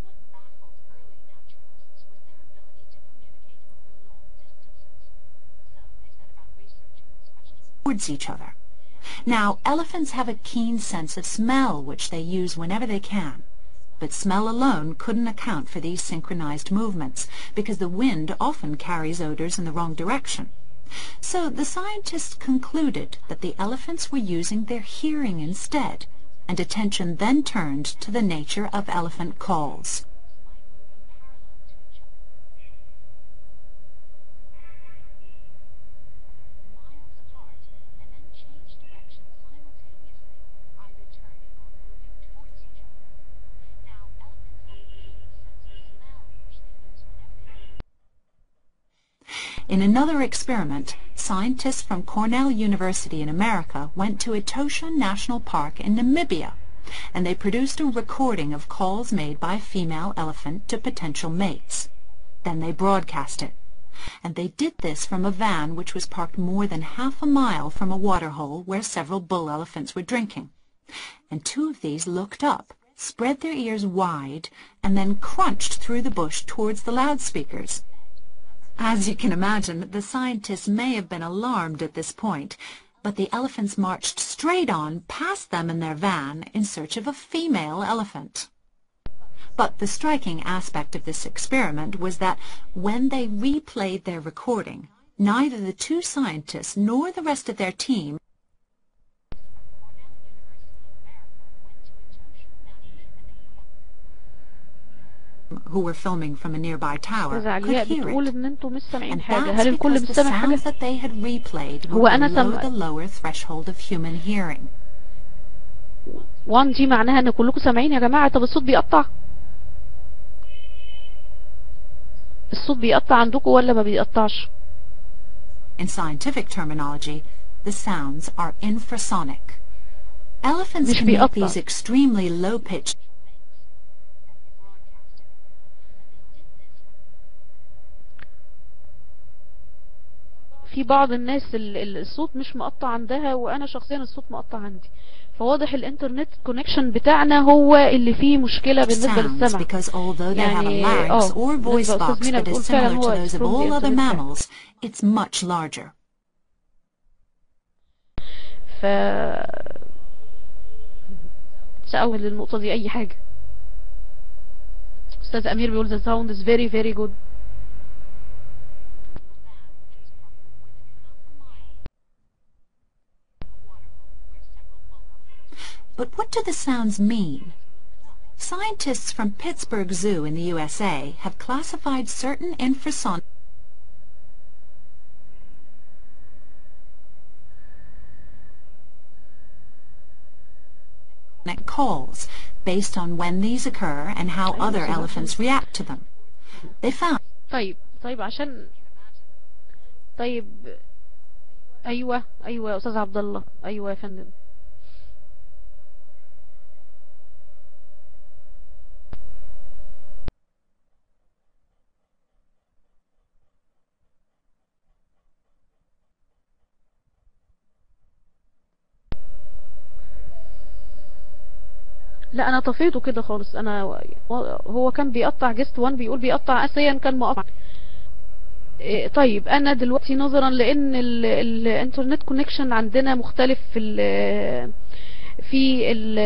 Speaker 7: towards each other. Now, elephants have a keen sense of smell which they use whenever they can. But smell alone couldn't account for these synchronized movements, because the wind often carries odors in the wrong direction. So the scientists concluded that the elephants were using their hearing instead, and attention then turned to the nature of elephant calls. In another experiment, scientists from Cornell University in America went to Etosha National Park in Namibia, and they produced a recording of calls made by a female elephant to potential mates. Then they broadcast it. And they did this from a van which was parked more than half a mile from a waterhole where several bull elephants were drinking. And two of these looked up, spread their ears wide, and then crunched through the bush towards the loudspeakers. As you can imagine, the scientists may have been alarmed at this point, but the elephants marched straight on past them in their van in search of a female elephant. But the striking aspect of this experiment was that when they replayed their recording, neither the two scientists nor the rest of their team who were filming from a nearby tower
Speaker 1: استاذ
Speaker 7: could
Speaker 1: علياء
Speaker 7: hear
Speaker 1: بتقول
Speaker 7: it.
Speaker 1: ان انتوا مش سامعين
Speaker 7: And
Speaker 1: حاجة
Speaker 7: that's
Speaker 1: هل الكل
Speaker 7: because
Speaker 1: مش
Speaker 7: the
Speaker 1: سامع حاجة
Speaker 7: sounds that they had replayed
Speaker 1: هو
Speaker 7: were
Speaker 1: أنا
Speaker 7: below
Speaker 1: سامع-
Speaker 7: the lower threshold of human hearing.
Speaker 1: 1 دي معناها ان كلكم سامعين يا جماعة طب الصوت بيقطع الصوت بيقطع عندكم ولا ما بيقطعش
Speaker 7: In scientific terminology, the sounds are infrasonic. Elephants
Speaker 1: مش
Speaker 7: can make
Speaker 1: بيقطع.
Speaker 7: these extremely low-pitched
Speaker 1: في بعض الناس ال- ال- الصوت مش مقطع عندها وانا شخصيا الصوت مقطع عندي فواضح الانترنت كونكشن بتاعنا هو اللي فيه مشكلة بالنسبة
Speaker 7: sounds
Speaker 1: للسمع
Speaker 7: because although they have a
Speaker 1: يعني
Speaker 7: larynx
Speaker 1: اه
Speaker 7: or
Speaker 1: بالنسبة
Speaker 7: voice
Speaker 1: لأستاذ
Speaker 7: box
Speaker 1: مينا
Speaker 7: that is
Speaker 1: بتقول فعلا
Speaker 7: similar to
Speaker 1: هو
Speaker 7: those of
Speaker 1: from the
Speaker 7: all other
Speaker 1: internet فعلا.
Speaker 7: mammals, it's much larger.
Speaker 1: ف تسأول للنقطة دي أي حاجة أستاذ أمير بيقول the sound is very very good
Speaker 7: But what do the sounds mean? Scientists from Pittsburgh Zoo in the USA have classified certain infrasonic calls based on when these occur and how
Speaker 1: أيوة
Speaker 7: other
Speaker 1: أستاذ عبد
Speaker 7: elephants react to them. They found
Speaker 1: طيب طيب عشان طيب أيوة أيوة يا أستاذ عبد الله أيوة يا فندم لا انا طفيته كده خالص انا هو كان بيقطع جست 1 بيقول بيقطع اسيا كان مقطع إيه، طيب انا دلوقتي نظرا لان ال- الانترنت كونكشن عندنا مختلف في ال في ال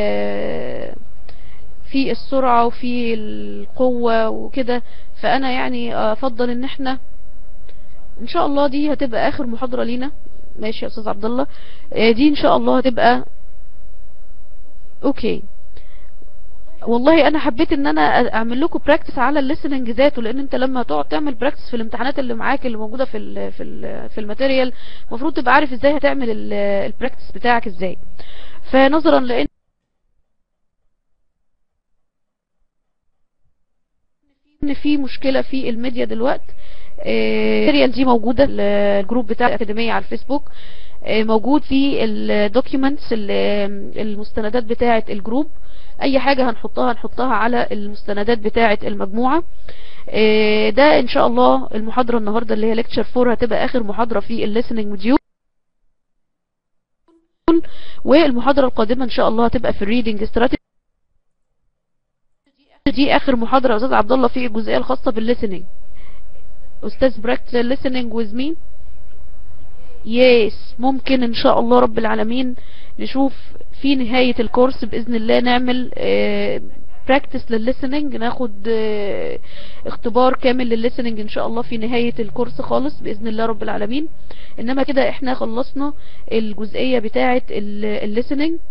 Speaker 1: في السرعة وفي القوة وكده فانا يعني افضل ان احنا ان شاء الله دي هتبقى اخر محاضرة لينا ماشي يا استاذ عبد الله إيه، دي ان شاء الله هتبقى اوكي والله انا حبيت ان انا اعمل لكم براكتس على الليسننج ذاته لان انت لما تقعد تعمل براكتس في الامتحانات اللي معاك اللي موجوده في ال في ال في الماتيريال المفروض تبقى عارف ازاي هتعمل ال- البراكتس بتاعك ازاي فنظرا لان ان في مشكله في الميديا دلوقتي الماتيريال دي موجوده الجروب بتاع الاكاديميه على الفيسبوك آه، موجود في الدوكيومنتس المستندات بتاعه الجروب اي حاجة هنحطها هنحطها على المستندات بتاعة المجموعة آه، ده ان شاء الله المحاضرة النهاردة اللي هي ليكتشر 4 هتبقى اخر محاضرة في الليسننج موديول والمحاضرة القادمة ان شاء الله هتبقى في الريدنج استراتيجي دي اخر محاضرة يا استاذ عبد الله في الجزئية الخاصة بالليسننج استاذ براكتس listening with me يس ممكن ان شاء الله رب العالمين نشوف في نهاية الكورس بإذن الله نعمل براكتس للليسننج ناخد آه، اختبار كامل للليسننج ان شاء الله في نهاية الكورس خالص بإذن الله رب العالمين انما كده احنا خلصنا الجزئية بتاعة الليسننج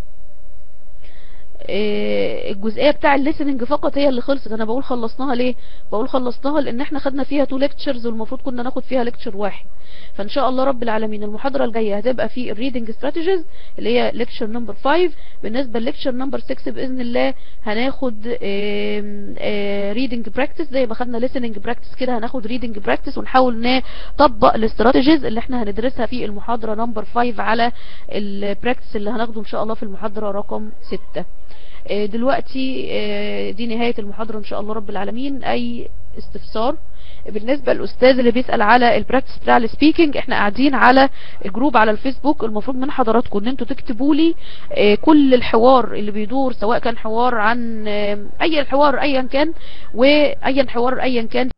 Speaker 1: آه، الجزئيه بتاع الليسننج فقط هي اللي خلصت انا بقول خلصناها ليه بقول خلصناها لان احنا خدنا فيها تو ليكتشرز والمفروض كنا ناخد فيها ليكتشر واحد فان شاء الله رب العالمين المحاضره الجايه هتبقى في الريدنج استراتيجيز اللي هي ليكتشر نمبر 5 بالنسبه لليكتشر نمبر 6 باذن الله هناخد ريدنج براكتس زي ما خدنا ليسننج براكتس كده هناخد ريدنج براكتس ونحاول نطبق الاستراتيجيز اللي احنا هندرسها في المحاضره نمبر 5 على البراكتس اللي هناخده ان شاء الله في المحاضره رقم 6 آه، دلوقتي آه، دي نهاية المحاضرة ان شاء الله رب العالمين اي استفسار بالنسبة للأستاذ اللي بيسأل على البراكتس بتاع السبيكنج احنا قاعدين على الجروب على الفيسبوك المفروض من حضراتكم ان انتوا تكتبوا لي آه، كل الحوار اللي بيدور سواء كان حوار عن آه، اي الحوار ايا كان واي حوار ايا كان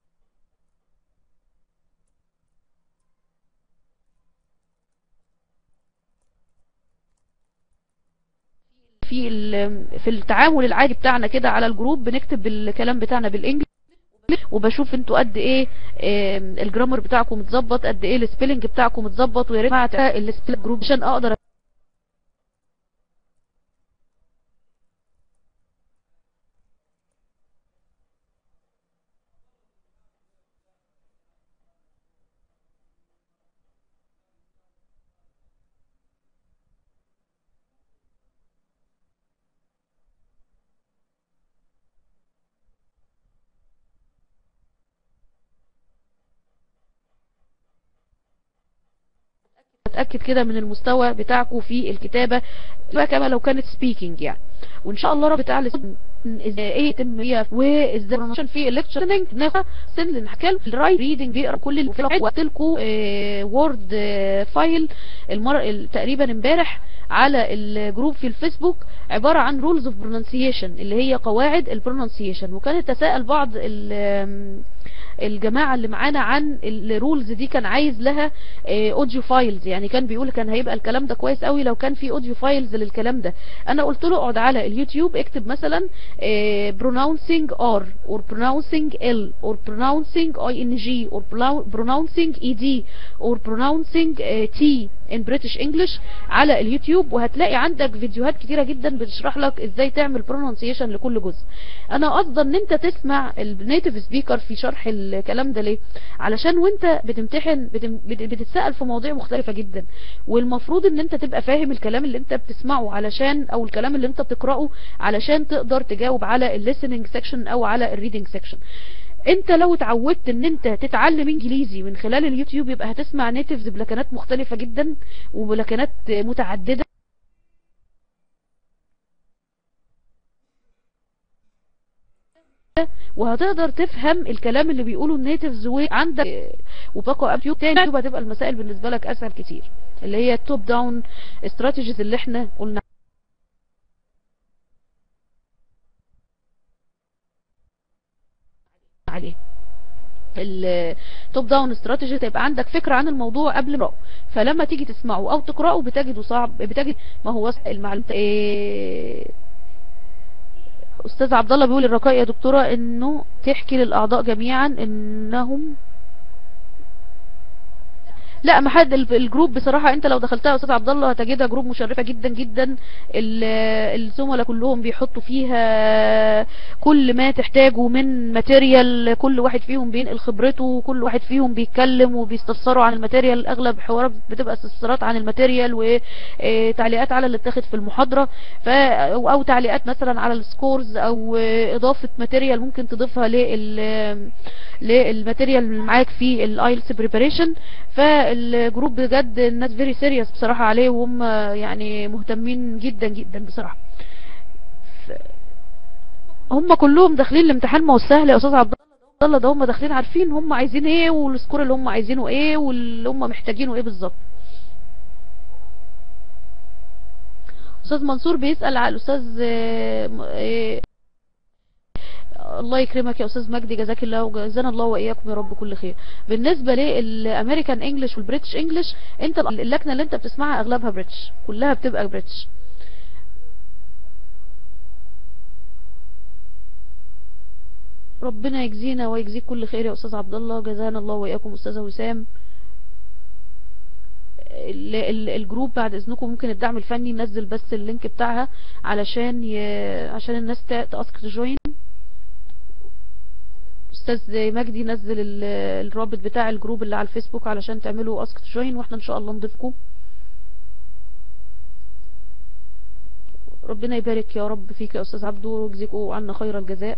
Speaker 1: في ال- في التعامل العادي بتاعنا كده على الجروب بنكتب الكلام بتاعنا بالانجلش وبشوف انتوا قد ايه آم، الجرامر بتاعكم متظبط قد ايه السبيلنج بتاعكم متظبط ويا ريت مع السبيل جروب عشان اقدر اتاكد كده من المستوى بتاعكم في الكتابه بقى كما لو كانت سبيكينج يعني وان شاء الله رب تعالى ازاي ايه يتم هي وازاي عشان في الليكتشرنج ناخد سن نحكي له الرايت ريدنج بيقرا كل اللي وقت لكم وورد فايل المره تقريبا امبارح على الجروب في الفيسبوك عبارة عن رولز اوف برونانسيشن اللي هي قواعد البرونانسيشن وكان يتساءل بعض الجماعة اللي معانا عن الرولز دي كان عايز لها اوديو فايلز يعني كان بيقول كان هيبقى الكلام ده كويس قوي لو كان في اوديو فايلز للكلام ده انا قلت له اقعد على اليوتيوب اكتب مثلا pronouncing r or pronouncing l or pronouncing ing or pronouncing ed or pronouncing t in British English على اليوتيوب وهتلاقي عندك فيديوهات كتيرة جدا بتشرح لك ازاي تعمل pronunciation لكل جزء انا قصدا ان انت تسمع النيتيف سبيكر في شرح الكلام ده ليه علشان وانت بتمتحن بتم بتتسأل في مواضيع مختلفة جدا والمفروض ان انت تبقى فاهم الكلام اللي انت بتسمعه علشان او الكلام اللي انت بتقرأه علشان تقدر تجاوب على الليسننج سيكشن او على الريدنج سيكشن انت لو اتعودت ان انت تتعلم انجليزي من خلال اليوتيوب يبقى هتسمع نيتيفز بلكنات مختلفة جدا وبلكنات متعددة وهتقدر تفهم الكلام اللي بيقوله النيتيفز وعندك وبقى يوتيوب تاني هتبقى المسائل بالنسبة لك اسهل كتير اللي هي التوب داون استراتيجيز اللي احنا قلنا عليه التوب داون استراتيجي تبقى عندك فكرة عن الموضوع قبل ما فلما تيجي تسمعه او تقرأه بتجده صعب بتجد ما هو المعلومات إيه استاذ عبد الله بيقول الرقاء يا دكتورة انه تحكي للاعضاء جميعا انهم لا ما حد الجروب بصراحة انت لو دخلتها يا استاذ عبد الله هتجدها جروب مشرفة جدا جدا الزملاء كلهم بيحطوا فيها كل ما تحتاجه من ماتيريال كل واحد فيهم بينقل خبرته كل واحد فيهم بيتكلم وبيستفسروا عن الماتيريال اغلب حوارات بتبقى استفسارات عن الماتيريال وتعليقات على اللي اتاخد في المحاضرة ف او تعليقات مثلا على السكورز او اضافة ماتيريال ممكن تضيفها لل للماتيريال اللي معاك في الايلتس بريباريشن فالجروب بجد الناس فيري سيريس بصراحة عليه وهم يعني مهتمين جدا جدا بصراحة هم كلهم داخلين الامتحان ما هو سهل يا استاذ عبد الله ده هم داخلين عارفين هم عايزين ايه والسكور اللي هم عايزينه ايه واللي هم محتاجينه ايه بالظبط استاذ منصور بيسأل على الاستاذ إيه الله يكرمك يا استاذ مجدي جزاك الله وجزانا الله واياكم يا رب كل خير بالنسبه للامريكان انجلش والبريتش انجلش انت اللكنه اللي انت بتسمعها اغلبها بريتش كلها بتبقى بريتش ربنا يجزينا ويجزيك كل خير يا استاذ عبد الله جزانا الله واياكم استاذه وسام الجروب بعد اذنكم ممكن الدعم الفني ننزل بس اللينك بتاعها علشان ي... عشان الناس تاسك تجوين استاذ مجدي نزل الرابط بتاع الجروب اللي على الفيسبوك علشان تعملوا اسك جوين واحنا ان شاء الله نضيفكم ربنا يبارك يا رب فيك يا استاذ عبدو ويجزيكوا عنا خير الجزاء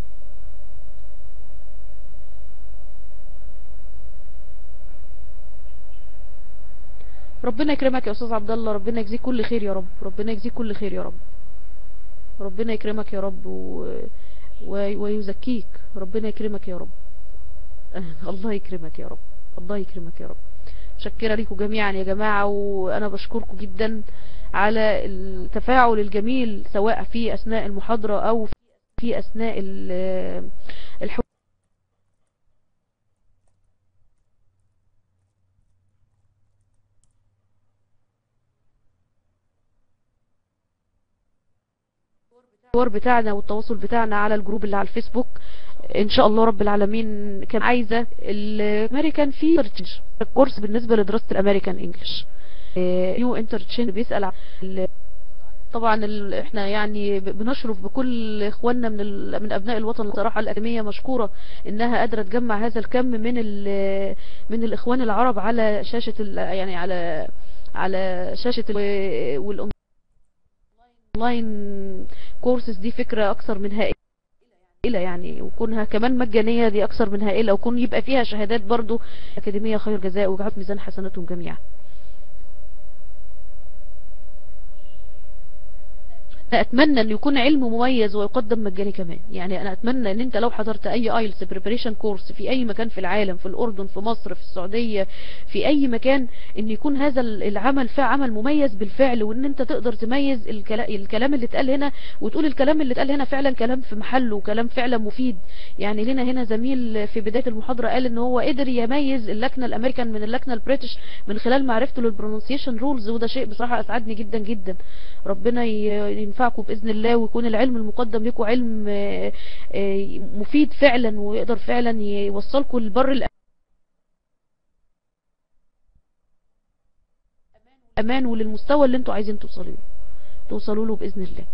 Speaker 1: ربنا يكرمك يا استاذ عبد الله ربنا يجزيك كل خير يا رب ربنا يجزيك كل خير يا رب ربنا يكرمك يا رب و... ويزكيك ربنا يكرمك يا رب الله يكرمك يا رب الله يكرمك يا رب مشكرة لكم جميعا يا جماعة وأنا بشكركم جدا على التفاعل الجميل سواء في أثناء المحاضرة أو في أثناء الحوار الحوار بتاعنا والتواصل بتاعنا على الجروب اللي على الفيسبوك ان شاء الله رب العالمين كان عايزة الامريكان في الكورس بالنسبة لدراسة الامريكان انجلش نيو انترتشين بيسأل عن طبعا احنا يعني بنشرف بكل اخواننا من من ابناء الوطن الصراحه الاكاديميه مشكوره انها قادره تجمع هذا الكم من من الاخوان العرب على شاشه يعني على على شاشه والاونلاين كورسز دي فكره اكثر من هائله يعني وكونها كمان مجانيه دي اكثر من هائله وكون يبقى فيها شهادات برضو اكاديميه خير جزاء وجعلت ميزان حسناتهم جميعا أنا اتمنى ان يكون علم مميز ويقدم مجاني كمان يعني انا اتمنى ان انت لو حضرت اي ايلتس بريبريشن كورس في اي مكان في العالم في الاردن في مصر في السعودية في اي مكان ان يكون هذا العمل فيه عمل مميز بالفعل وان انت تقدر تميز الكلا- الكلام اللي اتقال هنا وتقول الكلام اللي اتقال هنا فعلا كلام في محله وكلام فعلا مفيد يعني لنا هنا زميل في بداية المحاضرة قال ان هو قدر يميز اللكنة الامريكان من اللكنة البريتش من خلال معرفته للبرونسيشن رولز وده شيء بصراحة اسعدني جدا جدا ربنا ي- ينفعكم باذن الله ويكون العلم المقدم لكم علم آه، آه، مفيد فعلا ويقدر فعلا يوصلكم لبر الأمان امان وللمستوى اللي انتوا عايزين توصلوا له توصلوا له باذن الله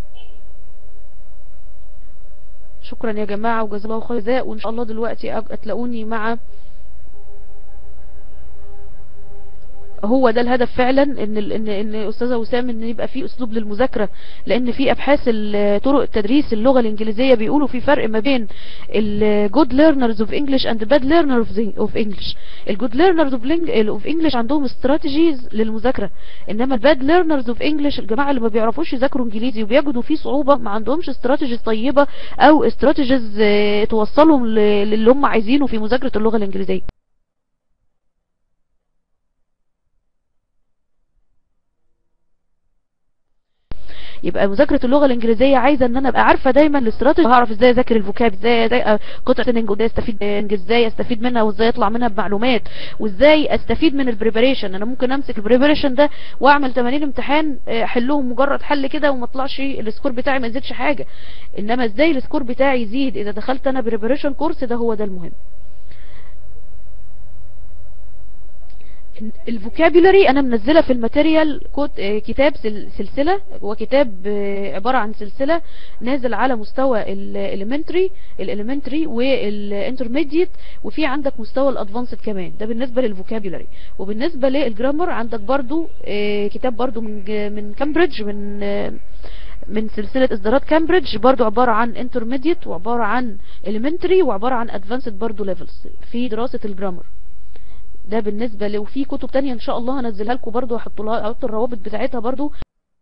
Speaker 1: شكرا يا جماعة وجزا الله خير جزاء وان شاء الله دلوقتي أج- هتلاقوني مع هو ده الهدف فعلا ان ال- ان ان استاذه وسام ان يبقى في اسلوب للمذاكره لان في ابحاث ال- طرق التدريس اللغه الانجليزيه بيقولوا في فرق ما بين الجود ليرنرز اوف انجلش اند باد ليرنرز اوف انجلش الجود ليرنرز اوف انجلش عندهم استراتيجيز للمذاكره انما الباد ليرنرز اوف انجلش الجماعه اللي ما بيعرفوش يذاكروا انجليزي وبيجدوا فيه صعوبه ما عندهمش استراتيجيز طيبه او استراتيجيز توصلهم ل- للي هم عايزينه في مذاكره اللغه الانجليزيه يبقى مذاكرة اللغة الإنجليزية عايزة إن أنا أبقى عارفة دايما الاستراتيجي هعرف إزاي أذاكر الفوكاب إزاي أذا- قطعة الإنج وإزاي أستفيد من إزاي أستفيد منها وإزاي أطلع منها بمعلومات وإزاي أستفيد من البريبريشن أنا ممكن أمسك البريبريشن ده وأعمل 80 امتحان آه، أحلهم مجرد حل كده وما طلعش السكور بتاعي ما يزيدش حاجة إنما إزاي السكور بتاعي يزيد إذا دخلت أنا بريبريشن كورس ده هو ده المهم الفوكابيولاري انا منزله في الماتيريال كود آه، كتاب سل- سلسله هو كتاب آه، عباره عن سلسله نازل على مستوى الاليمنتري الاليمنتري والانترميديت وفي عندك مستوى الادفانسد كمان ده بالنسبه للفوكابيولاري وبالنسبه للجرامر عندك برضو آه، كتاب برضو من ج- من كامبريدج من آه، من سلسلة اصدارات كامبريدج برضو عبارة عن انترميديت وعبارة عن elementary وعبارة عن advanced برضو levels في دراسة الجرامر ده بالنسبة لو في كتب تانية ان شاء الله هنزلها لكم برضو هحط لها احط الروابط بتاعتها برضو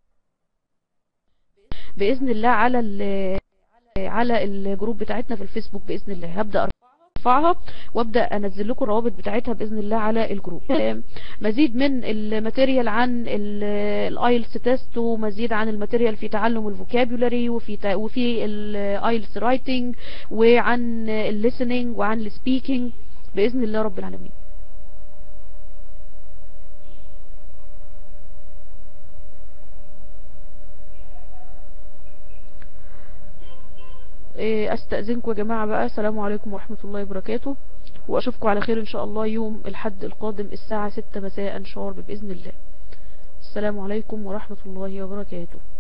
Speaker 1: باذن الله على ال على الجروب بتاعتنا في الفيسبوك باذن الله هبدا ارفعها وابدا انزل لكم الروابط بتاعتها باذن الله على الجروب مزيد من الماتيريال عن الايلتس تيست ومزيد عن الماتيريال في تعلم الفوكابولاري وفي تا- وفي الايلتس رايتنج وعن الليسننج وعن السبيكينج باذن الله رب العالمين إيه، استأذنكم يا جماعة بقى السلام عليكم ورحمة الله وبركاته واشوفكم على خير ان شاء الله يوم الحد القادم الساعة 6 مساء شارب بإذن الله السلام عليكم ورحمة الله وبركاته